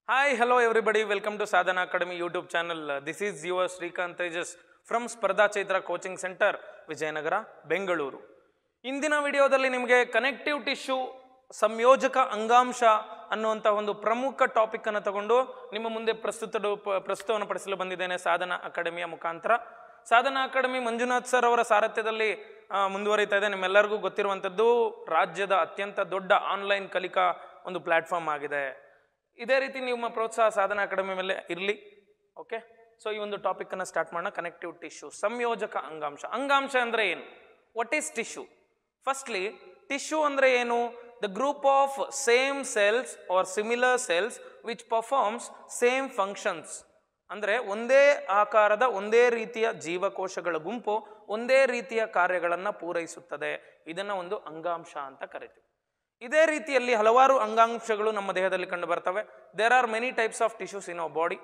Hi, hello everybody. Welcome to Sadhana Academy YouTube channel. Uh, This is your Srikanth Tejas from Spardha Chaitra coaching centre Vijayanagar Bengaluru ಇಂದಿನ ವಿಡಿಯೋದಲ್ಲಿ ನಿಮಗೆ connective tissue ಸಂಯೋಜಕ ಅಂಗಾಂಶ ಅನ್ನುವಂಥ ಒಂದು ಪ್ರಮುಖ ಟಾಪಿಕ್ ಅನ್ನು ತಗೊಂಡು ನಿಮ್ಮ ಮುಂದೆ ಪ್ರಸ್ತುತ ಪ್ರಸ್ತುತವನ್ನು ಪಡಿಸಲು ಬಂದಿದ್ದೇನೆ ಸಾಧನಾ ಅಕಾಡೆಮಿಯ ಮುಖಾಂತರ ಸಾಧನಾ ಅಕಾಡೆಮಿ ಮಂಜುನಾಥ್ ಸರ್ ಅವರ ಸಾರಥ್ಯದಲ್ಲಿ ಆ, ಮುಂದುವರಿತಾ ಇದೆ ನಿಮ್ಮೆಲ್ಲರಿಗೂ ಗೊತ್ತಿರುವಂಥದ್ದು ರಾಜ್ಯದ ಅತ್ಯಂತ ದೊಡ್ಡ ಆನ್ಲೈನ್ ಕಲಿಕಾ ಒಂದು ಪ್ಲಾಟ್ಫಾರ್ಮ್ ಆಗಿದೆ ಇದೇ ರೀತಿ ನಿಮ್ಮ ಪ್ರೋತ್ಸಾಹ ಸಾಧನಾ ಅಕಾಡೆಮಿ ಮೇಲೆ ಇರಲಿ ಓಕೆ ಸೊ ಈ ಒಂದು ಟಾಪಿಕ್ ಅನ್ನ ಸ್ಟಾರ್ಟ್ ಮಾಡೋಣ ಕನೆಕ್ಟಿವ್ ಟಿಶ್ಯೂ ಸಂಯೋಜಕ ಅಂಗಾಂಶ ಅಂಗಾಂಶ ಅಂದ್ರೆ ಏನು what is tissue firstly tissue ಅಂದ್ರೆ ಏನು the group of same cells or similar cells which performs same functions ಅಂದ್ರೆ ಒಂದೇ ಆಕಾರದ ಒಂದೇ ರೀತಿಯ ಜೀವಕೋಶಗಳ ಗುಂಪು ಒಂದೇ ರೀತಿಯ ಕಾರ್ಯಗಳನ್ನು ಪೂರೈಸುತ್ತದೆ ಇದನ್ನ ಒಂದು ಅಂಗಾಂಶ ಅಂತ ಕರಿತೀವಿ ಇದೇ ರೀತಿಯಲ್ಲಿ ಹಲವಾರು ಅಂಗಾಂಶಗಳು ನಮ್ಮ ದೇಹದಲ್ಲಿ ಕಂಡು ಬರ್ತವೆ there are many types of tissues in our body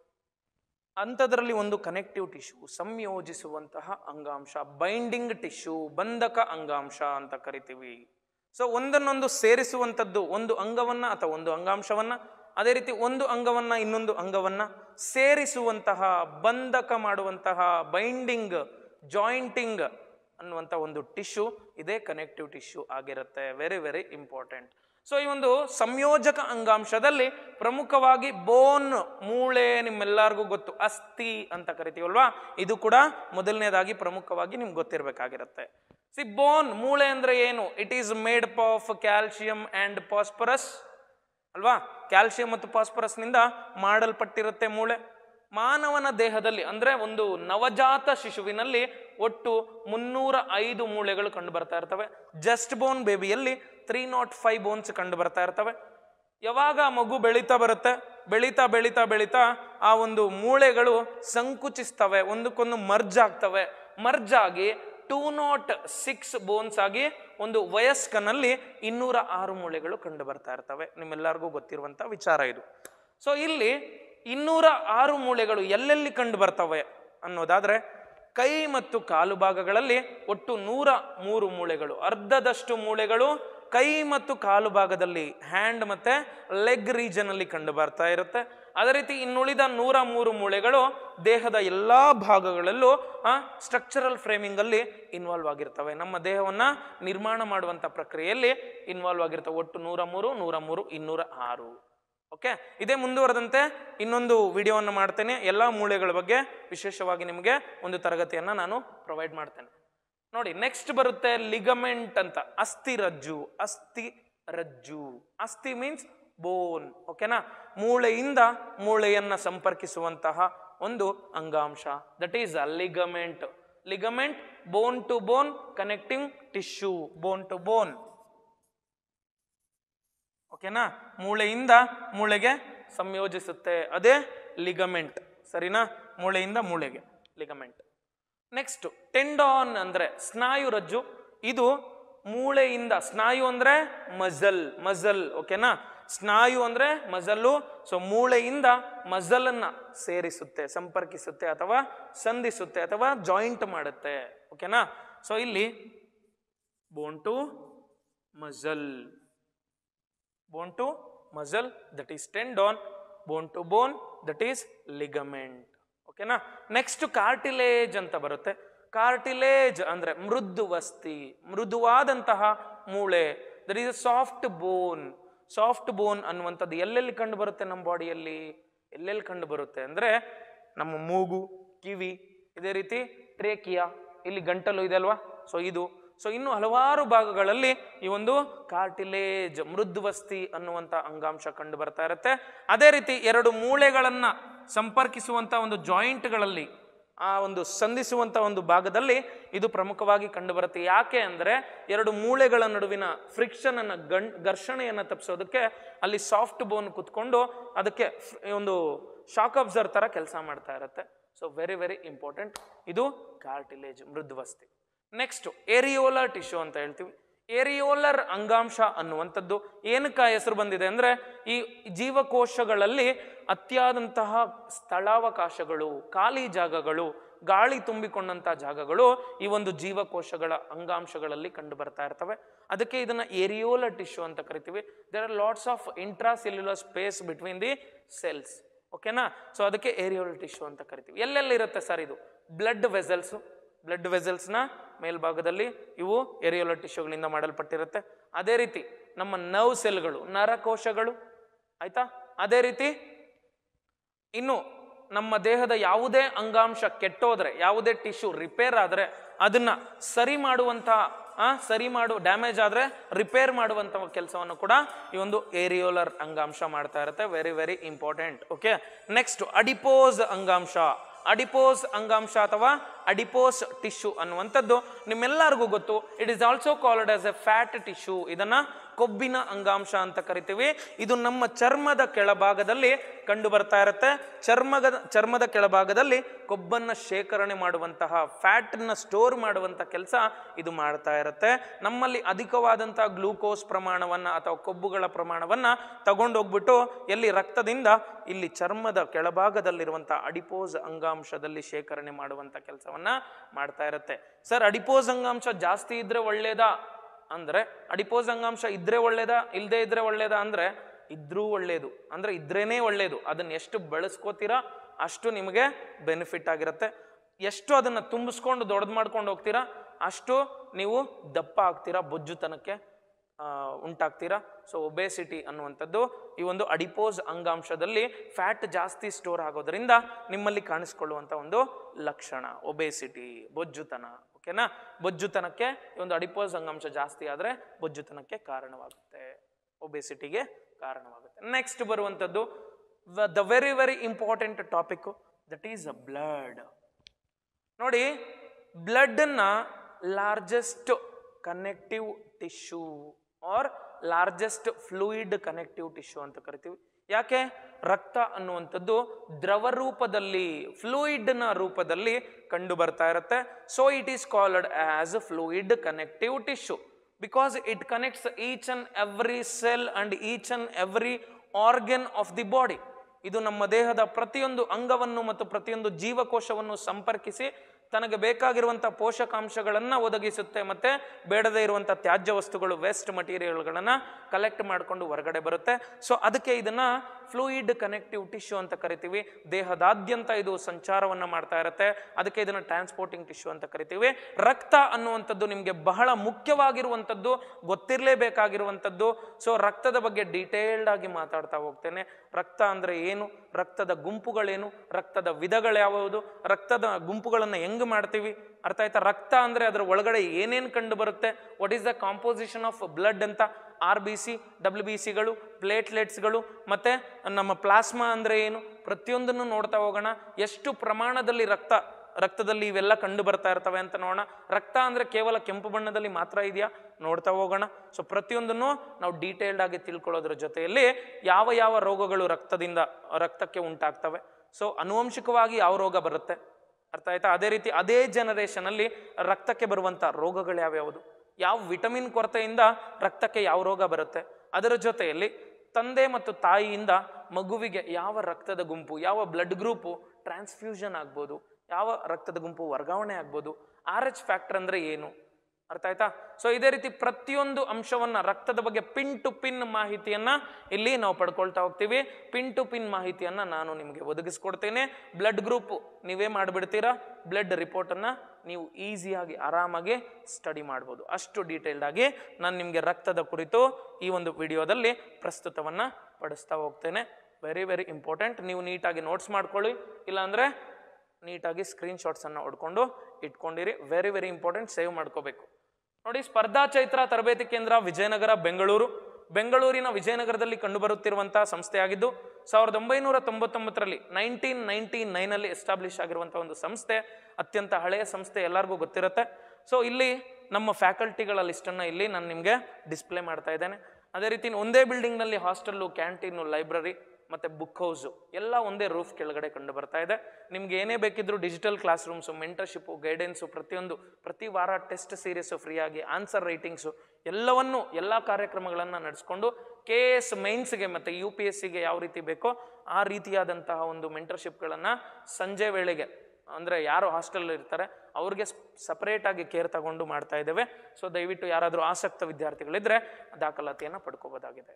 ಅಂಥದ್ರಲ್ಲಿ ಒಂದು ಕನೆಕ್ಟಿವ್ ಟಿಶ್ಯೂ ಸಂಯೋಜಿಸುವಂತಹ ಅಂಗಾಂಶ ಬೈಂಡಿಂಗ್ ಟಿಶ್ಯೂ ಬಂಧಕ ಅಂಗಾಂಶ ಅಂತ ಕರಿತೀವಿ ಸೊ ಒಂದನ್ನೊಂದು ಸೇರಿಸುವಂಥದ್ದು ಒಂದು ಅಂಗವನ್ನ ಅಥವಾ ಒಂದು ಅಂಗಾಂಶವನ್ನ ಅದೇ ರೀತಿ ಒಂದು ಅಂಗವನ್ನ ಇನ್ನೊಂದು ಅಂಗವನ್ನ ಸೇರಿಸುವಂತಹ ಬಂಧಕ ಮಾಡುವಂತಹ ಬೈಂಡಿಂಗ್ ಜಾಯಿಂಟಿಂಗ್ ಅನ್ನುವಂಥ ಒಂದು ಟಿಶ್ಯೂ ಇದೇ ಕನೆಕ್ಟಿವ್ ಟಿಶ್ಯೂ ಆಗಿರುತ್ತೆ ವೆರಿ ವೆರಿ ಇಂಪಾರ್ಟೆಂಟ್ ಸೊ ಈ ಒಂದು ಸಂಯೋಜಕ ಅಂಗಾಂಶದಲ್ಲಿ ಪ್ರಮುಖವಾಗಿ ಬೋನ್ ಮೂಳೆ ನಿಮ್ಮೆಲ್ಲರಿಗೂ ಗೊತ್ತು ಅಸ್ಥಿ ಅಂತ ಕರಿತೀವಲ್ವಾ ಇದು ಕೂಡ ಮೊದಲನೇದಾಗಿ ಪ್ರಮುಖವಾಗಿ ನಿಮ್ಗೆ ಗೊತ್ತಿರಬೇಕಾಗಿರುತ್ತೆ ಸಿ ಬೋನ್ ಮೂಳೆ ಅಂದ್ರೆ ಏನು it is made of calcium and phosphorus ಅಲ್ವಾ ಕ್ಯಾಲ್ಸಿಯಂ ಮತ್ತು ಫಾಸ್ಫರಸ್ನಿಂದ ಮಾಡಲ್ಪಟ್ಟಿರುತ್ತೆ ಮೂಳೆ ಮಾನವನ ದೇಹದಲ್ಲಿ ಅಂದ್ರೆ ಒಂದು ನವಜಾತ ಶಿಶುವಿನಲ್ಲಿ ಒಟ್ಟು ಮುನ್ನೂರ ಐದು ಮೂಳೆಗಳು ಕಂಡು ಬರ್ತಾ ಇರ್ತವೆ ಜಸ್ಟ್ ಬೋನ್ ಬೇಬಿಯಲ್ಲಿ ತ್ರೀ ನಾಟ್ ಫೈವ್ ಬೋನ್ಸ್ ಕಂಡು ಬರ್ತಾ ಇರ್ತವೆ ಯಾವಾಗ ಆ ಮಗು ಬೆಳೀತಾ ಬರುತ್ತೆ ಬೆಳೀತಾ ಬೆಳೀತಾ ಬೆಳೀತಾ ಆ ಒಂದು ಮೂಳೆಗಳು ಸಂಕುಚಿಸ್ತವೆ ಒಂದಕ್ಕೊಂದು ಮರ್ಜ್ ಆಗ್ತವೆ ಮರ್ಜ್ ಆಗಿ ಟೂ ನಾಟ್ ಸಿಕ್ಸ್ ಬೋನ್ಸ್ ಆಗಿ ಒಂದು ವಯಸ್ಕನಲ್ಲಿ ಇನ್ನೂರ ಆರು ಮೂಳೆಗಳು ಕಂಡು ಬರ್ತಾ ಇರ್ತವೆ ನಿಮ್ಮೆಲ್ಲರಿಗೂ ಗೊತ್ತಿರುವಂತ ವಿಚಾರ ಇದು ಸೊ ಇಲ್ಲಿ ಇನ್ನೂರ ಆರು ಮೂಳೆಗಳು ಎಲ್ಲೆಲ್ಲಿ ಕಂಡು ಬರ್ತವೆ ಅನ್ನೋದಾದ್ರೆ ಕೈ ಮತ್ತು ಕಾಲು ಭಾಗಗಳಲ್ಲಿ ಒಟ್ಟು ನೂರ ಮೂರು ಮೂಳೆಗಳು ಅರ್ಧದಷ್ಟು ಮೂಳೆಗಳು ಕೈ ಮತ್ತು ಕಾಲು ಭಾಗದಲ್ಲಿ ಹ್ಯಾಂಡ್ ಮತ್ತೆ ಲೆಗ್ ರೀಜನ್ ಅಲ್ಲಿ ಕಂಡು ಬರ್ತಾ ಇರುತ್ತೆ ಅದೇ ರೀತಿ ಇನ್ನುಳಿದ ನೂರ ಮೂರು ಮೂಳೆಗಳು ದೇಹದ ಎಲ್ಲಾ ಭಾಗಗಳಲ್ಲೂ ಸ್ಟ್ರಕ್ಚರಲ್ ಫ್ರೇಮಿಂಗ್ ಅಲ್ಲಿ ಇನ್ವಾಲ್ವ್ ಆಗಿರ್ತವೆ ನಮ್ಮ ದೇಹವನ್ನ ನಿರ್ಮಾಣ ಮಾಡುವಂತ ಪ್ರಕ್ರಿಯೆಯಲ್ಲಿ ಇನ್ವಾಲ್ವ್ ಆಗಿರ್ತವೆ ಒಟ್ಟು ನೂರ ಮೂರು ನೂರ ಮೂರು ಇನ್ನೂರ ಆರು ಓಕೆ ಇದೇ ಮುಂದುವರೆದಂತೆ ಇನ್ನೊಂದು ವಿಡಿಯೋವನ್ನು ಮಾಡ್ತೇನೆ ಎಲ್ಲ ಮೂಳೆಗಳ ಬಗ್ಗೆ ವಿಶೇಷವಾಗಿ ನಿಮಗೆ ಒಂದು ತರಗತಿಯನ್ನ ನಾನು ಪ್ರೊವೈಡ್ ಮಾಡ್ತೇನೆ ನೋಡಿ ನೆಕ್ಸ್ಟ್ ಬರುತ್ತೆ ಲಿಗಮೆಂಟ್ ಅಂತ ಅಸ್ಥಿ ರಜ್ಜು ಅಸ್ಥಿ ರಜ್ಜು ಅಸ್ಥಿ ಮೀನ್ಸ್ ಬೋನ್ ಓಕೆನಾ ಮೂಳೆಯಿಂದ ಮೂಳೆಯನ್ನ ಸಂಪರ್ಕಿಸುವಂತಹ ಒಂದು ಅಂಗಾಂಶ that is a ligament ligament bone to bone connecting tissue bone to bone ಓಕೆನಾ ಮೂಳೆಯಿಂದ ಮೂಳೆಗೆ ಸಂಯೋಜಿಸುತ್ತೆ ಅದೇ ಲಿಗಮೆಂಟ್ ಸರಿನಾ ಮೂಳೆಯಿಂದ ಮೂಳೆಗೆ ಲಿಗಮೆಂಟ್ ನೆಕ್ಸ್ಟ್ ಟೆಂಡಾನ್ ಅಂದ್ರೆ ಸ್ನಾಯು ರಜ್ಜು ಇದು ಮೂಳೆಯಿಂದ ಸ್ನಾಯು ಅಂದ್ರೆ ಮಜಲ್ ಮಜಲ್ ಓಕೆನಾ ಸ್ನಾಯು ಅಂದ್ರೆ ಮಜಲ್ಲು ಸೊ ಮೂಳೆಯಿಂದ ಮಜಲ್ ಅನ್ನ ಸೇರಿಸುತ್ತೆ ಸಂಪರ್ಕಿಸುತ್ತೆ ಅಥವಾ ಸಂಧಿಸುತ್ತೆ ಅಥವಾ ಜಾಯಿಂಟ್ ಮಾಡುತ್ತೆ ಓಕೆನಾ ಸೊ ಇಲ್ಲಿ bone to muscle bone to muscle that is tendon bone to bone that is ligament ಓಕೆನಾ ನೆಕ್ಸ್ಟ್ ಕಾರ್ಟಿಲೇಜ್ ಅಂತ ಬರುತ್ತೆ ಕಾರ್ಟಿಲೇಜ್ ಅಂದ್ರೆ ಮೃದುವಸ್ತಿ ಮೃದುವಾದಂತಹ ಮೂಳೆ that is soft bone soft bone ಅನ್ನುವಂಥದ್ದು ಎಲ್ಲೆಲ್ಲಿ ಕಂಡು ಬರುತ್ತೆ ನಮ್ಮ ಬಾಡಿಯಲ್ಲಿ ಎಲ್ಲೆಲ್ಲಿ ಕಂಡು ಬರುತ್ತೆ ಅಂದ್ರೆ ನಮ್ಮ ಮೂಗು ಕಿವಿ ಇದೇ ರೀತಿ ಟ್ರೇಕಿಯಾ ಇಲ್ಲಿ ಗಂಟಲು ಇದೆ ಅಲ್ವಾ ಸೊ ಇದು ಸೊ ಇನ್ನು ಹಲವಾರು ಭಾಗಗಳಲ್ಲಿ ಈ ಒಂದು ಕಾರ್ಟಿಲೇಜ್ ಮೃದುವಸ್ತಿ ಅನ್ನುವಂಥ ಅಂಗಾಂಶ ಕಂಡು ಬರ್ತಾ ಇರುತ್ತೆ ಅದೇ ರೀತಿ ಎರಡು ಮೂಳೆಗಳನ್ನ ಸಂಪರ್ಕಿಸುವಂತ ಒಂದು ಜಾಯಿಂಟ್ಗಳಲ್ಲಿ ಆ ಒಂದು ಸಂಧಿಸುವಂತ ಒಂದು ಭಾಗದಲ್ಲಿ ಇದು ಪ್ರಮುಖವಾಗಿ ಕಂಡು ಬರುತ್ತೆ ಯಾಕೆ ಅಂದ್ರೆ ಎರಡು ಮೂಳೆಗಳ ನಡುವಿನ ಫ್ರಿಕ್ಷನ್ ಅನ್ನ ಗಣ್ ಘರ್ಷಣೆಯನ್ನ ತಪ್ಪಿಸೋದಕ್ಕೆ ಅಲ್ಲಿ ಸಾಫ್ಟ್ ಬೋನ್ ಕುತ್ಕೊಂಡು ಅದಕ್ಕೆ ಫ್- ಒಂದು ಶಾಕ್ ಅಬ್ಸರ್ವ್ ತರ ಕೆಲಸ ಮಾಡ್ತಾ ಇರುತ್ತೆ ಸೊ ವೆರಿ ವೆರಿ ಇಂಪಾರ್ಟೆಂಟ್ ಇದು ಕಾರ್ಟಿಲೇಜ್ ಮೃದುವಸ್ತಿ ನೆಕ್ಸ್ಟ್ ಏರಿಯೋಲರ್ ಟಿಶ್ಯೂ ಅಂತ ಹೇಳ್ತೀವಿ ಏರಿಯೋಲರ್ ಅಂಗಾಂಶ ಅನ್ನುವಂಥದ್ದು ಏನಕ್ಕ ಹೆಸರು ಬಂದಿದೆ ಅಂದ್ರೆ ಈ ಜೀವಕೋಶಗಳಲ್ಲಿ ಅತಿಯಾದಂತಹ ಸ್ಥಳಾವಕಾಶಗಳು ಖಾಲಿ ಜಾಗಗಳು ಗಾಳಿ ತುಂಬಿಕೊಂಡಂಥ ಜಾಗಗಳು ಈ ಒಂದು ಜೀವಕೋಶಗಳ ಅಂಗಾಂಶಗಳಲ್ಲಿ ಕಂಡು ಬರ್ತಾ ಇರ್ತವೆ ಅದಕ್ಕೆ ಇದನ್ನ ಏರಿಯೋಲ ಟಿಶ್ಯೂ ಅಂತ ಕರಿತೀವಿ there are lots of intracellular space between the cells ಓಕೆನಾ ಸೊ ಅದಕ್ಕೆ ಏರಿಯೋಲ್ ಟಿಶ್ಯೂ ಅಂತ ಕರಿತೀವಿ ಎಲ್ಲೆಲ್ಲಿ ಇರುತ್ತೆ ಸರ್ ಇದು ಬ್ಲಡ್ ವೆಸಲ್ಸು ಬ್ಲಡ್ ವೆಸಲ್ಸ್ನ ಮೇಲ್ಭಾಗದಲ್ಲಿ ಇವು ಎರಿಯೋಲ ಟಿಶ್ಯೂಗಳಿಂದ ಮಾಡಲ್ಪಟ್ಟಿರುತ್ತೆ ಅದೇ ರೀತಿ ನಮ್ಮ ನರ್ವ್ ಸೆಲ್ಗಳು ನರಕೋಶಗಳು ಆಯ್ತಾ ಅದೇ ರೀತಿ ಇನ್ನು ನಮ್ಮ ದೇಹದ ಯಾವುದೇ ಅಂಗಾಂಶ ಕೆಟ್ಟೋದ್ರೆ ಯಾವುದೇ ಟಿಶ್ಯೂ ರಿಪೇರ್ ಆದರೆ ಅದನ್ನ ಸರಿ ಮಾಡುವಂತಹ ಆ, ಸರಿ ಮಾಡು ಡ್ಯಾಮೇಜ್ ಆದರೆ ರಿಪೇರ್ ಮಾಡುವಂತಹ ಕೆಲಸವನ್ನು ಕೂಡ ಈ ಒಂದು ಏರಿಯೋಲರ್ ಅಂಗಾಂಶ ಮಾಡ್ತಾ ಇರುತ್ತೆ very very important okay next adipose ಅಂಗಾಂಶ ಅಡಿಪೋಸ್ ಅಂಗಾಂಶ ಅಥವಾ ಅಡಿಪೋಸ್ ಟಿಶ್ಯೂ ಅನ್ನುವಂಥದ್ದು ನಿಮ್ಮೆಲ್ಲರಿಗೂ ಗೊತ್ತು it is also called as a fat tissue ಇದನ್ನ ಕೊಬ್ಬಿನ ಅಂಗಾಂಶ ಅಂತ ಕರಿತೀವಿ ಇದು ನಮ್ಮ ಚರ್ಮದ ಕೆಳಭಾಗದಲ್ಲಿ ಕಂಡು ಬರ್ತಾ ಇರುತ್ತೆ ಚರ್ಮದ ಚರ್ಮದ ಕೆಳಭಾಗದಲ್ಲಿ ಕೊಬ್ಬನ್ನ ಶೇಖರಣೆ ಮಾಡುವಂತಹ ಫ್ಯಾಟನ್ನ ಸ್ಟೋರ್ ಮಾಡುವಂತ ಕೆಲಸ ಇದು ಮಾಡ್ತಾ ಇರುತ್ತೆ ನಮ್ಮಲ್ಲಿ ಅಧಿಕವಾದಂತಹ ಗ್ಲೂಕೋಸ್ ಪ್ರಮಾಣವನ್ನ ಅಥವಾ ಕೊಬ್ಬುಗಳ ಪ್ರಮಾಣವನ್ನ ತಗೊಂಡೋಗ್ಬಿಟ್ಟು ಎಲ್ಲಿ ರಕ್ತದಿಂದ ಇಲ್ಲಿ ಚರ್ಮದ ಕೆಳಭಾಗದಲ್ಲಿರುವಂತಹ ಅಡಿಪೋಸ್ ಅಂಗಾಂಶದಲ್ಲಿ ಶೇಖರಣೆ ಮಾಡುವಂತ ಕೆಲಸವನ್ನ ಮಾಡ್ತಾ ಇರುತ್ತೆ ಸರ್ ಅಡಿಪೋಸ್ ಅಂಗಾಂಶ ಜಾಸ್ತಿ ಇದ್ರೆ ಒಳ್ಳೇದಾ ಅಂದ್ರೆ ಅಡಿಪೋಸ್ ಅಂಗಾಂಶ ಇದ್ರೆ ಒಳ್ಳೇದಾ ಇಲ್ಲದೆ ಇದ್ರೆ ಒಳ್ಳೇದಾ ಅಂದ್ರೆ ಇದ್ರೂ ಒಳ್ಳೇದು ಅಂದ್ರೆ ಇದ್ರೇನೇ ಒಳ್ಳೇದು ಅದನ್ನ ಎಷ್ಟು ಬೆಳೆಸ್ಕೋತೀರಾ ಅಷ್ಟು ನಿಮಗೆ ಬೆನಿಫಿಟ್ ಆಗಿರುತ್ತೆ ಎಷ್ಟು ಅದನ್ನ ತುಂಬಿಸ್ಕೊಂಡು ದೊಡ್ಡದು ಮಾಡ್ಕೊಂಡು ಹೋಗ್ತೀರಾ ಅಷ್ಟು ನೀವು ದಪ್ಪ ಆಗ್ತೀರಾ ಬೊಜ್ಜುತನಕ್ಕೆ ಆ, ಉಂಟಾಗ್ತೀರಾ ಸೊ ಒಬೇಸಿಟಿ ಅನ್ನುವಂಥದ್ದು ಈ ಒಂದು ಅಡಿಪೋಸ್ ಅಂಗಾಂಶದಲ್ಲಿ ಫ್ಯಾಟ್ ಜಾಸ್ತಿ ಸ್ಟೋರ್ ಆಗೋದ್ರಿಂದ ನಿಮ್ಮಲ್ಲಿ ಕಾಣಿಸ್ಕೊಳ್ಳುವಂಥ ಒಂದು ಲಕ್ಷಣ ಒಬೇಸಿಟಿ ಬೊಜ್ಜುತನ ಓಕೆನಾ ಬೊಜ್ಜುತನಕ್ಕೆ ಈ ಒಂದು ಅಡಿಪೋಸ್ ಅಂಗಾಂಶ ಜಾಸ್ತಿ ಆದರೆ ಬೊಜ್ಜುತನಕ್ಕೆ ಕಾರಣವಾಗುತ್ತೆ ಒಬೇಸಿಟಿಗೆ ಕಾರಣವಾಗುತ್ತೆ ನೆಕ್ಸ್ಟ್ ಬರುವಂಥದ್ದು the very very important topic that is a blood ನೋಡಿ ಬ್ಲಡ್ನ largest connective tissue or largest fluid connective tissue ಅಂತ ಕರಿತೀವಿ ಯಾಕೆ ರಕ್ತ ಅನ್ನುವಂಥದ್ದು ದ್ರವ ರೂಪದಲ್ಲಿ ಫ್ಲೂಯಿಡ್ನ ರೂಪದಲ್ಲಿ ಕಂಡು ಬರ್ತಾ ಇರುತ್ತೆ so it is called as fluid connective tissue because it connects each and every cell and each and every organ of the body ಇದು ನಮ್ಮ ದೇಹದ ಪ್ರತಿಯೊಂದು ಅಂಗವನ್ನು ಮತ್ತು ಪ್ರತಿಯೊಂದು ಜೀವಕೋಶವನ್ನು ಸಂಪರ್ಕಿಸಿ ತನಗೆ ಬೇಕಾಗಿರುವಂಥ ಪೋಷಕಾಂಶಗಳನ್ನ ಒದಗಿಸುತ್ತೆ ಮತ್ತೆ ಬೇಡದೇ ಇರುವಂಥ ತ್ಯಾಜ್ಯ ವಸ್ತುಗಳು ವೇಸ್ಟ್ ಮಟೀರಿಯಲ್ಗಳನ್ನ ಕಲೆಕ್ಟ್ ಮಾಡಿಕೊಂಡು ಹೊರಗಡೆ ಬರುತ್ತೆ ಸೊ ಅದಕ್ಕೆ ಇದನ್ನ ಫ್ಲೂಯಿಡ್ ಕನೆಕ್ಟಿವ್ ಟಿಶ್ಯೂ ಅಂತ ಕರಿತೀವಿ ದೇಹದಾದ್ಯಂತ ಇದು ಸಂಚಾರವನ್ನ ಮಾಡ್ತಾ ಇರುತ್ತೆ ಅದಕ್ಕೆ ಇದನ್ನ ಟ್ರಾನ್ಸ್ಪೋರ್ಟಿಂಗ್ ಟಿಶ್ಯೂ ಅಂತ ಕರಿತೀವಿ ರಕ್ತ ಅನ್ನುವಂಥದ್ದು ನಿಮಗೆ ಬಹಳ ಮುಖ್ಯವಾಗಿರುವಂಥದ್ದು ಗೊತ್ತಿರಲೇಬೇಕಾಗಿರುವಂಥದ್ದು ಸೊ ರಕ್ತದ ಬಗ್ಗೆ ಡೀಟೇಲ್ಡ್ ಆಗಿ ಮಾತಾಡ್ತಾ ಹೋಗ್ತೇನೆ ರಕ್ತ ಅಂದ್ರೆ ಏನು ರಕ್ತದ ಗುಂಪುಗಳೇನು ರಕ್ತದ ವಿಧಗಳ್ಯಾವುದು ರಕ್ತದ ಗುಂಪುಗಳನ್ನು ಹೆಂಗ್ ಮಾಡ್ತೀವಿ ಅರ್ಥ ಆಯ್ತಾ ರಕ್ತ ಅಂದ್ರೆ ಅದರ ಒಳಗಡೆ ಏನೇನು ಕಂಡು ಬರುತ್ತೆ what is the composition of blood ಅಂತ R B C W B ಸಿಗಳು ಪ್ಲೇಟ್ಲೆಟ್ಸ್ಗಳು ಮತ್ತೆ ನಮ್ಮ ಪ್ಲಾಸ್ಮಾ ಅಂದ್ರೆ ಏನು ಪ್ರತಿಯೊಂದನ್ನು ನೋಡ್ತಾ ಹೋಗೋಣ ಎಷ್ಟು ಪ್ರಮಾಣದಲ್ಲಿ ರಕ್ತ ರಕ್ತದಲ್ಲಿ ಇವೆಲ್ಲ ಕಂಡು ಬರ್ತಾ ಇರ್ತವೆ ಅಂತ ನೋಡೋಣ ರಕ್ತ ಅಂದ್ರೆ ಕೇವಲ ಕೆಂಪು ಬಣ್ಣದಲ್ಲಿ ಮಾತ್ರ ಇದೆಯಾ ನೋಡ್ತಾ ಹೋಗೋಣ ಸೊ ಪ್ರತಿಯೊಂದನ್ನು ನಾವು ಡೀಟೇಲ್ಡ್ ಆಗಿ ತಿಳ್ಕೊಳ್ಳೋದ್ರ ಜೊತೆಯಲ್ಲಿ ಯಾವ ಯಾವ ರೋಗಗಳು ರಕ್ತದಿಂದ ರಕ್ತಕ್ಕೆ ಉಂಟಾಗ್ತವೆ ಸೊ ಅನುವಂಶಿಕವಾಗಿ ಯಾವ ರೋಗ ಬರುತ್ತೆ ಅರ್ಥ ಆಯ್ತಾ ಅದೇ ರೀತಿ ಅದೇ ಜನರೇಷನ್ ಅಲ್ಲಿ ರಕ್ತಕ್ಕೆ ಬರುವಂತ ರೋಗಗಳು ಯಾವ್ಯಾವುದು ಯಾವ ವಿಟಮಿನ್ ಕೊರತೆಯಿಂದ ರಕ್ತಕ್ಕೆ ಯಾವ ರೋಗ ಬರುತ್ತೆ ಅದರ ಜೊತೆಯಲ್ಲಿ ತಂದೆ ಮತ್ತು ತಾಯಿಯಿಂದ ಮಗುವಿಗೆ ಯಾವ ರಕ್ತದ ಗುಂಪು ಯಾವ ಬ್ಲಡ್ ಗ್ರೂಪು ಟ್ರಾನ್ಸ್ಫ್ಯೂಷನ್ ಆಗ್ಬೋದು ಯಾವ ರಕ್ತದ ಗುಂಪು ವರ್ಗಾವಣೆ ಆಗ್ಬೋದು ಆರ್ ಎಚ್ ಫ್ಯಾಕ್ಟರ್ ಅಂದ್ರೆ ಏನು ಅರ್ಥ ಆಯ್ತಾ ಸೊ ಇದೇ ರೀತಿ ಪ್ರತಿಯೊಂದು ಅಂಶವನ್ನ ರಕ್ತದ ಬಗ್ಗೆ ಪಿನ್ ಟು ಪಿನ್ ಮಾಹಿತಿಯನ್ನ ಇಲ್ಲಿ ನಾವು ಪಡ್ಕೊಳ್ತಾ ಹೋಗ್ತೀವಿ ಪಿನ್ ಟು ಪಿನ್ ಮಾಹಿತಿಯನ್ನ ನಾನು ನಿಮಗೆ ಒದಗಿಸ್ಕೊಡ್ತೇನೆ ಬ್ಲಡ್ ಗ್ರೂಪ್ ನೀವೇ ಮಾಡಿಬಿಡ್ತೀರಾ ಬ್ಲಡ್ ರಿಪೋರ್ಟನ್ನು ನೀವು ಈಸಿಯಾಗಿ ಆರಾಮಾಗಿ ಸ್ಟಡಿ ಮಾಡ್ಬೋದು ಅಷ್ಟು ಡೀಟೇಲ್ಡ್ ಆಗಿ ನಾನು ನಿಮಗೆ ರಕ್ತದ ಕುರಿತು ಈ ಒಂದು ವಿಡಿಯೋದಲ್ಲಿ ಪ್ರಸ್ತುತವನ್ನ ಪಡಿಸ್ತಾ ಹೋಗ್ತೇನೆ ವೆರಿ ವೆರಿ ಇಂಪಾರ್ಟೆಂಟ್ ನೀವು ನೀಟಾಗಿ ನೋಟ್ಸ್ ಮಾಡ್ಕೊಳ್ಳಿ ಇಲ್ಲಾಂದ್ರೆ ನೀಟಾಗಿ ಸ್ಕ್ರೀನ್ ಶಾಟ್ಸನ್ನು ಹೊಡ್ಕೊಂಡು ಇಟ್ಕೊಂಡಿರಿ ವೆರಿ ವೆರಿ ಇಂಪಾರ್ಟೆಂಟ್ ಸೇವ್ ಮಾಡ್ಕೋಬೇಕು ನೋಡಿ ಸ್ಪರ್ಧಾ ಚೈತ್ರ ತರಬೇತಿ ಕೇಂದ್ರ ವಿಜಯನಗರ ಬೆಂಗಳೂರು ಬೆಂಗಳೂರಿನ ವಿಜಯನಗರದಲ್ಲಿ ಕಂಡುಬರುತ್ತಿರುವಂತಹ ಸಂಸ್ಥೆಯಾಗಿದ್ದು ಸಾವಿರದ ಒಂಬೈನೂರ ತೊಂಬತ್ತೊಂಬತ್ತರಲ್ಲಿ ನೈನ್ಟೀನ್ ನೈನ್ಟಿ ನೈನಲ್ಲಿ ಎಸ್ಟಾಬ್ಲಿಷ್ ಆಗಿರುವಂತಹ ಒಂದು ಸಂಸ್ಥೆ ಅತ್ಯಂತ ಹಳೆಯ ಸಂಸ್ಥೆ ಎಲ್ಲರಿಗೂ ಗೊತ್ತಿರುತ್ತೆ ಸೊ ಇಲ್ಲಿ ನಮ್ಮ ಫ್ಯಾಕಲ್ಟಿಗಳ ಲಿಸ್ಟನ್ನು ಇಲ್ಲಿ ನಾನು ನಿಮಗೆ ಡಿಸ್ಪ್ಲೇ ಮಾಡ್ತಾ ಇದ್ದೇನೆ ಅದೇ ರೀತಿ ಒಂದೇ ಬಿಲ್ಡಿಂಗ್ನಲ್ಲಿ ಹಾಸ್ಟೆಲ್ಲು ಕ್ಯಾಂಟೀನು ಲೈಬ್ರರಿ ಮತ್ತು ಬುಕ್ ಹೌಸು ಎಲ್ಲ ಒಂದೇ ರೂಫ್ ಕೆಳಗಡೆ ಕಂಡು ಬರ್ತಾ ಇದೆ ನಿಮ್ಗೆ ಏನೇ ಬೇಕಿದ್ರು digital class rooms mentorship guidance ಪ್ರತಿಯೊಂದು ಪ್ರತಿ ವಾರ ಟೆಸ್ಟ್ ಸೀರೀಸು ಫ್ರೀಯಾಗಿ ಆನ್ಸರ್ ರೈಟಿಂಗ್ಸು ಎಲ್ಲವನ್ನೂ ಎಲ್ಲ ಕಾರ್ಯಕ್ರಮಗಳನ್ನು ನಡೆಸ್ಕೊಂಡು ಕೆ ಎಸ್ ಮೈನ್ಸ್ಗೆ ಮತ್ತು ಯು ಪಿ ಎಸ್ ಸಿಗೆ ಯಾವ ರೀತಿ ಬೇಕೋ ಆ ರೀತಿಯಾದಂತಹ ಒಂದು ಮೆಂಟರ್ಶಿಪ್ಗಳನ್ನು ಸಂಜೆ ವೇಳೆಗೆ ಅಂದರೆ ಯಾರು ಹಾಸ್ಟೆಲ್ ಇರ್ತಾರೆ ಅವ್ರಿಗೆ ಸಪರೇಟಾಗಿ ಕೇರ್ ತಗೊಂಡು ಮಾಡ್ತಾ ಇದ್ದೇವೆ ಸೊ ದಯವಿಟ್ಟು ಯಾರಾದರೂ ಆಸಕ್ತ ವಿದ್ಯಾರ್ಥಿಗಳಿದ್ರೆ ದಾಖಲಾತಿಯನ್ನು ಪಡ್ಕೋಬೋದಾಗಿದೆ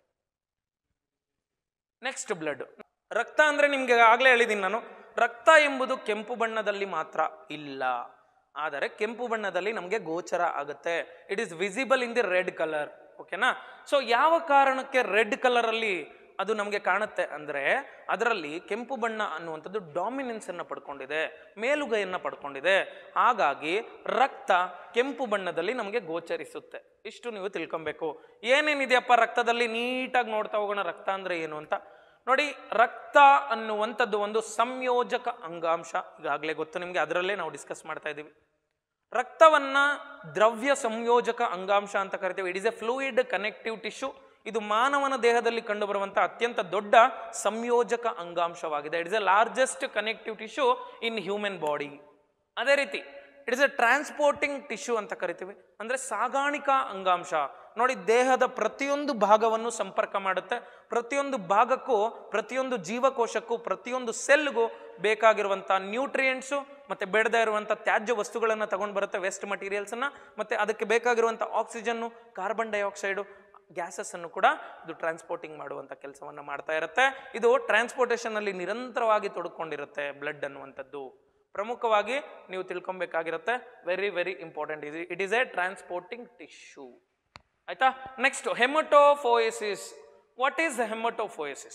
ನೆಕ್ಸ್ಟ್ ಬ್ಲಡ್ ರಕ್ತ ಅಂದ್ರೆ ನಿಮ್ಗೆ ಆಗ್ಲೇ ಹೇಳಿದ್ದೀನಿ ನಾನು ರಕ್ತ ಎಂಬುದು ಕೆಂಪು ಬಣ್ಣದಲ್ಲಿ ಮಾತ್ರ ಇಲ್ಲ ಆದರೆ ಕೆಂಪು ಬಣ್ಣದಲ್ಲಿ ನಮಗೆ ಗೋಚರ ಆಗುತ್ತೆ it is visible in the red colour ಓಕೆನಾ ಸೊ ಯಾವ ಕಾರಣಕ್ಕೆ ರೆಡ್ ಕಲರ್ ಅಲ್ಲಿ ಅದು ನಮಗೆ ಕಾಣುತ್ತೆ ಅಂದ್ರೆ ಅದರಲ್ಲಿ ಕೆಂಪು ಬಣ್ಣ ಅನ್ನುವಂಥದ್ದು ಡಾಮಿನೆನ್ಸ್ ಅನ್ನ ಪಡ್ಕೊಂಡಿದೆ ಮೇಲುಗೈಯನ್ನ ಪಡ್ಕೊಂಡಿದೆ ಹಾಗಾಗಿ ರಕ್ತ ಕೆಂಪು ಬಣ್ಣದಲ್ಲಿ ನಮಗೆ ಗೋಚರಿಸುತ್ತೆ ಇಷ್ಟು ನೀವು ತಿಳ್ಕೊಬೇಕು ಏನೇನಿದೆಯಪ್ಪ ರಕ್ತದಲ್ಲಿ ನೀಟಾಗಿ ನೋಡ್ತಾ ಹೋಗೋಣ ರಕ್ತ ಅಂದ್ರೆ ಏನು ಅಂತ ನೋಡಿ ರಕ್ತ ಅನ್ನುವಂಥದ್ದು ಒಂದು ಸಂಯೋಜಕ ಅಂಗಾಂಶ ಈಗಾಗಲೇ ಗೊತ್ತು ನಿಮಗೆ ಅದರಲ್ಲೇ ನಾವು ಡಿಸ್ಕಸ್ ಮಾಡ್ತಾ ಇದ್ದೀವಿ ರಕ್ತವನ್ನ ದ್ರವ್ಯ ಸಂಯೋಜಕ ಅಂಗಾಂಶ ಅಂತ ಕರಿತೀವಿ it is a fluid connective tissue ಇದು ಮಾನವನ ದೇಹದಲ್ಲಿ ಕಂಡುಬರುವಂಥ ಅತ್ಯಂತ ದೊಡ್ಡ ಸಂಯೋಜಕ ಅಂಗಾಂಶವಾಗಿದೆ it is a largest connective tissue in human body ಅದೇ ರೀತಿ it is a transporting tissue ಅಂತ ಕರಿತೀವಿ ಅಂದ್ರೆ ಸಾಗಾಣಿಕಾ ಅಂಗಾಂಶ ನೋಡಿ ದೇಹದ ಪ್ರತಿಯೊಂದು ಭಾಗವನ್ನು ಸಂಪರ್ಕ ಮಾಡುತ್ತೆ ಪ್ರತಿಯೊಂದು ಭಾಗಕ್ಕೂ ಪ್ರತಿಯೊಂದು ಜೀವಕೋಶಕ್ಕೂ ಪ್ರತಿಯೊಂದು ಸೆಲ್ಗೂ ಬೇಕಾಗಿರುವಂಥ ನ್ಯೂಟ್ರಿಯೆಂಟ್ಸು ಮತ್ತೆ ಬೇಡದೇ ಇರುವಂಥ ತ್ಯಾಜ್ಯ ವಸ್ತುಗಳನ್ನು ತಗೊಂಡು ಬರುತ್ತೆ ವೇಸ್ಟ್ ಮಟೀರಿಯಲ್ಸನ್ನು ಮತ್ತೆ ಅದಕ್ಕೆ ಬೇಕಾಗಿರುವಂಥ ಆಕ್ಸಿಜನ್ನು ಕಾರ್ಬನ್ ಡೈಆಕ್ಸೈಡು ಗ್ಯಾಸಸ್ ಅನ್ನು ಕೂಡ ಇದು ಟ್ರಾನ್ಸ್ಪೋರ್ಟಿಂಗ್ ಮಾಡುವಂಥ ಕೆಲಸವನ್ನು ಮಾಡ್ತಾ ಇರುತ್ತೆ ಇದು ಟ್ರಾನ್ಸ್ಪೋರ್ಟೇಷನ್ ಅಲ್ಲಿ ನಿರಂತರವಾಗಿ ತೊಡ್ಕೊಂಡಿರುತ್ತೆ ಬ್ಲಡ್ ಅನ್ನುವಂಥದ್ದು ಪ್ರಮುಖವಾಗಿ ನೀವು ತಿಳ್ಕೊಬೇಕಾಗಿರುತ್ತೆ ವೆರಿ ವೆರಿ ಇಂಪಾರ್ಟೆಂಟ್ ಇದು it is a transporting tissue ಆಯ್ತಾ next haematopoiesis what is haematopoiesis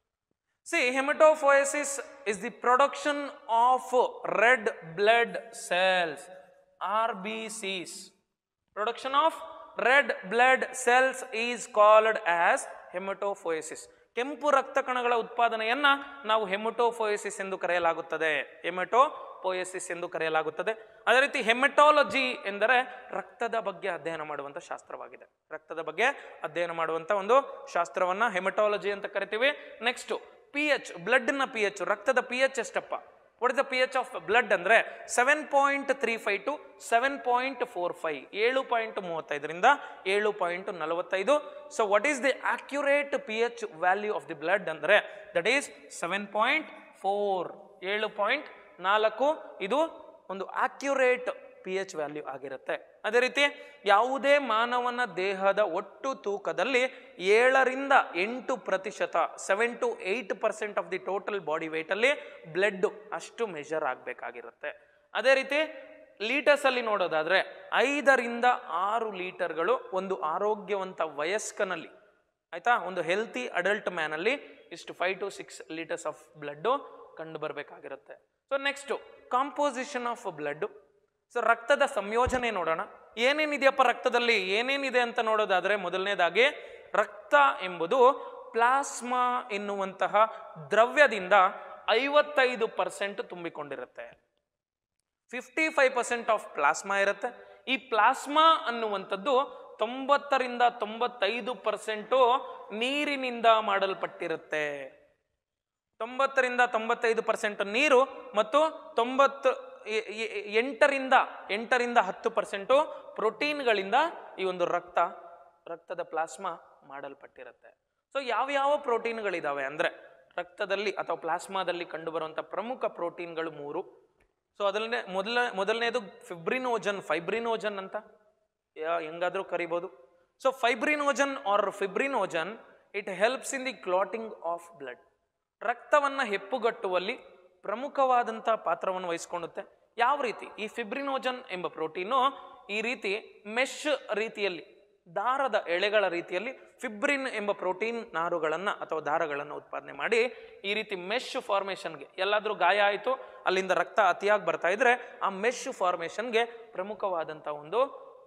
see haematopoiesis is the production of red blood cells R B Cs production of red blood cells is called as haematopoiesis ಕೆಂಪು ರಕ್ತ ಕಣಗಳ ಉತ್ಪಾದನೆಯನ್ನ ನಾವು ಹೆಮಟೋಫೋಯಸಿಸ್ ಎಂದು ಕರೆಯಲಾಗುತ್ತದೆ ಹೆಮಟೋಪೋಯಸಿಸ್ ಎಂದು ಕರೆಯಲಾಗುತ್ತದೆ ಅದೇ ರೀತಿ ಹೆಮಟೋಲಜಿ ಎಂದರೆ ರಕ್ತದ ಬಗ್ಗೆ ಅಧ್ಯಯನ ಮಾಡುವಂತ ಶಾಸ್ತ್ರವಾಗಿದೆ ರಕ್ತದ ಬಗ್ಗೆ ಅಧ್ಯಯನ ಮಾಡುವಂತ ಒಂದು ಶಾಸ್ತ್ರವನ್ನ ಹೆಮಟೋಲಜಿ ಅಂತ ಕರಿತೀವಿ ನೆಕ್ಸ್ಟ್ ಪಿ ಎಚ್ ಬ್ಲಡ್ನ ಪಿ ಎಚ್ ರಕ್ತದ ಪಿ ಎಚ್ ಎಷ್ಟಪ್ಪ what is the P H of blood ಅಂದ್ರೆ seven point three five to seven point four five ಏಳು ಪಾಯಿಂಟ್ ಮೂವತ್ತೈದರಿಂದ ಏಳು ಪಾಯಿಂಟ್ ನಲವತ್ತೈದು so what is the accurate P H value of the blood ಅಂದ್ರೆ that is seven point four ಏಳು point ನಾಲ್ಕು ಇದು ಒಂದು ಅಕ್ಯುರೇಟ್ ಪಿ ಎಚ್ ವ್ಯಾಲ್ಯೂ ಆಗಿರುತ್ತೆ ಅದೇ ರೀತಿ ಯಾವುದೇ ಮಾನವನ ದೇಹದ ಒಟ್ಟು ತೂಕದಲ್ಲಿ ಏಳರಿಂದ ಎಂಟು ಪ್ರತಿಶತ seven to eight percent of the total body weight ಅಲ್ಲಿ ಬ್ಲಡ್ ಅಷ್ಟು ಮೆಷರ್ ಆಗಬೇಕಾಗಿರುತ್ತೆ ಅದೇ ರೀತಿ ಲೀಟರ್ಸ್ ಅಲ್ಲಿ ನೋಡೋದಾದ್ರೆ ಐದರಿಂದ ಆರು ಲೀಟರ್ಗಳು ಒಂದು ಆರೋಗ್ಯವಂತ ವಯಸ್ಕನಲ್ಲಿ ಆಯ್ತಾ ಒಂದು ಹೆಲ್ತಿ ಅಡಲ್ಟ್ ಮ್ಯಾನ್ ಅಲ್ಲಿ ಇಷ್ಟು five to six litres of blood ಕಂಡು ಬರಬೇಕಾಗಿರುತ್ತೆ so next composition of blood so ರಕ್ತದ ಸಂಯೋಜನೆ ನೋಡೋಣ ಏನೇನಿದೆಯಪ್ಪ ರಕ್ತದಲ್ಲಿ ಏನೇನಿದೆ ಅಂತ ನೋಡೋದಾದ್ರೆ ಮೊದಲನೇದಾಗಿ ರಕ್ತ ಎಂಬುದು ಪ್ಲಾಸ್ಮಾ ಎನ್ನುವಂತಹ ದ್ರವ್ಯದಿಂದ ಐವತ್ತೈದು ಪರ್ಸೆಂಟ್ ತುಂಬಿಕೊಂಡಿರುತ್ತೆ fifty five percent of plasma ಇರುತ್ತೆ ಈ ಪ್ಲಾಸ್ಮಾ ಅನ್ನುವಂಥದ್ದು ತೊಂಬತ್ತರಿಂದ ತೊಂಬತ್ತೈದು ಪರ್ಸೆಂಟು ನೀರಿನಿಂದ ಮಾಡಲ್ಪಟ್ಟಿರುತ್ತೆ ತೊಂಬತ್ತರಿಂದ ತೊಂಬತ್ತೈದು ಪರ್ಸೆಂಟ್ ನೀರು ಮತ್ತು ತೊಂಬತ್ತು ಎ- ಎ- ಎಂಟರಿಂದ ಎಂಟರಿಂದ ಹತ್ತು ಪರ್ಸೆಂಟು ಪ್ರೋಟೀನ್ಗಳಿಂದ ಈ ಒಂದು ರಕ್ತ ರಕ್ತದ ಪ್ಲಾಸ್ಮಾ ಮಾಡಲ್ಪಟ್ಟಿರುತ್ತೆ ಸೊ ಯಾವ್ಯಾವ ಪ್ರೋಟೀನ್ಗಳಿದಾವೆ ಅಂದ್ರೆ ರಕ್ತದಲ್ಲಿ ಅಥವಾ ಪ್ಲಾಸ್ಮಾದಲ್ಲಿ ಕಂಡುಬರುವಂಥ ಪ್ರಮುಖ ಪ್ರೋಟೀನ್ಗಳು ಮೂರು ಸೊ ಅದಲ್ಲದೆ ಮೊದಲ ಮೊದಲನೇದು ಫಿಬ್ರಿನೋಜನ್ ಫೈಬ್ರಿನೋಜನ್ ಅಂತ ಯಾ- ಹೆಂಗಾದ್ರೂ ಕರಿಬೋದು so fibrinogen or fibrinogen it helps in the clotting of blood ರಕ್ತವನ್ನ ಹೆಪ್ಪುಗಟ್ಟುವಲ್ಲಿ ಪ್ರಮುಖವಾದಂಥ ಪಾತ್ರವನ್ನು ವಹಿಸ್ಕೊಳ್ಳುತ್ತೆ ಯಾವ ರೀತಿ ಈ ಫಿಬ್ರಿನೋಜನ್ ಎಂಬ ಪ್ರೋಟೀನು ಈ ರೀತಿ ಮೆಶ್ ರೀತಿಯಲ್ಲಿ ದಾರದ ಎಳೆಗಳ ರೀತಿಯಲ್ಲಿ ಫಿಬ್ರಿನ್ ಎಂಬ ಪ್ರೋಟೀನ್ ನಾರುಗಳನ್ನು ಅಥವಾ ದಾರಗಳನ್ನು ಉತ್ಪಾದನೆ ಮಾಡಿ ಈ ರೀತಿ ಮೆಶ್ ಫಾರ್ಮೇಷನ್ಗೆ ಎಲ್ಲಾದರೂ ಗಾಯ ಆಯಿತು ಅಲ್ಲಿಂದ ರಕ್ತ ಅತಿಯಾಗಿ ಬರ್ತಾ ಇದ್ರೆ ಆ ಮೆಶ್ ಫಾರ್ಮೇಷನ್ಗೆ ಪ್ರಮುಖವಾದಂಥ ಒಂದು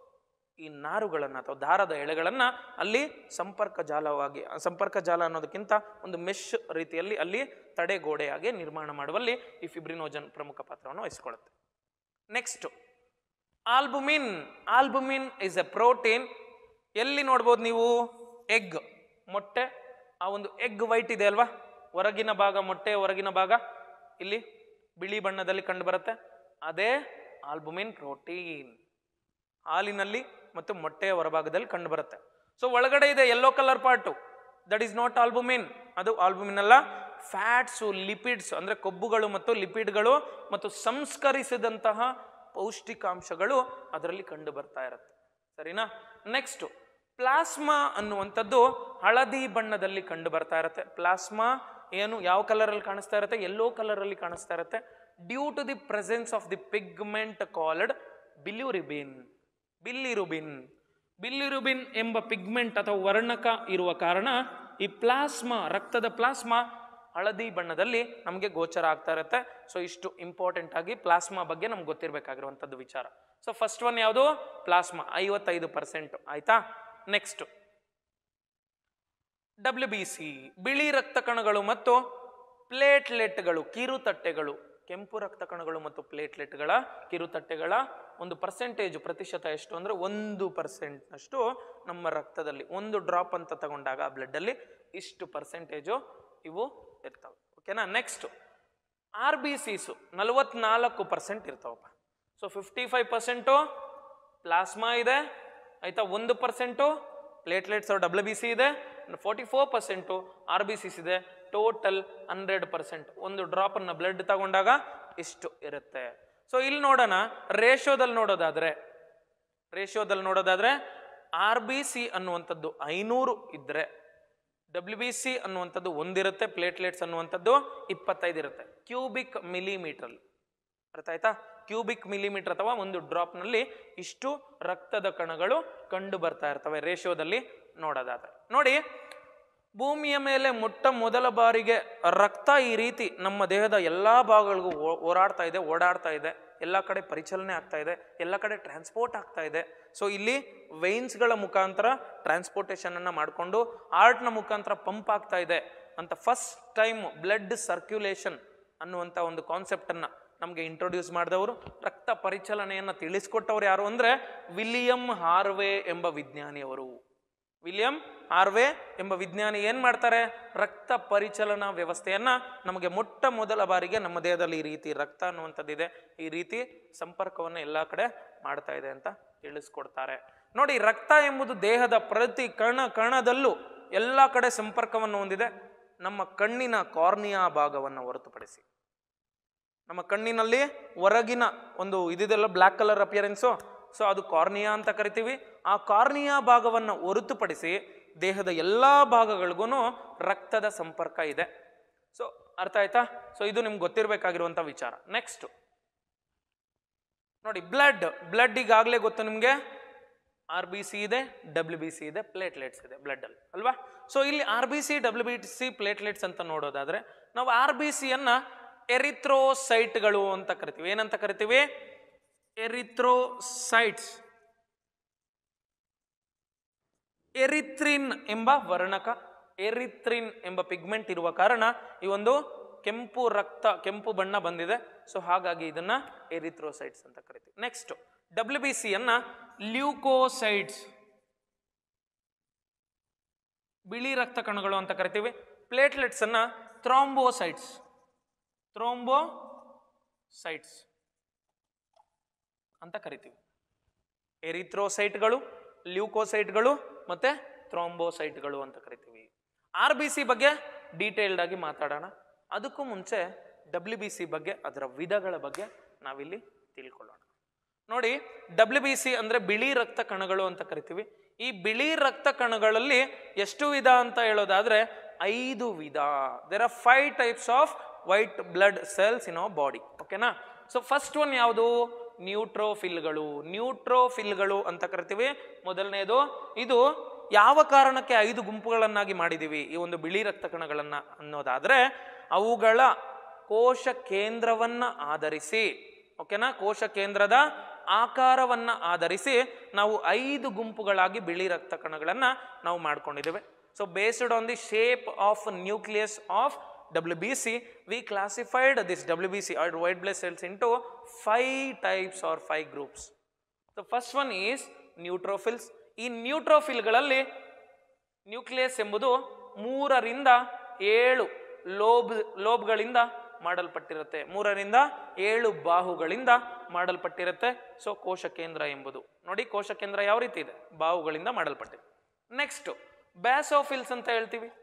ಈ ನಾರುಗಳನ್ನು ಅಥವಾ ದಾರದ ಎಳೆಗಳನ್ನು ಅಲ್ಲಿ ಸಂಪರ್ಕ ಜಾಲವಾಗಿ ಆ ಸಂಪರ್ಕ ಜಾಲ ಅನ್ನೋದಕ್ಕಿಂತ ಒಂದು ಮೆಶ್ ರೀತಿಯಲ್ಲಿ ಅಲ್ಲಿ ತಡೆಗೋಡೆಯಾಗಿ ನಿರ್ಮಾಣ ಮಾಡುವಲ್ಲಿ ಈ ಫಿಬ್ರಿನೋಜನ್ ಪ್ರಮುಖ ಪಾತ್ರವನ್ನು ವಹಿಸಿಕೊಳ್ಳುತ್ತೆ next albumin albumin is a protein ಎಲ್ಲಿ ನೋಡ್ಬೋದು ನೀವು ಎಗ್ ಮೊಟ್ಟೆ ಆ ಒಂದು ಎಗ್ ವೈಟ್ ಇದೆ ಅಲ್ವಾ ಹೊರಗಿನ ಭಾಗ ಮೊಟ್ಟೆ ಹೊರಗಿನ ಭಾಗ ಇಲ್ಲಿ ಬಿಳಿ ಬಣ್ಣದಲ್ಲಿ ಕಂಡು ಬರುತ್ತೆ ಅದೇ ಆಲ್ಬುಮಿನ್ ಪ್ರೋಟೀನ್ ಹಾಲಿನಲ್ಲಿ ಮತ್ತು ಮೊಟ್ಟೆಯ ಹೊರಭಾಗದಲ್ಲಿ ಕಂಡು ಬರುತ್ತೆ ಸೊ ಒಳಗಡೆ ಇದೆ yellow colour part that is not albumin ಅದು ಆಲ್ಬುಮಿನ್ ಅಲ್ಲ ಫ್ಯಾಟ್ಸು ಲಿಪಿಡ್ಸ್ ಅಂದರೆ ಕೊಬ್ಬುಗಳು ಮತ್ತು ಲಿಪಿಡ್ಗಳು ಮತ್ತು ಸಂಸ್ಕರಿಸಿದಂತಹ ಪೌಷ್ಟಿಕಾಂಶಗಳು ಅದರಲ್ಲಿ ಕಂಡು ಬರ್ತಾ ಇರುತ್ತೆ ಸರಿನಾ ನೆಕ್ಸ್ಟ್ ಪ್ಲಾಸ್ಮಾ ಅನ್ನುವಂಥದ್ದು ಹಳದಿ ಬಣ್ಣದಲ್ಲಿ ಕಂಡು ಬರ್ತಾ ಇರುತ್ತೆ ಪ್ಲಾಸ್ಮಾ ಏನು ಯಾವ ಕಲರಲ್ಲಿ ಕಾಣಿಸ್ತಾ ಇರುತ್ತೆ ಎಲ್ಲೋ ಕಲರಲ್ಲಿ ಕಾಣಿಸ್ತಾ ಇರುತ್ತೆ due to the presence of the pigment called bilirubin bilirubin bilirubin ಎಂಬ ಪಿಗ್ಮೆಂಟ್ ಅಥವಾ ವರ್ಣಕ ಇರುವ ಕಾರಣ ಈ ಪ್ಲಾಸ್ಮಾ ರಕ್ತದ ಪ್ಲಾಸ್ಮಾ ಹಳದಿ ಬಣ್ಣದಲ್ಲಿ ನಮಗೆ ಗೋಚರ ಆಗ್ತಾ ಇರುತ್ತೆ ಸೊ ಇಷ್ಟು ಇಂಪಾರ್ಟೆಂಟ್ ಆಗಿ ಪ್ಲಾಸ್ಮಾ ಬಗ್ಗೆ ನಮ್ಗೆ ಗೊತ್ತಿರಬೇಕಾಗಿರುವಂಥದ್ದು ವಿಚಾರ ಸೊ ಫಸ್ಟ್ ಒನ್ ಯಾವುದು ಪ್ಲಾಸ್ಮಾ ಐವತ್ತೈದು ಪರ್ಸೆಂಟ್ ಆಯ್ತಾ ನೆಕ್ಸ್ಟ್ ಡಬ್ಲ್ಯೂ ಬಿ ಸಿ ಬಿಳಿ ರಕ್ತ ಕಣಗಳು ಮತ್ತು ಪ್ಲೇಟ್ಲೆಟ್ಗಳು ಕಿರುತಟ್ಟೆಗಳು ಕೆಂಪು ರಕ್ತ ಕಣಗಳು ಮತ್ತು ಪ್ಲೇಟ್ಲೆಟ್ಗಳ ಕಿರುತಟ್ಟೆಗಳ ಒಂದು ಪರ್ಸೆಂಟೇಜ್ ಪ್ರತಿಶತ ಎಷ್ಟು ಅಂದರೆ ಒಂದು ಪರ್ಸೆಂಟ್ನಷ್ಟು ನಮ್ಮ ರಕ್ತದಲ್ಲಿ ಒಂದು ಡ್ರಾಪ್ ಅಂತ ತಗೊಂಡಾಗ ಆ ಬ್ಲಡ್ಡಲ್ಲಿ ಇಷ್ಟು ಪರ್ಸೆಂಟೇಜು ಇವು ಇರ್ತವೆ ಓಕೆನಾ ನೆಕ್ಸ್ಟ್ ಆರ್ ಬಿ ಸಿಸು ನಲವತ್ನಾಲ್ಕು ಪರ್ಸೆಂಟ್ ಇರ್ತಾವಪ್ಪ so fifty five percent plasma ಇದೆ ಆಯಿತಾ ಒಂದು percent platelets W B C ಇದೆ forty four percent R B Cs ಇದೆ ಟೋಟಲ್ ಹಂಡ್ರೆಡ್ ಪರ್ಸೆಂಟ್ ಒಂದು ಡ್ರಾಪನ್ನು ಬ್ಲಡ್ ತಗೊಂಡಾಗ ಇಷ್ಟು ಇರುತ್ತೆ ಸೊ ಇಲ್ಲಿ ನೋಡೋಣ ರೇಷೋದಲ್ಲಿ ನೋಡೋದಾದ್ರೆ ರೇಷಿಯೋದಲ್ಲಿ ನೋಡೋದಾದ್ರೆ ಆರ್ ಬಿ ಸಿ ಅನ್ನುವಂಥದ್ದು ಐನೂರು ಇದ್ದರೆ ಡಬ್ಲ್ಯೂ ಬಿ ಸಿ ಅನ್ನುವಂಥದ್ದು ಒಂದಿರುತ್ತೆ ಪ್ಲೇಟ್ಲೆಟ್ಸ್ ಅನ್ನುವಂಥದ್ದು ಇಪ್ಪತ್ತೈದು ಇರುತ್ತೆ ಕ್ಯೂಬಿಕ್ ಮಿಲಿಮೀಟ್ರಲ್ಲಿ ಅರ್ಥ ಆಯ್ತಾ ಕ್ಯೂಬಿಕ್ ಮಿಲಿಮೀಟರ್ ಅಥವಾ ಒಂದು ಡ್ರಾಪ್ನಲ್ಲಿ ಇಷ್ಟು ರಕ್ತದ ಕಣಗಳು ಕಂಡು ಬರ್ತಾ ಇರ್ತವೆ ರೇಷಿಯೋದಲ್ಲಿ ನೋಡೋದಾದ್ರೆ ನೋಡಿ ಭೂಮಿಯ ಮೇಲೆ ಮೊಟ್ಟ ಮೊದಲ ಬಾರಿಗೆ ರಕ್ತ ಈ ರೀತಿ ನಮ್ಮ ದೇಹದ ಎಲ್ಲ ಭಾಗಗಳಿಗೂ ಓ- ಓಡಾಡ್ತಾ ಇದೆ ಓಡಾಡ್ತಾ ಇದೆ ಎಲ್ಲ ಕಡೆ ಪರಿಚಲನೆ ಆಗ್ತಾ ಇದೆ ಎಲ್ಲ ಕಡೆ ಟ್ರಾನ್ಸ್ಪೋರ್ಟ್ ಆಗ್ತಾ ಇದೆ ಸೊ ಇಲ್ಲಿ ವೆಯಿನ್ಸ್ಗಳ ಮುಖಾಂತರ ಟ್ರಾನ್ಸ್ಪೋರ್ಟೇಷನ್ ಅನ್ನ ಮಾಡಿಕೊಂಡು ಹಾರ್ಟ್ನ ಮುಖಾಂತರ ಪಂಪ್ ಆಗ್ತಾ ಇದೆ ಅಂತ ಫಸ್ಟ್ ಟೈಮ್ ಬ್ಲಡ್ ಸರ್ಕ್ಯುಲೇಷನ್ ಅನ್ನುವಂಥ ಒಂದು ಕಾನ್ಸೆಪ್ಟನ್ನು ನಮಗೆ ಇಂಟ್ರೊಡ್ಯೂಸ್ ಮಾಡಿದವರು ರಕ್ತ ಪರಿಚಲನೆಯನ್ನು ತಿಳಿಸ್ಕೊಟ್ಟವ್ರು ಯಾರು ಅಂದರೆ ವಿಲಿಯಂ ಹಾರ್ವೆ ಎಂಬ ವಿಜ್ಞಾನಿಯವರು ವಿಲಿಯಂ ಹಾರ್ವೆ ಎಂಬ ವಿಜ್ಞಾನಿ ಏನು ಮಾಡ್ತಾರೆ ರಕ್ತ ಪರಿಚಲನಾ ವ್ಯವಸ್ಥೆಯನ್ನ ನಮಗೆ ಮೊಟ್ಟ ಮೊದಲ ಬಾರಿಗೆ ನಮ್ಮ ದೇಹದಲ್ಲಿ ಈ ರೀತಿ ರಕ್ತ ಅನ್ನುವಂಥದ್ದಿದೆ ಈ ರೀತಿ ಸಂಪರ್ಕವನ್ನು ಎಲ್ಲ ಕಡೆ ಮಾಡ್ತಾ ಇದೆ ಅಂತ ತಿಳಿಸ್ಕೊಡ್ತಾರೆ ನೋಡಿ ರಕ್ತ ಎಂಬುದು ದೇಹದ ಪ್ರತಿ ಕಣ ಕಣದಲ್ಲೂ ಎಲ್ಲ ಕಡೆ ಸಂಪರ್ಕವನ್ನು ಹೊಂದಿದೆ ನಮ್ಮ ಕಣ್ಣಿನ ಕಾರ್ನಿಯಾ ಭಾಗವನ್ನು ಹೊರತುಪಡಿಸಿ ನಮ್ಮ ಕಣ್ಣಿನಲ್ಲಿ ಹೊರಗಿನ ಒಂದು ಇದಿದೆಲ್ಲ ಬ್ಲ್ಯಾಕ್ ಕಲರ್ ಅಪಿಯರೆನ್ಸು ಸೊ ಅದು ಕಾರ್ನಿಯಾ ಅಂತ ಕರಿತೀವಿ ಆ ಕಾರ್ನಿಯಾ ಭಾಗವನ್ನು ಹೊರತುಪಡಿಸಿ ದೇಹದ ಎಲ್ಲ ಭಾಗಗಳಿಗೂ ರಕ್ತದ ಸಂಪರ್ಕ ಇದೆ ಸೊ ಅರ್ಥ ಆಯ್ತಾ ಸೊ ಇದು ನಿಮ್ಗೆ ಗೊತ್ತಿರಬೇಕಾಗಿರುವಂಥ ವಿಚಾರ ನೆಕ್ಸ್ಟ್ ನೋಡಿ ಬ್ಲಡ್ ಬ್ಲಡ್ ಈಗಾಗಲೇ ಗೊತ್ತು ನಿಮಗೆ ಆರ್ ಬಿ ಸಿ ಇದೆ ಡಬ್ಲ್ಯೂ ಬಿ ಸಿ ಇದೆ ಪ್ಲೇಟ್ಲೆಟ್ಸ್ ಇದೆ ಬ್ಲಡ್ಡಲ್ಲಿ ಅಲ್ವಾ ಸೊ ಇಲ್ಲಿ R B C W B C platelets ಅಂತ ನೋಡೋದಾದ್ರೆ ನಾವು ಆರ್ ಬಿ ಸಿಯನ್ನ ಎರಿಥ್ರೋಸೈಟ್ಗಳು ಅಂತ ಕರಿತೀವಿ ಏನಂತ ಕರಿತೀವಿ ಎರಿಥ್ರೋಸೈಟ್ಸ್ ಎರಿಥ್ರಿನ್ ಎಂಬ ವರ್ಣಕ ಎರಿಥ್ರಿನ್ ಎಂಬ ಪಿಗ್ಮೆಂಟ್ ಇರುವ ಕಾರಣ ಈ ಒಂದು ಕೆಂಪು ರಕ್ತ ಕೆಂಪು ಬಣ್ಣ ಬಂದಿದೆ ಸೊ ಹಾಗಾಗಿ ಇದನ್ನ ಎರಿಥ್ರೋಸೈಟ್ಸ್ ಅಂತ ಕರಿತೀವಿ ನೆಕ್ಸ್ಟ್ ಡಬ್ಲ್ಯೂ ಬಿ ಸಿ ಅನ್ನ ಲ್ಯೂಕೋಸೈಡ್ಸ್ ಬಿಳಿ ರಕ್ತ ಕಣಗಳು ಅಂತ ಕರಿತೀವಿ ಪ್ಲೇಟ್ಲೆಟ್ಸ್ ಅನ್ನ ಥ್ರಾಂಬೋಸೈಟ್ಸ್ ಥ್ರೋಂಬೋಸೈಟ್ಸ್ ಅಂತ ಕರಿತೀವಿ ಎರಿಥ್ರೋಸೈಟ್ಗಳು ಲ್ಯೂಕೋಸೈಟ್ಗಳು ಮತ್ತೆ ಥ್ರಾಂಬೋಸೈಟ್ಗಳು ಅಂತ ಕರಿತೀವಿ ಆರ್ ಬಿ ಸಿ ಬಗ್ಗೆ ಡೀಟೇಲ್ಡ್ ಆಗಿ ಮಾತಾಡೋಣ ಅದಕ್ಕೂ ಮುಂಚೆ ಡಬ್ಲ್ಯೂ ಬಿ ಸಿ ಬಗ್ಗೆ ಅದರ ವಿಧಗಳ ಬಗ್ಗೆ ನಾವಿಲ್ಲಿ ತಿಳ್ಕೊಳ್ಳೋಣ ನೋಡಿ ಡಬ್ಲ್ಯೂ ಬಿ ಸಿ ಅಂದರೆ ಬಿಳಿ ರಕ್ತ ಕಣಗಳು ಅಂತ ಕರಿತೀವಿ ಈ ಬಿಳಿ ರಕ್ತ ಕಣಗಳಲ್ಲಿ ಎಷ್ಟು ವಿಧ ಅಂತ ಹೇಳೋದಾದ್ರೆ ಐದು ವಿಧ there are five types of white blood cells in our body ಓಕೆನಾ ಸೊ ಫಸ್ಟ್ ಒನ್ ಯಾವುದು ನ್ಯೂಟ್ರೋಫಿಲ್ಗಳು ನ್ಯೂಟ್ರೋಫಿಲ್ಗಳು ಅಂತ ಕರಿತೀವಿ ಮೊದಲನೇದು ಇದು ಯಾವ ಕಾರಣಕ್ಕೆ ಐದು ಗುಂಪುಗಳನ್ನಾಗಿ ಮಾಡಿದ್ದೀವಿ ಈ ಒಂದು ಬಿಳಿ ರಕ್ತ ಕಣಗಳನ್ನ ಅನ್ನೋದಾದ್ರೆ ಅವುಗಳ ಕೋಶ ಕೇಂದ್ರವನ್ನ ಆಧರಿಸಿ ಓಕೆನಾ ಕೋಶ ಕೇಂದ್ರದ ಆಕಾರವನ್ನ ಆಧರಿಸಿ ನಾವು ಐದು ಗುಂಪುಗಳಾಗಿ ಬಿಳಿ ರಕ್ತ ಕಣಗಳನ್ನ ನಾವು ಮಾಡ್ಕೊಂಡಿದ್ದೇವೆ so based on the shape of nucleus of WBC, we classified this WBC or white blood cells into five types or five groups. The first one is neutrophils. ಈ ನ್ಯೂಟ್ರೋಫಿಲ್ಗಳಲ್ಲಿ ನ್ಯೂಕ್ಲಿಯಸ್ ಎಂಬುದು ಮೂರರಿಂದ ಏಳು ಲೋಬ್ ಲೋಬ್ಗಳಿಂದ ಮಾಡಲ್ಪಟ್ಟಿರುತ್ತೆ ಮೂರರಿಂದ ಏಳು ಬಾಹುಗಳಿಂದ ಮಾಡಲ್ಪಟ್ಟಿರುತ್ತೆ ಸೊ ಕೋಶ ಕೇಂದ್ರ ಎಂಬುದು ನೋಡಿ ಕೋಶ ಕೇಂದ್ರ ಯಾವ ರೀತಿ ಇದೆ ಬಾಹುಗಳಿಂದ ಮಾಡಲ್ಪಟ್ಟಿದೆ ನೆಕ್ಸ್ಟ್ ಬ್ಯಾಸೋಫಿಲ್ಸ್ ಅಂತ ಹೇಳ್ತೀವಿ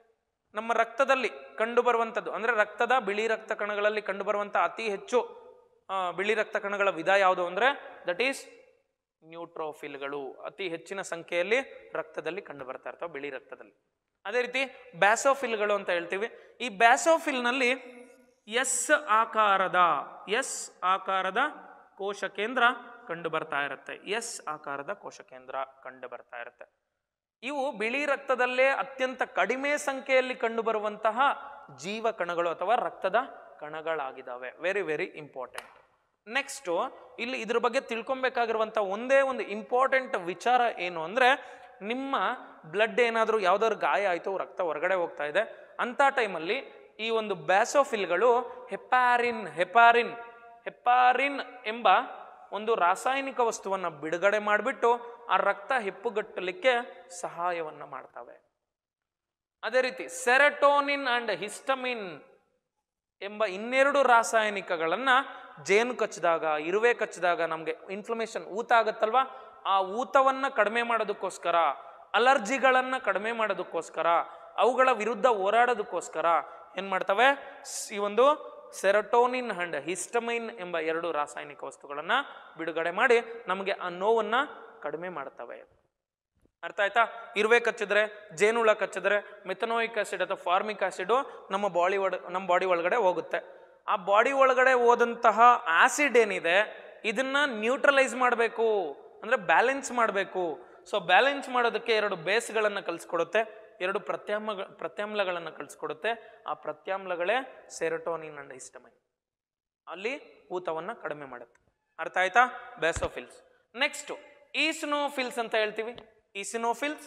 ನಮ್ಮ ರಕ್ತದಲ್ಲಿ ಕಂಡುಬರುವಂಥದ್ದು ಅಂದರೆ ರಕ್ತದ ಬಿಳಿ ರಕ್ತ ಕಣಗಳಲ್ಲಿ ಕಂಡುಬರುವಂಥ ಅತಿ ಹೆಚ್ಚು ಆ, ಬಿಳಿ ರಕ್ತ ಕಣಗಳ ವಿಧ ಯಾವುದು ಅಂದರೆ ದಟ್ ಈಸ್ ನ್ಯೂಟ್ರೋಫಿಲ್ಗಳು ಅತಿ ಹೆಚ್ಚಿನ ಸಂಖ್ಯೆಯಲ್ಲಿ ರಕ್ತದಲ್ಲಿ ಕಂಡು ಬರ್ತಾ ಇರ್ತವೆ ಬಿಳಿ ರಕ್ತದಲ್ಲಿ ಅದೇ ರೀತಿ ಬ್ಯಾಸೋಫಿಲ್ಗಳು ಅಂತ ಹೇಳ್ತೀವಿ ಈ ಬ್ಯಾಸೋಫಿಲ್ನಲ್ಲಿ ಎಸ್ ಆಕಾರದ ಎಸ್ ಆಕಾರದ ಕೋಶ ಕೇಂದ್ರ ಕಂಡು ಬರ್ತಾ ಇರುತ್ತೆ ಎಸ್ ಆಕಾರದ ಕೋಶ ಕೇಂದ್ರ ಕಂಡು ಬರ್ತಾ ಇರುತ್ತೆ ಇವು ಬಿಳಿ ರಕ್ತದಲ್ಲೇ ಅತ್ಯಂತ ಕಡಿಮೆ ಸಂಖ್ಯೆಯಲ್ಲಿ ಕಂಡುಬರುವಂತಹ ಜೀವ ಕಣಗಳು ಅಥವಾ ರಕ್ತದ ಕಣಗಳಾಗಿದ್ದಾವೆ ವೆರಿ ವೆರಿ ಇಂಪಾರ್ಟೆಂಟ್ ನೆಕ್ಸ್ಟು ಇಲ್ಲಿ ಇದ್ರ ಬಗ್ಗೆ ತಿಳ್ಕೊಬೇಕಾಗಿರುವಂಥ ಒಂದೇ ಒಂದು ಇಂಪಾರ್ಟೆಂಟ್ ವಿಚಾರ ಏನು ಅಂದರೆ ನಿಮ್ಮ ಬ್ಲಡ್ ಏನಾದರೂ ಯಾವ್ದಾದ್ರು ಗಾಯ ಆಯಿತು ರಕ್ತ ಹೊರಗಡೆ ಹೋಗ್ತಾ ಇದೆ ಅಂಥ ಟೈಮಲ್ಲಿ ಈ ಒಂದು ಬ್ಯಾಸೋಫಿಲ್ಗಳು ಹೆಪಾರಿನ್ ಹೆಪಾರಿನ್ ಹೆಪಾರಿನ್ ಎಂಬ ಒಂದು ರಾಸಾಯನಿಕ ವಸ್ತುವನ್ನು ಬಿಡುಗಡೆ ಮಾಡಿಬಿಟ್ಟು ಆ ರಕ್ತ ಹೆಪ್ಪುಗಟ್ಟಲಿಕ್ಕೆ ಸಹಾಯವನ್ನು ಮಾಡ್ತವೆ ಅದೇ ರೀತಿ ಸೆರೆಟೋನಿನ್ ಅಂಡ್ ಹಿಸ್ಟಮಿನ್ ಎಂಬ ಇನ್ನೆರಡು ರಾಸಾಯನಿಕಗಳನ್ನ ಜೇನು ಕಚ್ಚಿದಾಗ ಇರುವೆ ಕಚ್ಚಿದಾಗ ನಮಗೆ ಇನ್ಫ್ಲಮೇಷನ್ ಊತ ಆಗುತ್ತಲ್ವಾ ಆ ಊತವನ್ನ ಕಡಿಮೆ ಮಾಡೋದಕ್ಕೋಸ್ಕರ ಅಲರ್ಜಿಗಳನ್ನ ಕಡಿಮೆ ಮಾಡೋದಕ್ಕೋಸ್ಕರ ಅವುಗಳ ವಿರುದ್ಧ ಹೋರಾಡೋದಕ್ಕೋಸ್ಕರ ಏನ್ ಮಾಡ್ತವೆ ಸ್- ಈ ಒಂದು ಸೆರಟೋನಿನ್ ಅಂಡ್ ಹಿಸ್ಟಮೈನ್ ಎಂಬ ಎರಡು ರಾಸಾಯನಿಕ ವಸ್ತುಗಳನ್ನ ಬಿಡುಗಡೆ ಮಾಡಿ ನಮಗೆ ಆ ನೋವನ್ನ ಕಡಿಮೆ ಮಾಡ್ತವೆ ಅರ್ಥ ಆಯ್ತಾ ಇರುವೆ ಕಚ್ಚಿದ್ರೆ ಜೇನುಳ ಕಚ್ಚಿದ್ರೆ ಮೆಥನೋಯಿಕ್ ಆಸಿಡ್ ಅಥವಾ ಫಾರ್ಮಿಕ್ ಆಸಿಡ್ ನಮ್ಮ ಬಾಡಿ ಒಳ ನಮ್ಮ ಬಾಡಿ ಒಳಗಡೆ ಹೋಗುತ್ತೆ ಆ ಬಾಡಿ ಒಳಗಡೆ ಹೋದಂತಹ ಆಸಿಡ್ ಏನಿದೆ ಇದನ್ನ ನ್ಯೂಟ್ರಲೈಸ್ ಮಾಡಬೇಕು ಅಂದ್ರೆ ಬ್ಯಾಲೆನ್ಸ್ ಮಾಡಬೇಕು ಸೊ ಬ್ಯಾಲೆನ್ಸ್ ಮಾಡೋದಕ್ಕೆ ಎರಡು ಬೇಸ್ಗಳನ್ನು ಕಲಿಸ್ಕೊಡುತ್ತೆ ಎರಡು ಪ್ರತ್ಯಾಮ ಪ್ರತ್ಯಾಮ್ಲಗಳನ್ನು ಕಲಿಸ್ಕೊಡುತ್ತೆ ಆ ಪ್ರತ್ಯಾಮ್ಲಗಳೇ ಸೆರಟೋನಿನ್ ಅಂಡ್ ಹಿಸ್ಟಮೈನ್ ಅಲ್ಲಿ ಊತವನ್ನ ಕಡಿಮೆ ಮಾಡುತ್ತೆ ಅರ್ಥ ಆಯ್ತಾ ಬ್ಯಾಸೋಫಿಲ್ಸ್ ನೆಕ್ಸ್ಟ್ ಈಸ್ನೋಫಿಲ್ಸ್ ಅಂತ ಹೇಳ್ತೀವಿ ಈಸಿನೋಫಿಲ್ಸ್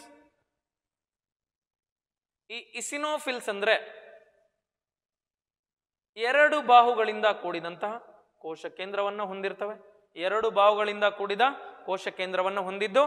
ಈ ಇಸಿನೋಫಿಲ್ಸ್ ಅಂದ್ರೆ ಎರಡು ಬಾಹುಗಳಿಂದ ಕೂಡಿದಂತಹ ಕೋಶ ಕೇಂದ್ರವನ್ನು ಹೊಂದಿರ್ತವೆ ಎರಡು ಬಾಹುಗಳಿಂದ ಕೂಡಿದ ಕೋಶ ಕೇಂದ್ರವನ್ನು ಹೊಂದಿದ್ದು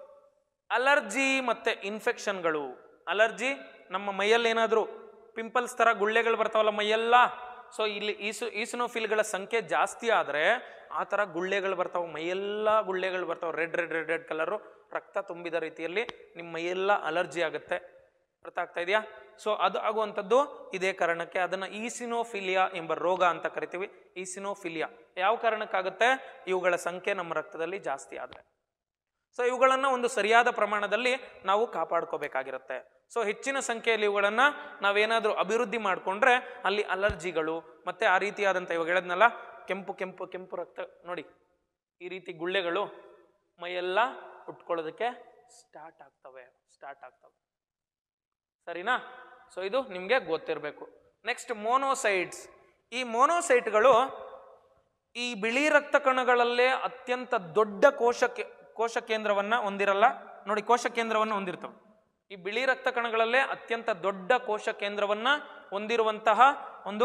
ಅಲರ್ಜಿ ಮತ್ತೆ ಇನ್ಫೆಕ್ಷನ್ಗಳು ಅಲರ್ಜಿ ನಮ್ಮ ಮೈಯಲ್ಲಿ ಏನಾದರೂ ಪಿಂಪಲ್ಸ್ ತರ ಗುಳ್ಳೆಗಳು ಬರ್ತಾವಲ್ಲ ಮೈಯೆಲ್ಲ ಸೊ ಇಲ್ಲಿ ಈಸು ಈಸಿನೋಫಿಲ್ಗಳ ಸಂಖ್ಯೆ ಜಾಸ್ತಿ ಆದರೆ ಆ ಥರ ಗುಳ್ಳೆಗಳು ಬರ್ತಾವೆ ಮೈಯೆಲ್ಲ ಗುಳ್ಳೆಗಳು ಬರ್ತಾವೆ red red red red colour ರಕ್ತ ತುಂಬಿದ ರೀತಿಯಲ್ಲಿ ನಿಮ್ಮ ಮೈಯೆಲ್ಲ ಅಲರ್ಜಿ ಆಗುತ್ತೆ ಅರ್ಥ ಆಗ್ತಾ ಇದೆಯಾ ಸೊ ಅದು ಆಗುವಂಥದ್ದು ಇದೇ ಕಾರಣಕ್ಕೆ ಅದನ್ನು ಈಸಿನೋಫಿಲಿಯಾ ಎಂಬ ರೋಗ ಅಂತ ಕರಿತೀವಿ ಈಸಿನೋಫಿಲಿಯಾ ಯಾವ ಕಾರಣಕ್ಕಾಗುತ್ತೆ ಇವುಗಳ ಸಂಖ್ಯೆ ನಮ್ಮ ರಕ್ತದಲ್ಲಿ ಜಾಸ್ತಿ ಆದರೆ ಸೊ ಇವುಗಳನ್ನು ಒಂದು ಸರಿಯಾದ ಪ್ರಮಾಣದಲ್ಲಿ ನಾವು ಕಾಪಾಡ್ಕೋಬೇಕಾಗಿರುತ್ತೆ ಸೊ ಹೆಚ್ಚಿನ ಸಂಖ್ಯೆಯಲ್ಲಿ ಇವುಗಳನ್ನು ನಾವೇನಾದರೂ ಅಭಿವೃದ್ಧಿ ಮಾಡಿಕೊಂಡ್ರೆ ಅಲ್ಲಿ ಅಲರ್ಜಿಗಳು ಮತ್ತೆ ಆ ರೀತಿಯಾದಂಥ ಇವಾಗ ಹೇಳಿದ್ನಲ್ಲ ಕೆಂಪು ಕೆಂಪು ಕೆಂಪು ರಕ್ತ ನೋಡಿ ಈ ರೀತಿ ಗುಳ್ಳೆಗಳು ಮೈಯೆಲ್ಲ ಉಟ್ಕೊಳ್ಳೋದಕ್ಕೆ ಸ್ಟಾರ್ಟ್ ಆಗ್ತವೆ ಸ್ಟಾರ್ಟ್ ಆಗ್ತವೆ ಸರಿನಾ ಸೊ ಇದು ನಿಮಗೆ ಗೊತ್ತಿರಬೇಕು ನೆಕ್ಸ್ಟ್ ಮೋನೋಸೈಟ್ಸ್ ಈ ಮೋನೋಸೈಟ್ಗಳು ಈ ಬಿಳಿ ರಕ್ತ ಕಣಗಳಲ್ಲೇ ಅತ್ಯಂತ ದೊಡ್ಡ ಕೋಶ ಕೇ- ಕೋಶ ಕೇಂದ್ರವನ್ನ ಹೊಂದಿರಲ್ಲ ನೋಡಿ ಕೋಶ ಕೇಂದ್ರವನ್ನು ಹೊಂದಿರ್ತವೆ ಈ ಬಿಳಿ ರಕ್ತ ಕಣಗಳಲ್ಲೇ ಅತ್ಯಂತ ದೊಡ್ಡ ಕೋಶ ಕೇಂದ್ರವನ್ನ ಹೊಂದಿರುವಂತಹ ಒಂದು